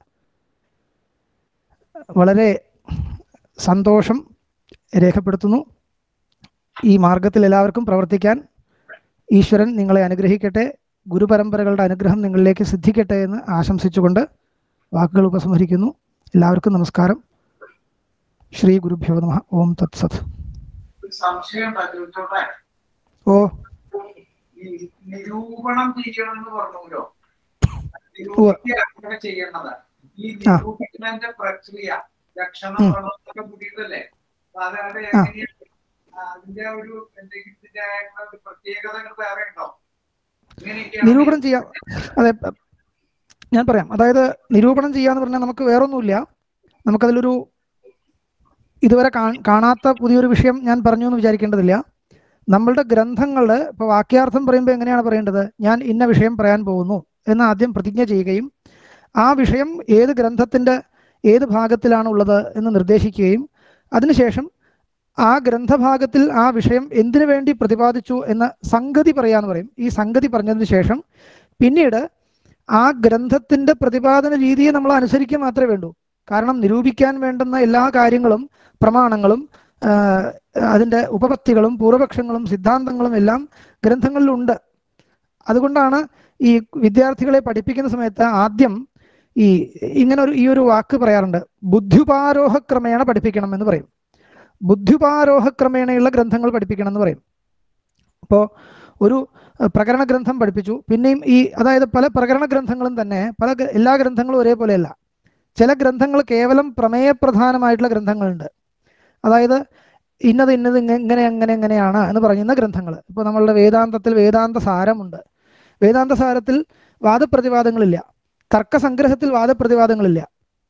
വളരെ സന്തോഷം രേഖപ്പെടുത്തുന്നു ഈ മാർഗത്തിൽ എല്ലാവർക്കും പ്രവർത്തിക്കാൻ ഈശ്വരൻ നിങ്ങളെ അനുഗ്രഹിക്കട്ടെ ഗുരുപരമ്പരകളുടെ അനുഗ്രഹം നിങ്ങളിലേക്ക് സിദ്ധിക്കട്ടെ എന്ന് ആശംസിച്ചുകൊണ്ട് വാക്കുകൾ ഉപസംഹരിക്കുന്നു എല്ലാവർക്കും നമസ്കാരം ശ്രീ ഗുരുഭ്യോ നമ ഓം തത്സത് ഒരു സംശയം ചോദിച്ചോട്ടെ ഓ ഈ നിരൂപണം ചെയ്യണം എന്ന് പറഞ്ഞല്ലോ നിരൂപിക്കുക അങ്ങനെ ചെയ്യേണ്ടത് ഈ ആ. നിരൂപിക്കുന്നതിന്റെ പ്രക്രിയ ലക്ഷണം ഉം. പ്രണവത്തൊക്കെ കൂടിയിട്ടല്ലേ അപ്പൊ അത് അത് ആ. എങ്ങനെയാണ് ആ, അതിന്റെ ഒരു എന്തെങ്കിലും ഇതിന്റെ ആയിട്ടുള്ള ഒരു പ്രത്യേകതകൾ വേറെ ഉണ്ടോ ഇങ്ങനെയൊക്കെയാണ് നിരൂപണം ചെയ്യാം അതെ പ- ഞാൻ പറയാം അതായത് നിരൂപണം ചെയ്യാന്ന് പറഞ്ഞാൽ നമുക്ക് വേറൊന്നുമില്ല നമുക്കതിലൊരു ഇതുവരെ കാ- കാണാത്ത പുതിയൊരു വിഷയം ഞാൻ പറഞ്ഞു എന്ന് വിചാരിക്കേണ്ടതില്ല നമ്മളുടെ ഗ്രന്ഥങ്ങൾ ഇപ്പോൾ വാക്യാർത്ഥം പറയുമ്പോൾ എങ്ങനെയാണ് പറയേണ്ടത് ഞാൻ ഇന്ന വിഷയം പറയാൻ പോകുന്നു എന്ന് ആദ്യം പ്രതിജ്ഞ ചെയ്യുകയും ആ വിഷയം ഏത് ഗ്രന്ഥത്തിൻ്റെ ഏത് ഭാഗത്തിലാണ് ഉള്ളത് എന്ന് നിർദ്ദേശിക്കുകയും അതിനുശേഷം ആ ഗ്രന്ഥഭാഗത്തിൽ ആ വിഷയം എന്തിനു വേണ്ടി പ്രതിപാദിച്ചു എന്ന സംഗതി പറയാന്ന് പറയും ഈ സംഗതി പറഞ്ഞതിന് ശേഷം പിന്നീട് ആ ഗ്രന്ഥത്തിന്റെ പ്രതിപാദന രീതിയെ നമ്മൾ അനുസരിക്കുക മാത്രമേ വേണ്ടൂ കാരണം നിരൂപിക്കാൻ വേണ്ടുന്ന എല്ലാ കാര്യങ്ങളും പ്രമാണങ്ങളും ആ, അതിന്റെ ഉപപത്തികളും പൂർവപക്ഷങ്ങളും സിദ്ധാന്തങ്ങളും എല്ലാം ഗ്രന്ഥങ്ങളിലുണ്ട് അതുകൊണ്ടാണ് ഈ വിദ്യാർത്ഥികളെ പഠിപ്പിക്കുന്ന സമയത്ത് ആദ്യം ഈ ഇങ്ങനെ ഒരു ഈ ഒരു വാക്ക് പറയാറുണ്ട് ബുദ്ധ്യുപാരോഹക്രമേണ പഠിപ്പിക്കണം എന്ന് പറയും ബുദ്ധ്യുപാരോഹക്രമേണയുള്ള ഗ്രന്ഥങ്ങൾ പഠിപ്പിക്കണം എന്ന് പറയും അപ്പോൾ ഒരു അഹ്, പ്രകരണ ഗ്രന്ഥം പഠിപ്പിച്ചു പിന്നെയും ഈ അതായത് പല പ്രകരണ ഗ്രന്ഥങ്ങളും തന്നെ പല ഗ്ര- എല്ലാ ഗ്രന്ഥങ്ങളും ഒരേപോലെയല്ല ചില ഗ്രന്ഥങ്ങൾ കേവലം പ്രമേയപ്രധാനമായിട്ടുള്ള ഗ്രന്ഥങ്ങളുണ്ട് അതായത് ഇന്നത് ഇന്നത് ഇങ്ങ- ഇങ്ങനെ എങ്ങനെ എങ്ങനെയാണ് എന്ന് പറയുന്ന ഗ്രന്ഥങ്ങൾ ഇപ്പോൾ നമ്മളുടെ വേദാന്തത്തിൽ വേദാന്ത സാരമുണ്ട് വേദാന്ത സാരത്തിൽ വാദപ്രതിവാദങ്ങളില്ല തർക്കസംഗ്രഹത്തിൽ വാദപ്രതിവാദങ്ങളില്ല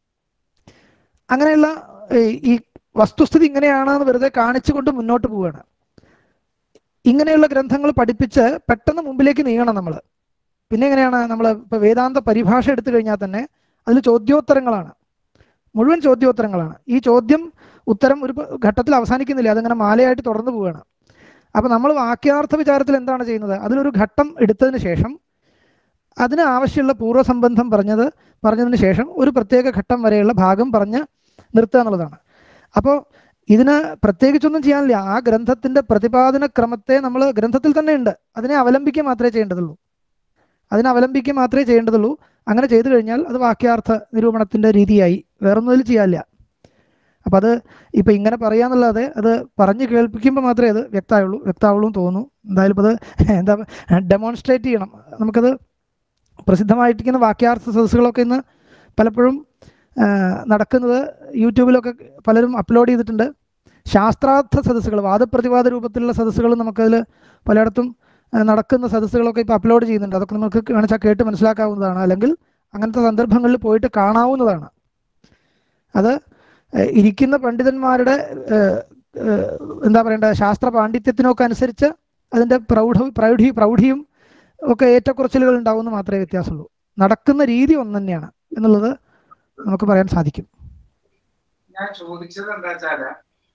അങ്ങനെയുള്ള ഈ- ഈ വസ്തുസ്ഥിതി ഇങ്ങനെയാണ് എന്ന് വെറുതെ കാണിച്ചുകൊണ്ട് മുന്നോട്ട് പോവുകയാണ് ഇങ്ങനെയുള്ള ഗ്രന്ഥങ്ങൾ പഠിപ്പിച്ച് പെട്ടെന്ന് മുമ്പിലേക്ക് നീങ്ങണം നമ്മൾ പിന്നെ എങ്ങനെയാണ് നമ്മൾ ഇപ്പോൾ വേദാന്ത പരിഭാഷ എടുത്തു കഴിഞ്ഞാൽ തന്നെ അതിൽ ചോദ്യോത്തരങ്ങളാണ് മുഴുവൻ ചോദ്യോത്തരങ്ങളാണ് ഈ ചോദ്യം ഉത്തരം ഒരു പ- ഘട്ടത്തിൽ അവസാനിക്കുന്നില്ല അതങ്ങനെ മാലയായിട്ട് തുടർന്ന് പോവുകയാണ് അപ്പോൾ നമ്മൾ വാക്യാർത്ഥ വിചാരത്തിൽ എന്താണ് ചെയ്യുന്നത് അതിലൊരു ഘട്ടം എടുത്തതിന് ശേഷം അതിന് ആവശ്യമുള്ള പൂർവ്വസംബന്ധം പറഞ്ഞത് പറഞ്ഞതിന് ശേഷം ഒരു പ്രത്യേക ഘട്ടം വരെയുള്ള ഭാഗം പറഞ്ഞ് നിർത്തുക എന്നുള്ളതാണ് അപ്പോൾ ഇതിന് പ്രത്യേകിച്ചൊന്നും ചെയ്യാനില്ല ആ ഗ്രന്ഥത്തിന്റെ പ്രതിപാദന ക്രമത്തെ നമ്മൾ ഗ്രന്ഥത്തിൽ തന്നെ ഉണ്ട് അതിനെ അവലംബിക്കുക മാത്രമേ ചെയ്യേണ്ടതുള്ളൂ അതിനെ അവലംബിക്കുക മാത്രമേ ചെയ്യേണ്ടതുള്ളൂ അങ്ങനെ ചെയ്തു കഴിഞ്ഞാൽ അത് വാക്യാർത്ഥ നിരൂപണത്തിന്റെ രീതിയായി വേറൊന്നും അതിൽ ചെയ്യാനില്ല അപ്പം അത് ഇപ്പം ഇങ്ങനെ പറയാന്നുള്ളത് അത് പറഞ്ഞ് കേൾപ്പിക്കുമ്പോൾ മാത്രമേ അത് വ്യക്തമായുള്ളൂ വ്യക്തമാവുള്ളൂ എന്ന് തോന്നുന്നു എന്തായാലും ഇപ്പം അത് എന്താ ഡെമോൺസ്ട്രേറ്റ് ചെയ്യണം നമുക്കത് പ്രസിദ്ധമായിട്ടിരിക്കുന്ന വാക്യാർത്ഥ സദസ്സുകളൊക്കെ ഇന്ന് പലപ്പോഴും ആ, നടക്കുന്നത് യൂട്യൂബിലൊക്കെ പലരും അപ്ലോഡ് ചെയ്തിട്ടുണ്ട് ശാസ്ത്രാർത്ഥ സദസ്സുകൾ വാദപ്രതിവാദ രൂപത്തിലുള്ള സദസ്സുകൾ നമുക്കതിൽ പലയിടത്തും ആ, നടക്കുന്ന സദസ്സുകളൊക്കെ ഇപ്പോൾ അപ്ലോഡ് ചെയ്യുന്നുണ്ട് അതൊക്കെ നമുക്ക് കാണിച്ചാൽ കേട്ട് മനസ്സിലാക്കാവുന്നതാണ് അല്ലെങ്കിൽ അങ്ങനത്തെ സന്ദർഭങ്ങളിൽ പോയിട്ട് കാണാവുന്നതാണ് അത് ഏഹ്, ഇരിക്കുന്ന പണ്ഡിതന്മാരുടെ ഏഹ്, ഏഹ്, എന്താ പറയേണ്ട ശാസ്ത്ര പാണ്ഡിത്യത്തിനൊക്കെ അനുസരിച്ച് അതിൻ്റെ പ്രൗഢ പ്രൗഢി പ്രൗഢിയും ഒക്കെ ഏറ്റക്കുറച്ചിലുകൾ ഉണ്ടാവുമെന്ന് മാത്രമേ വ്യത്യാസമുള്ളൂ നടക്കുന്ന രീതി ഒന്ന് തന്നെയാണ് എന്നുള്ളത് നമുക്ക് പറയാൻ സാധിക്കും ഞാൻ ചോദിച്ചത് എന്താ വെച്ചാല്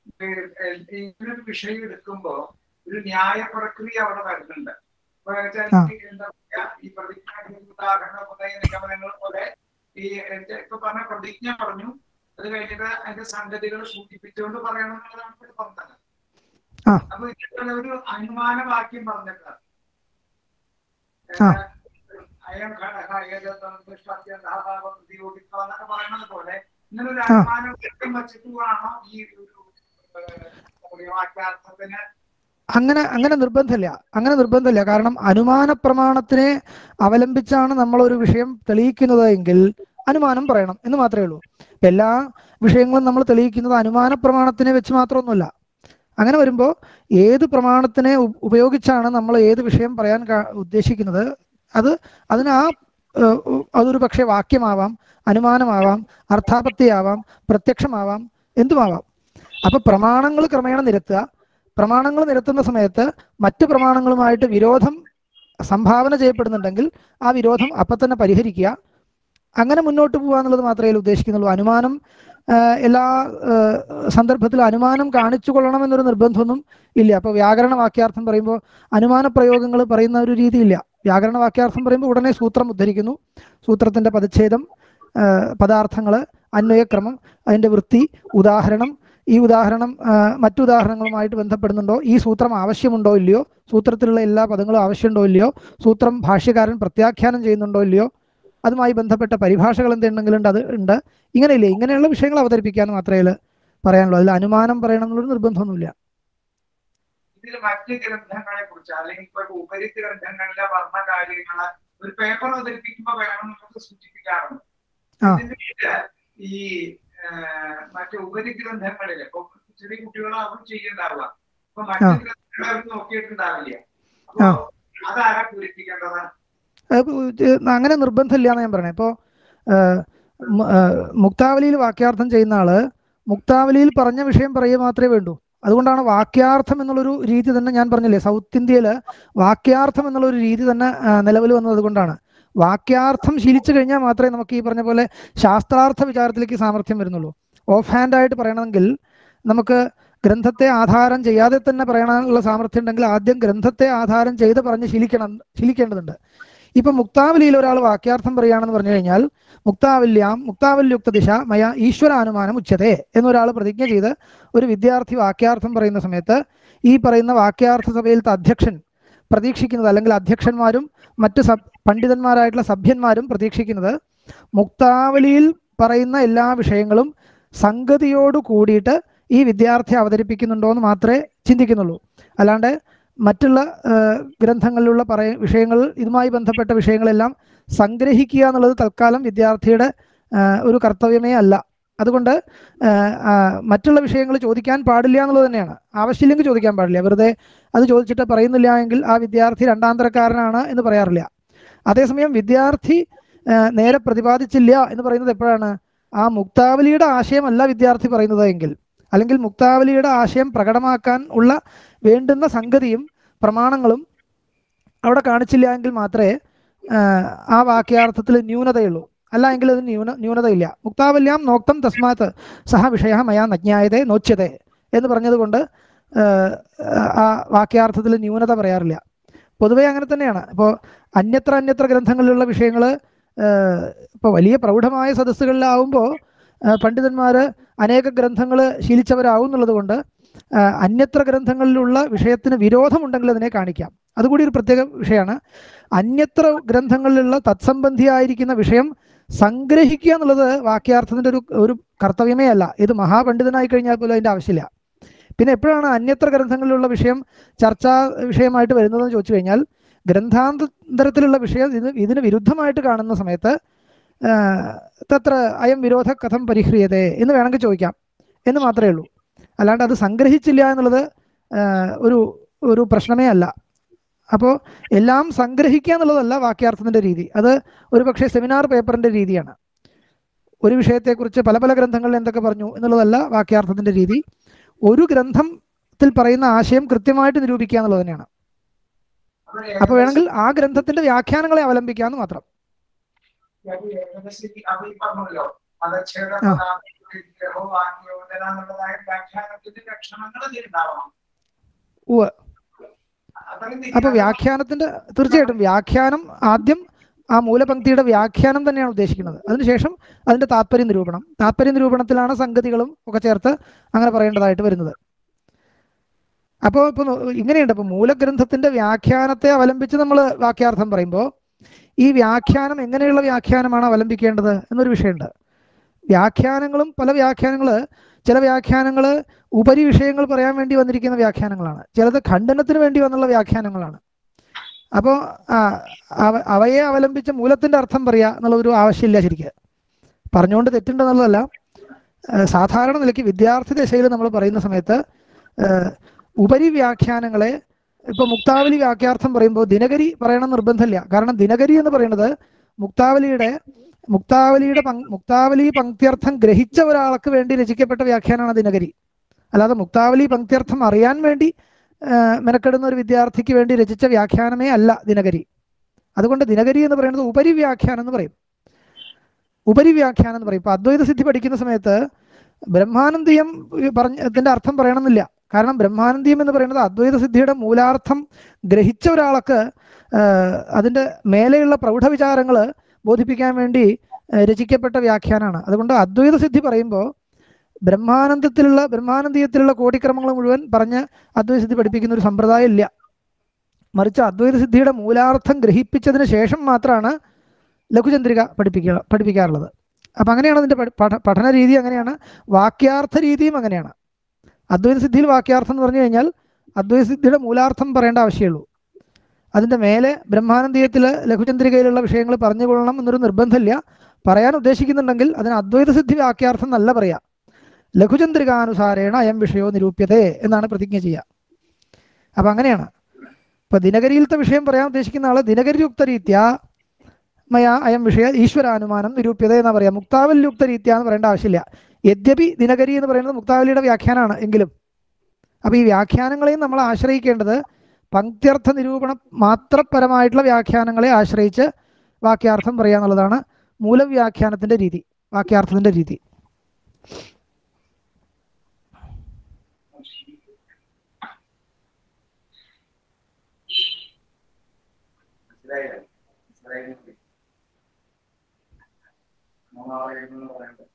ഈ ഇങ്ങനൊരു വിഷയം എടുക്കുമ്പോ ഒരു ന്യായ പ്രക്രിയ അവിടെ വരുന്നുണ്ട് ഇപ്പൊ വെച്ചാൽ ആ. ഈ എന്താ പറയാ, ഈ പ്രതിജ്ഞ ഉദാഹരണ നിഗമനങ്ങൾ പോലെ ഈ എന്താ ഇപ്പൊ പറഞ്ഞ പ്രതിജ്ഞ പറഞ്ഞു അത് കഴിഞ്ഞിട്ട് അതിന്റെ സംഗതികൾ സൂചിപ്പിച്ചുകൊണ്ട് പറയണം എന്നുള്ളതാണ് ഇപ്പൊ പറഞ്ഞത് ആ. അപ്പൊ ഇതിലുള്ള ഒരു അനുമാന വാക്യം പറഞ്ഞിട്ട് ആ. അയം പ്രതിയോഗിക്കുക എന്നൊക്കെ പറയുന്നത് പോലെ ഇങ്ങനെ ഒരു ആ. അനുമാന വാക്യം വെച്ചിട്ടുമാണോ ഈ ഒരു ഏഹ്, എന്താ പറയാ, വാക്യാർത്ഥത്തിന് അങ്ങനെ അങ്ങനെ നിർബന്ധമില്ല അങ്ങനെ നിർബന്ധമില്ല കാരണം അനുമാന പ്രമാണത്തിനെ അവലംബിച്ചാണ് നമ്മൾ ഒരു വിഷയം തെളിയിക്കുന്നത് എങ്കിൽ അനുമാനം പറയണം എന്ന് മാത്രമേ ഉള്ളൂ ഇപ്പൊ എല്ലാ വിഷയങ്ങളും നമ്മൾ തെളിയിക്കുന്നത് അനുമാന പ്രമാണത്തിനെ വെച്ച് മാത്രമൊന്നുമല്ല അങ്ങനെ വരുമ്പോൾ ഏത് പ്രമാണത്തിനെ ഉ- ഉപയോഗിച്ചാണ് നമ്മൾ ഏത് വിഷയം പറയാൻ കാ- ഉദ്ദേശിക്കുന്നത് അത് അതിന് ആ ഏഹ്, ഉ- അതൊരു പക്ഷേ വാക്യമാവാം അനുമാനമാവാം അർത്ഥാപത്തിയാവാം പ്രത്യക്ഷമാവാം എന്തുമാവാം അപ്പൊ പ്രമാണങ്ങൾ ക്രമേണ നിരത്തുക പ്രമാണങ്ങൾ നിരത്തുന്ന സമയത്ത് മറ്റ് പ്രമാണങ്ങളുമായിട്ട് വിരോധം സംഭാവന ചെയ്യപ്പെടുന്നുണ്ടെങ്കിൽ ആ വിരോധം അപ്പം തന്നെ പരിഹരിക്കുക അങ്ങനെ മുന്നോട്ട് പോകുക എന്നുള്ളത് മാത്രമേ ഇതിൽ ഉദ്ദേശിക്കുന്നുള്ളൂ അനുമാനം ആ, എല്ലാ ആ, സന്ദർഭത്തിലും അനുമാനം കാണിച്ചു കൊള്ളണം എന്നൊരു നിർബന്ധമൊന്നും ഇല്ല അപ്പോൾ വ്യാകരണ വാക്യാർത്ഥം പറയുമ്പോൾ അനുമാന പ്രയോഗങ്ങൾ പറയുന്ന ഒരു രീതിയില്ല വ്യാകരണ വാക്യാർത്ഥം പറയുമ്പോൾ ഉടനെ സൂത്രം ഉദ്ധരിക്കുന്നു സൂത്രത്തിന്റെ പദച്ഛേദം പദാർത്ഥങ്ങൾ അന്വയക്രമം അതിന്റെ വൃത്തി ഉദാഹരണം ഈ ഉദാഹരണം ആ, മറ്റു ഉദാഹരണങ്ങളുമായിട്ട് ബന്ധപ്പെടുന്നുണ്ടോ ഈ സൂത്രം ആവശ്യമുണ്ടോ ഇല്ലയോ സൂത്രത്തിലുള്ള എല്ലാ പദങ്ങളും ആവശ്യമുണ്ടോ ഇല്ലയോ സൂത്രം ഭാഷ്യകാരൻ പ്രത്യാഖ്യാനം ചെയ്യുന്നുണ്ടോ ഇല്ലയോ അതുമായി ബന്ധപ്പെട്ട പരിഭാഷകൾ എന്തെങ്കിലും ഉണ്ട് അത് ഉണ്ട് ഇങ്ങനെയില്ലേ ഇങ്ങനെയുള്ള വിഷയങ്ങൾ അവതരിപ്പിക്കാൻ മാത്രമേ ഇതില് പറയാനുള്ളൂ അതിൽ അനുമാനം പറയണം എന്നുള്ളൊരു നിർബന്ധമൊന്നുമില്ല ഇതിൽ മറ്റ് ഗ്രന്ഥങ്ങളെ കുറിച്ച് അല്ലെങ്കിൽ ഇപ്പൊ ഉപരി ഗ്രന്ഥങ്ങളിലെ വർണ്ണ കാര്യങ്ങള് ഒരു പേപ്പർ അവതരിപ്പിക്കുമ്പോ വേണം നമുക്ക് സൂചിപ്പിക്കാറുണ്ട് ആ. ഇതിന്റെ ഇടയില് ഈ ഏഹ്, മറ്റ് ഉപരി ഗ്രന്ഥങ്ങളിൽ ഇപ്പൊ ചെറിയ കുട്ടികൾ അവർ ചെയ്യുന്നുണ്ടാവുക അപ്പൊ മറ്റ് ആ. ഗ്രന്ഥങ്ങൾ അവർ നോക്കിയിട്ടുണ്ടാവില്ല അപ്പൊ ആ. അതാരാ പൂരിപ്പിക്കേണ്ടത് അത് ഇത് അങ്ങനെ നിർബന്ധമില്ല എന്ന് ഞാൻ പറയണേ ഇപ്പോൾ മുക്താവലിയിൽ വാക്യാർത്ഥം ചെയ്യുന്ന ആള് മുക്താവലിയിൽ പറഞ്ഞ വിഷയം പറയുക മാത്രമേ വേണ്ടൂ അതുകൊണ്ടാണ് വാക്യാർത്ഥം എന്നുള്ളൊരു രീതി തന്നെ ഞാൻ പറഞ്ഞില്ലേ സൗത്ത് ഇന്ത്യയിൽ വാക്യാർത്ഥം എന്നുള്ളൊരു രീതി തന്നെ നിലവിൽ വന്നത് കൊണ്ടാണ് വാക്യാർത്ഥം ശീലിച്ചു കഴിഞ്ഞാൽ മാത്രമേ നമുക്ക് ഈ പറഞ്ഞ പോലെ ശാസ്ത്രാർത്ഥ വിചാരത്തിലേക്ക് സാമർഥ്യം വരുന്നുള്ളൂ ഓഫ് ഹാൻഡ് ആയിട്ട് പറയണമെങ്കിൽ നമുക്ക് ഗ്രന്ഥത്തെ ആധാരം ചെയ്യാതെ തന്നെ പറയാനുള്ള സാമർഥ്യം ഉണ്ടെങ്കിൽ ആദ്യം ഗ്രന്ഥത്തെ ആധാരം ചെയ്ത് പറഞ്ഞ് ശീലിക്കണം ശീലിക്കേണ്ടതുണ്ട് ഇപ്പൊ മുക്താവലിയിൽ ഒരാൾ വാക്യാർത്ഥം പറയുകയാണെന്ന് പറഞ്ഞു കഴിഞ്ഞാൽ മുക്താവല്യാം മുക്താവല്യുക്ത ദിശ മയ ഈശ്വരാനുമാനം ഉച്ചതേ എന്നൊരാൾ പ്രതിജ്ഞ ചെയ്ത് ഒരു വിദ്യാർത്ഥി വാക്യാർത്ഥം പറയുന്ന സമയത്ത് ഈ പറയുന്ന വാക്യാർത്ഥ സഭയിലത്തെ അധ്യക്ഷൻ പ്രതീക്ഷിക്കുന്നത് അല്ലെങ്കിൽ അധ്യക്ഷന്മാരും മറ്റ് സബ് പണ്ഡിതന്മാരായിട്ടുള്ള സഭ്യന്മാരും പ്രതീക്ഷിക്കുന്നത് മുക്താവലിയിൽ പറയുന്ന എല്ലാ വിഷയങ്ങളും സംഗതിയോട് കൂടിയിട്ട് ഈ വിദ്യാർത്ഥി അവതരിപ്പിക്കുന്നുണ്ടോ എന്ന് മാത്രമേ ചിന്തിക്കുന്നുള്ളൂ അല്ലാണ്ട് മറ്റുള്ള ഗ്രന്ഥങ്ങളിലുള്ള പറയ വിഷയങ്ങൾ ഇതുമായി ബന്ധപ്പെട്ട വിഷയങ്ങളെല്ലാം സംഗ്രഹിക്കുക എന്നുള്ളത് തൽക്കാലം വിദ്യാർത്ഥിയുടെ ഒരു കർത്തവ്യമേ അല്ല അതുകൊണ്ട് മറ്റുള്ള വിഷയങ്ങൾ ചോദിക്കാൻ പാടില്ല എന്നുള്ളത് തന്നെയാണ് ആവശ്യമില്ലെങ്കിൽ ചോദിക്കാൻ പാടില്ല വെറുതെ അത് ചോദിച്ചിട്ട് പറയുന്നില്ല എങ്കിൽ ആ വിദ്യാർത്ഥി രണ്ടാം തരക്കാരനാണ് എന്ന് പറയാറില്ല അതേസമയം വിദ്യാർത്ഥി നേരെ പ്രതിപാദിച്ചില്ല എന്ന് പറയുന്നത് എപ്പോഴാണ് ആ മുക്താവലിയുടെ ആശയമല്ല വിദ്യാർത്ഥി പറയുന്നത് എങ്കിൽ അല്ലെങ്കിൽ മുക്താവലിയുടെ ആശയം പ്രകടമാക്കാൻ ഉള്ള വേണ്ടുന്ന സംഗതിയും പ്രമാണങ്ങളും അവിടെ കാണിച്ചില്ല എങ്കിൽ മാത്രമേ ആ വാക്യാർത്ഥത്തിൽ ന്യൂനതയുള്ളൂ അല്ല എങ്കിൽ അത് ന്യൂന ന്യൂനതയില്ല മുക്താവല്യാം നോക്തം തസ്മാത്ത് സഹ വിഷയ മയാ നജ്ഞായതേ നോച്യതേ എന്ന് പറഞ്ഞതുകൊണ്ട് ആ വാക്യാർത്ഥത്തിൽ ന്യൂനത പറയാറില്ല പൊതുവേ അങ്ങനെ തന്നെയാണ് ഇപ്പോൾ അന്യത്ര അന്യത്ര ഗ്രന്ഥങ്ങളിലുള്ള വിഷയങ്ങൾ ഇപ്പോൾ വലിയ പ്രൗഢമായ സദസ്സുകളിലാവുമ്പോൾ പണ്ഡിതന്മാർ അനേക ഗ്രന്ഥങ്ങൾ ശീലിച്ചവരാവും എന്നുള്ളത് കൊണ്ട് അന്യത്ര ഗ്രന്ഥങ്ങളിലുള്ള വിഷയത്തിന് വിരോധമുണ്ടെങ്കിൽ അതിനെ കാണിക്കാം അതുകൂടി ഒരു പ്രത്യേക വിഷയമാണ് അന്യത്ര ഗ്രന്ഥങ്ങളിലുള്ള തത്സംബന്ധിയായിരിക്കുന്ന വിഷയം സംഗ്രഹിക്കുക എന്നുള്ളത് വാക്യാർത്ഥത്തിൻ്റെ ഒരു ഒരു കർത്തവ്യമേ അല്ല ഇത് മഹാപണ്ഡിതനായി കഴിഞ്ഞാൽ പോലും അതിൻ്റെ ആവശ്യമില്ല പിന്നെ എപ്പോഴാണ് അന്യത്ര ഗ്രന്ഥങ്ങളിലുള്ള വിഷയം ചർച്ചാ വിഷയമായിട്ട് വരുന്നതെന്ന് ചോദിച്ചു കഴിഞ്ഞാൽ ഗ്രന്ഥാന്തരത്തിലുള്ള വിഷയം ഇത് ഇതിന് വിരുദ്ധമായിട്ട് കാണുന്ന സമയത്ത് തത്ര അയം വിരോധ കഥം പരിഹ്രിയതേ എന്ന് വേണമെങ്കിൽ ചോദിക്കാം എന്ന് മാത്രമേ ഉള്ളൂ അല്ലാണ്ട് അത് സംഗ്രഹിച്ചില്ല എന്നുള്ളത് ഒരു ഒരു പ്രശ്നമേ അല്ല അപ്പോൾ എല്ലാം സംഗ്രഹിക്കുക എന്നുള്ളതല്ല വാക്യാർത്ഥത്തിൻ്റെ രീതി അത് ഒരു പക്ഷേ സെമിനാർ പേപ്പറിൻ്റെ രീതിയാണ് ഒരു വിഷയത്തെക്കുറിച്ച് പല പല ഗ്രന്ഥങ്ങളിൽ എന്തൊക്കെ പറഞ്ഞു എന്നുള്ളതല്ല വാക്യാർത്ഥത്തിൻ്റെ രീതി ഒരു ഗ്രന്ഥത്തിൽ പറയുന്ന ആശയം കൃത്യമായിട്ട് നിരൂപിക്കുക എന്നുള്ളത് തന്നെയാണ് അപ്പോൾ വേണമെങ്കിൽ ആ ഗ്രന്ഥത്തിന്റെ വ്യാഖ്യാനങ്ങളെ അവലംബിക്കാമെന്ന് മാത്രം പറഞ്ഞല്ലോ പദച്ഛേദ ആ. പദാഗ്രഹോ വാക്യോദന എന്നുള്ളതായ വ്യാഖ്യാനത്തിന്റെ ലക്ഷണങ്ങൾ ഇതിലുണ്ടാവണം ഉവ്വ്. അത്രയും അപ്പൊ വ്യാഖ്യാനത്തിന്റെ തീർച്ചയായിട്ടും വ്യാഖ്യാനം ആദ്യം ആ മൂലപംക്തിയുടെ വ്യാഖ്യാനം തന്നെയാണ് ഉദ്ദേശിക്കുന്നത് അതിനുശേഷം അതിന്റെ താത്പര്യ നിരൂപണം താത്പര്യ നിരൂപണത്തിലാണ് സംഗതികളും ഒക്കെ ചേർത്ത് അങ്ങനെ പറയേണ്ടതായിട്ട് വരുന്നത് അപ്പോൾ ഇപ്പൊ നോ- ഇങ്ങനെയുണ്ട് ഇപ്പൊ മൂലഗ്രന്ഥത്തിന്റെ വ്യാഖ്യാനത്തെ അവലംബിച്ച് നമ്മൾ വാക്യാർത്ഥം പറയുമ്പോൾ ഈ വ്യാഖ്യാനം എങ്ങനെയുള്ള വ്യാഖ്യാനമാണ് അവലംബിക്കേണ്ടത് എന്നൊരു വിഷയമുണ്ട് വ്യാഖ്യാനങ്ങളും പല വ്യാഖ്യാനങ്ങള് ചില വ്യാഖ്യാനങ്ങൾ ഉപരി വിഷയങ്ങൾ പറയാൻ വേണ്ടി വന്നിരിക്കുന്ന വ്യാഖ്യാനങ്ങളാണ് ചിലത് ഖണ്ഡനത്തിന് വേണ്ടി വന്നുള്ള വ്യാഖ്യാനങ്ങളാണ് അപ്പോൾ അവ- അവയെ അവലംബിച്ച് മൂലത്തിന്റെ അർത്ഥം പറയുക എന്നുള്ള ഒരു ആവശ്യമില്ല ശരിക്ക് പറഞ്ഞുകൊണ്ട് തെറ്റുണ്ടെന്നുള്ളതല്ല ഏഹ് സാധാരണ നിലയ്ക്ക് വിദ്യാർത്ഥി ദശയിൽ നമ്മൾ പറയുന്ന സമയത്ത് ഏഹ് ഉപരി വ്യാഖ്യാനങ്ങളെ ഇപ്പൊ മുക്താവലി വ്യാഖ്യാർത്ഥം പറയുമ്പോൾ ദിനകരി പറയണം നിർബന്ധമില്ല കാരണം ദിനകരി എന്ന് പറയുന്നത് മുക്താവലിയുടെ മുക്താവലിയുടെ പങ്- മുക്താവലി പങ്ക്ത്യർത്ഥം ഗ്രഹിച്ച ഒരാൾക്ക് വേണ്ടി രചിക്കപ്പെട്ട വ്യാഖ്യാനമാണ് ദിനകരി അല്ലാതെ മുക്താവലി പങ്ക്ത്യർത്ഥം അറിയാൻ വേണ്ടി ആ, മെനക്കെടുന്ന ഒരു വിദ്യാർത്ഥിക്ക് വേണ്ടി രചിച്ച വ്യാഖ്യാനമേ അല്ല ദിനകരി അതുകൊണ്ട് ദിനകരി എന്ന് പറയുന്നത് ഉപരി വ്യാഖ്യാനം എന്ന് പറയും ഉപരി വ്യാഖ്യാനം എന്ന് പറയും ഇപ്പൊ അദ്വൈത സിദ്ധി പഠിക്കുന്ന സമയത്ത് ബ്രഹ്മാനന്ദീയം പറഞ്ഞ ഇതിന്റെ അർത്ഥം പറയണമെന്നില്ല കാരണം ബ്രഹ്മാനന്ദീയം എന്ന് പറയുന്നത് അദ്വൈത സിദ്ധിയുടെ മൂലാർത്ഥം ഗ്രഹിച്ച ഒരാൾക്ക് ആ, അതിന്റെ മേലെയുള്ള പ്രൗഢ വിചാരങ്ങൾ ബോധിപ്പിക്കാൻ വേണ്ടി ആ, രചിക്കപ്പെട്ട വ്യാഖ്യാനമാണ് അതുകൊണ്ട് അദ്വൈത സിദ്ധി പറയുമ്പോൾ ബ്രഹ്മാനന്ദത്തിലുള്ള ബ്രഹ്മാനന്ദീയത്തിലുള്ള കോടിക്രമങ്ങൾ മുഴുവൻ പറഞ്ഞ് അദ്വൈത സിദ്ധി പഠിപ്പിക്കുന്ന ഒരു സമ്പ്രദായം ഇല്ല മറിച്ച് അദ്വൈത സിദ്ധിയുടെ മൂലാർത്ഥം ഗ്രഹിപ്പിച്ചതിന് ശേഷം മാത്രമാണ് ലഘുചന്ദ്രിക പഠിപ്പിക്കുക പഠിപ്പിക്കാറുള്ളത് അപ്പം അങ്ങനെയാണ് അതിൻ്റെ പഠ- പഠ- പഠന രീതി അങ്ങനെയാണ് വാക്യാർത്ഥ രീതിയും അങ്ങനെയാണ് അദ്വൈത സിദ്ധിയിൽ വാക്യാർത്ഥം എന്ന് പറഞ്ഞു കഴിഞ്ഞാൽ അദ്വൈത സിദ്ധിയുടെ മൂലാർത്ഥം പറയേണ്ട ആവശ്യമുള്ളൂ അതിൻ്റെ മേലെ ബ്രഹ്മാനന്ദീയത്തിൽ ലഘുചന്ദ്രികയിലുള്ള വിഷയങ്ങൾ പറഞ്ഞുകൊള്ളണം എന്നൊരു നിർബന്ധമില്ല പറയാൻ ഉദ്ദേശിക്കുന്നുണ്ടെങ്കിൽ അതിന് അദ്വൈത സിദ്ധി വാക്യാർത്ഥം എന്നല്ല പറയാ ലഘുചന്ദ്രികാനുസാരേണ അയം വിഷയോ നിരൂപ്യതേ എന്നാണ് പ്രതിജ്ഞ ചെയ്യുക അപ്പം അങ്ങനെയാണ് ഇപ്പൊ ദിനകരിയിലത്തെ വിഷയം പറയാൻ ഉദ്ദേശിക്കുന്ന ആള് ദിനകരിയുക്ത രീതിയ മയ അയം വിഷയ ഈശ്വരാനുമാനം നിരൂപ്യത എന്ന് പറയാം മുക്താവല്യുക്ത രീതിയ എന്ന് പറയേണ്ട ആവശ്യമില്ല യദ്യപി ദിനകരി എന്ന് പറയുന്നത് മുക്താവലിയുടെ വ്യാഖ്യാനമാണ് എങ്കിലും അപ്പൊ ഈ വ്യാഖ്യാനങ്ങളെയും നമ്മൾ ആശ്രയിക്കേണ്ടത് പങ്ക്ത്യർത്ഥ നിരൂപണം മാത്രപരമായിട്ടുള്ള വ്യാഖ്യാനങ്ങളെ ആശ്രയിച്ച് വാക്യാർത്ഥം പറയുക എന്നുള്ളതാണ് മൂലവ്യാഖ്യാനത്തിന്റെ രീതി വാക്യാർത്ഥത്തിന്റെ രീതി മനസ്സിലായില്ലേ? മനസ്സിലായില്ലേ? മൂന്നാളെ എന്ന് പറയുന്നത്.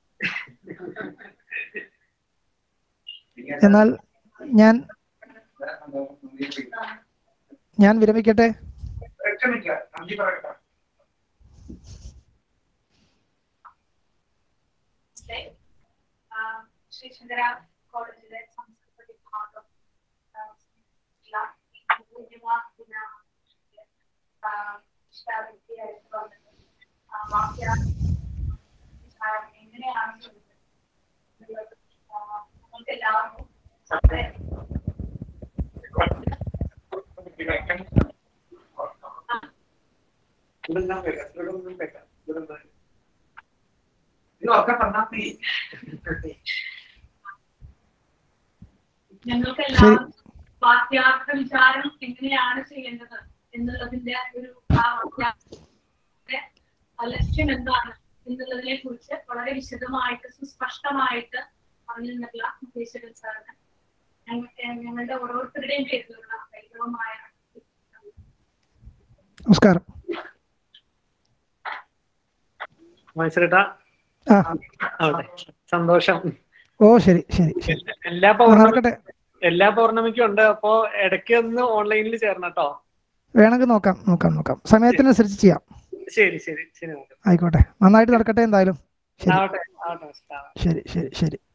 ഇനി എന്താ? എന്നാൽ ഞാൻ വേറെ എന്തോ മുന്നിലേക്ക്. ഞാൻ വിരമിക്കട്ടെ ഒറ്റ മിനിറ്റ്, നന്ദി പറയട്ടെ. ആ, ശ്രീ ശങ്കര കോളേജിലെ സംസ്കൃത വിഭാഗം ആ, ഉള്ള ഈ പൂർണിമ ദിന, ആ, ഇഷ്ടാവൃത്തിയായിട്ട് വന്നത് ആ, വാക്യ വിചാരം എങ്ങനെയാണ് ചെയ്യുന്നത് എന്നുള്ളത്, ആ, നമുക്ക് എല്ലാവർക്കും വളരെ ഇവിടെല്ലാം വെക്കാം, ഇവിടെയൊന്നും വെക്കാം, ഇവിടെയൊന്നും. ഇതൊക്കെ പറഞ്ഞാൽ മതി. ഞങ്ങൾക്ക് എല്ലാവർക്കും വാക്യാർത്ഥ വിചാരം എങ്ങനെയാണ് ചെയ്യേണ്ടത് എന്നുള്ളതിന്റെ ഒരു ആ വാക്യാർത്ഥത്തിന്റെ ആ ലക്ഷ്യം എന്താണ് എന്നുള്ളതിനെ കുറിച്ച് വളരെ വിശദമായിട്ട് സുസ്പഷ്ടമായിട്ട് പറഞ്ഞു തന്നിട്ടുള്ള മുഖേശ്വരൻ സാറിന് ഞങ്ങൾക്ക് ഞങ്ങളുടെ ഓരോരുത്തരുടെയും പേരിലുള്ള വൈഭവമായ നമസ്കാരം മത്സരട്ടാ ആ അവിടെ സന്തോഷം ഓ ശരി ശരി ശരി എല്ലാ ആ, പൗർണമി നടക്കട്ടെ എല്ലാ പൗർണമിക്കും ഉണ്ട് അപ്പോ ഇടയ്ക്ക് ഒന്ന് ഓൺലൈനിൽ ചേരണം കേട്ടോ വേണമെങ്കിൽ നോക്കാം നോക്കാം നോക്കാം സമയത്തിനനുസരിച്ച് ചെയ്യാം ശരി ശരി ശരി നമുക്ക് ആയിക്കോട്ടെ നന്നായിട്ട് നടക്കട്ടെ എന്തായാലും ശരി ആവട്ടെ ആവട്ടെ ആവട്ടെ ശരി ശരി ശരി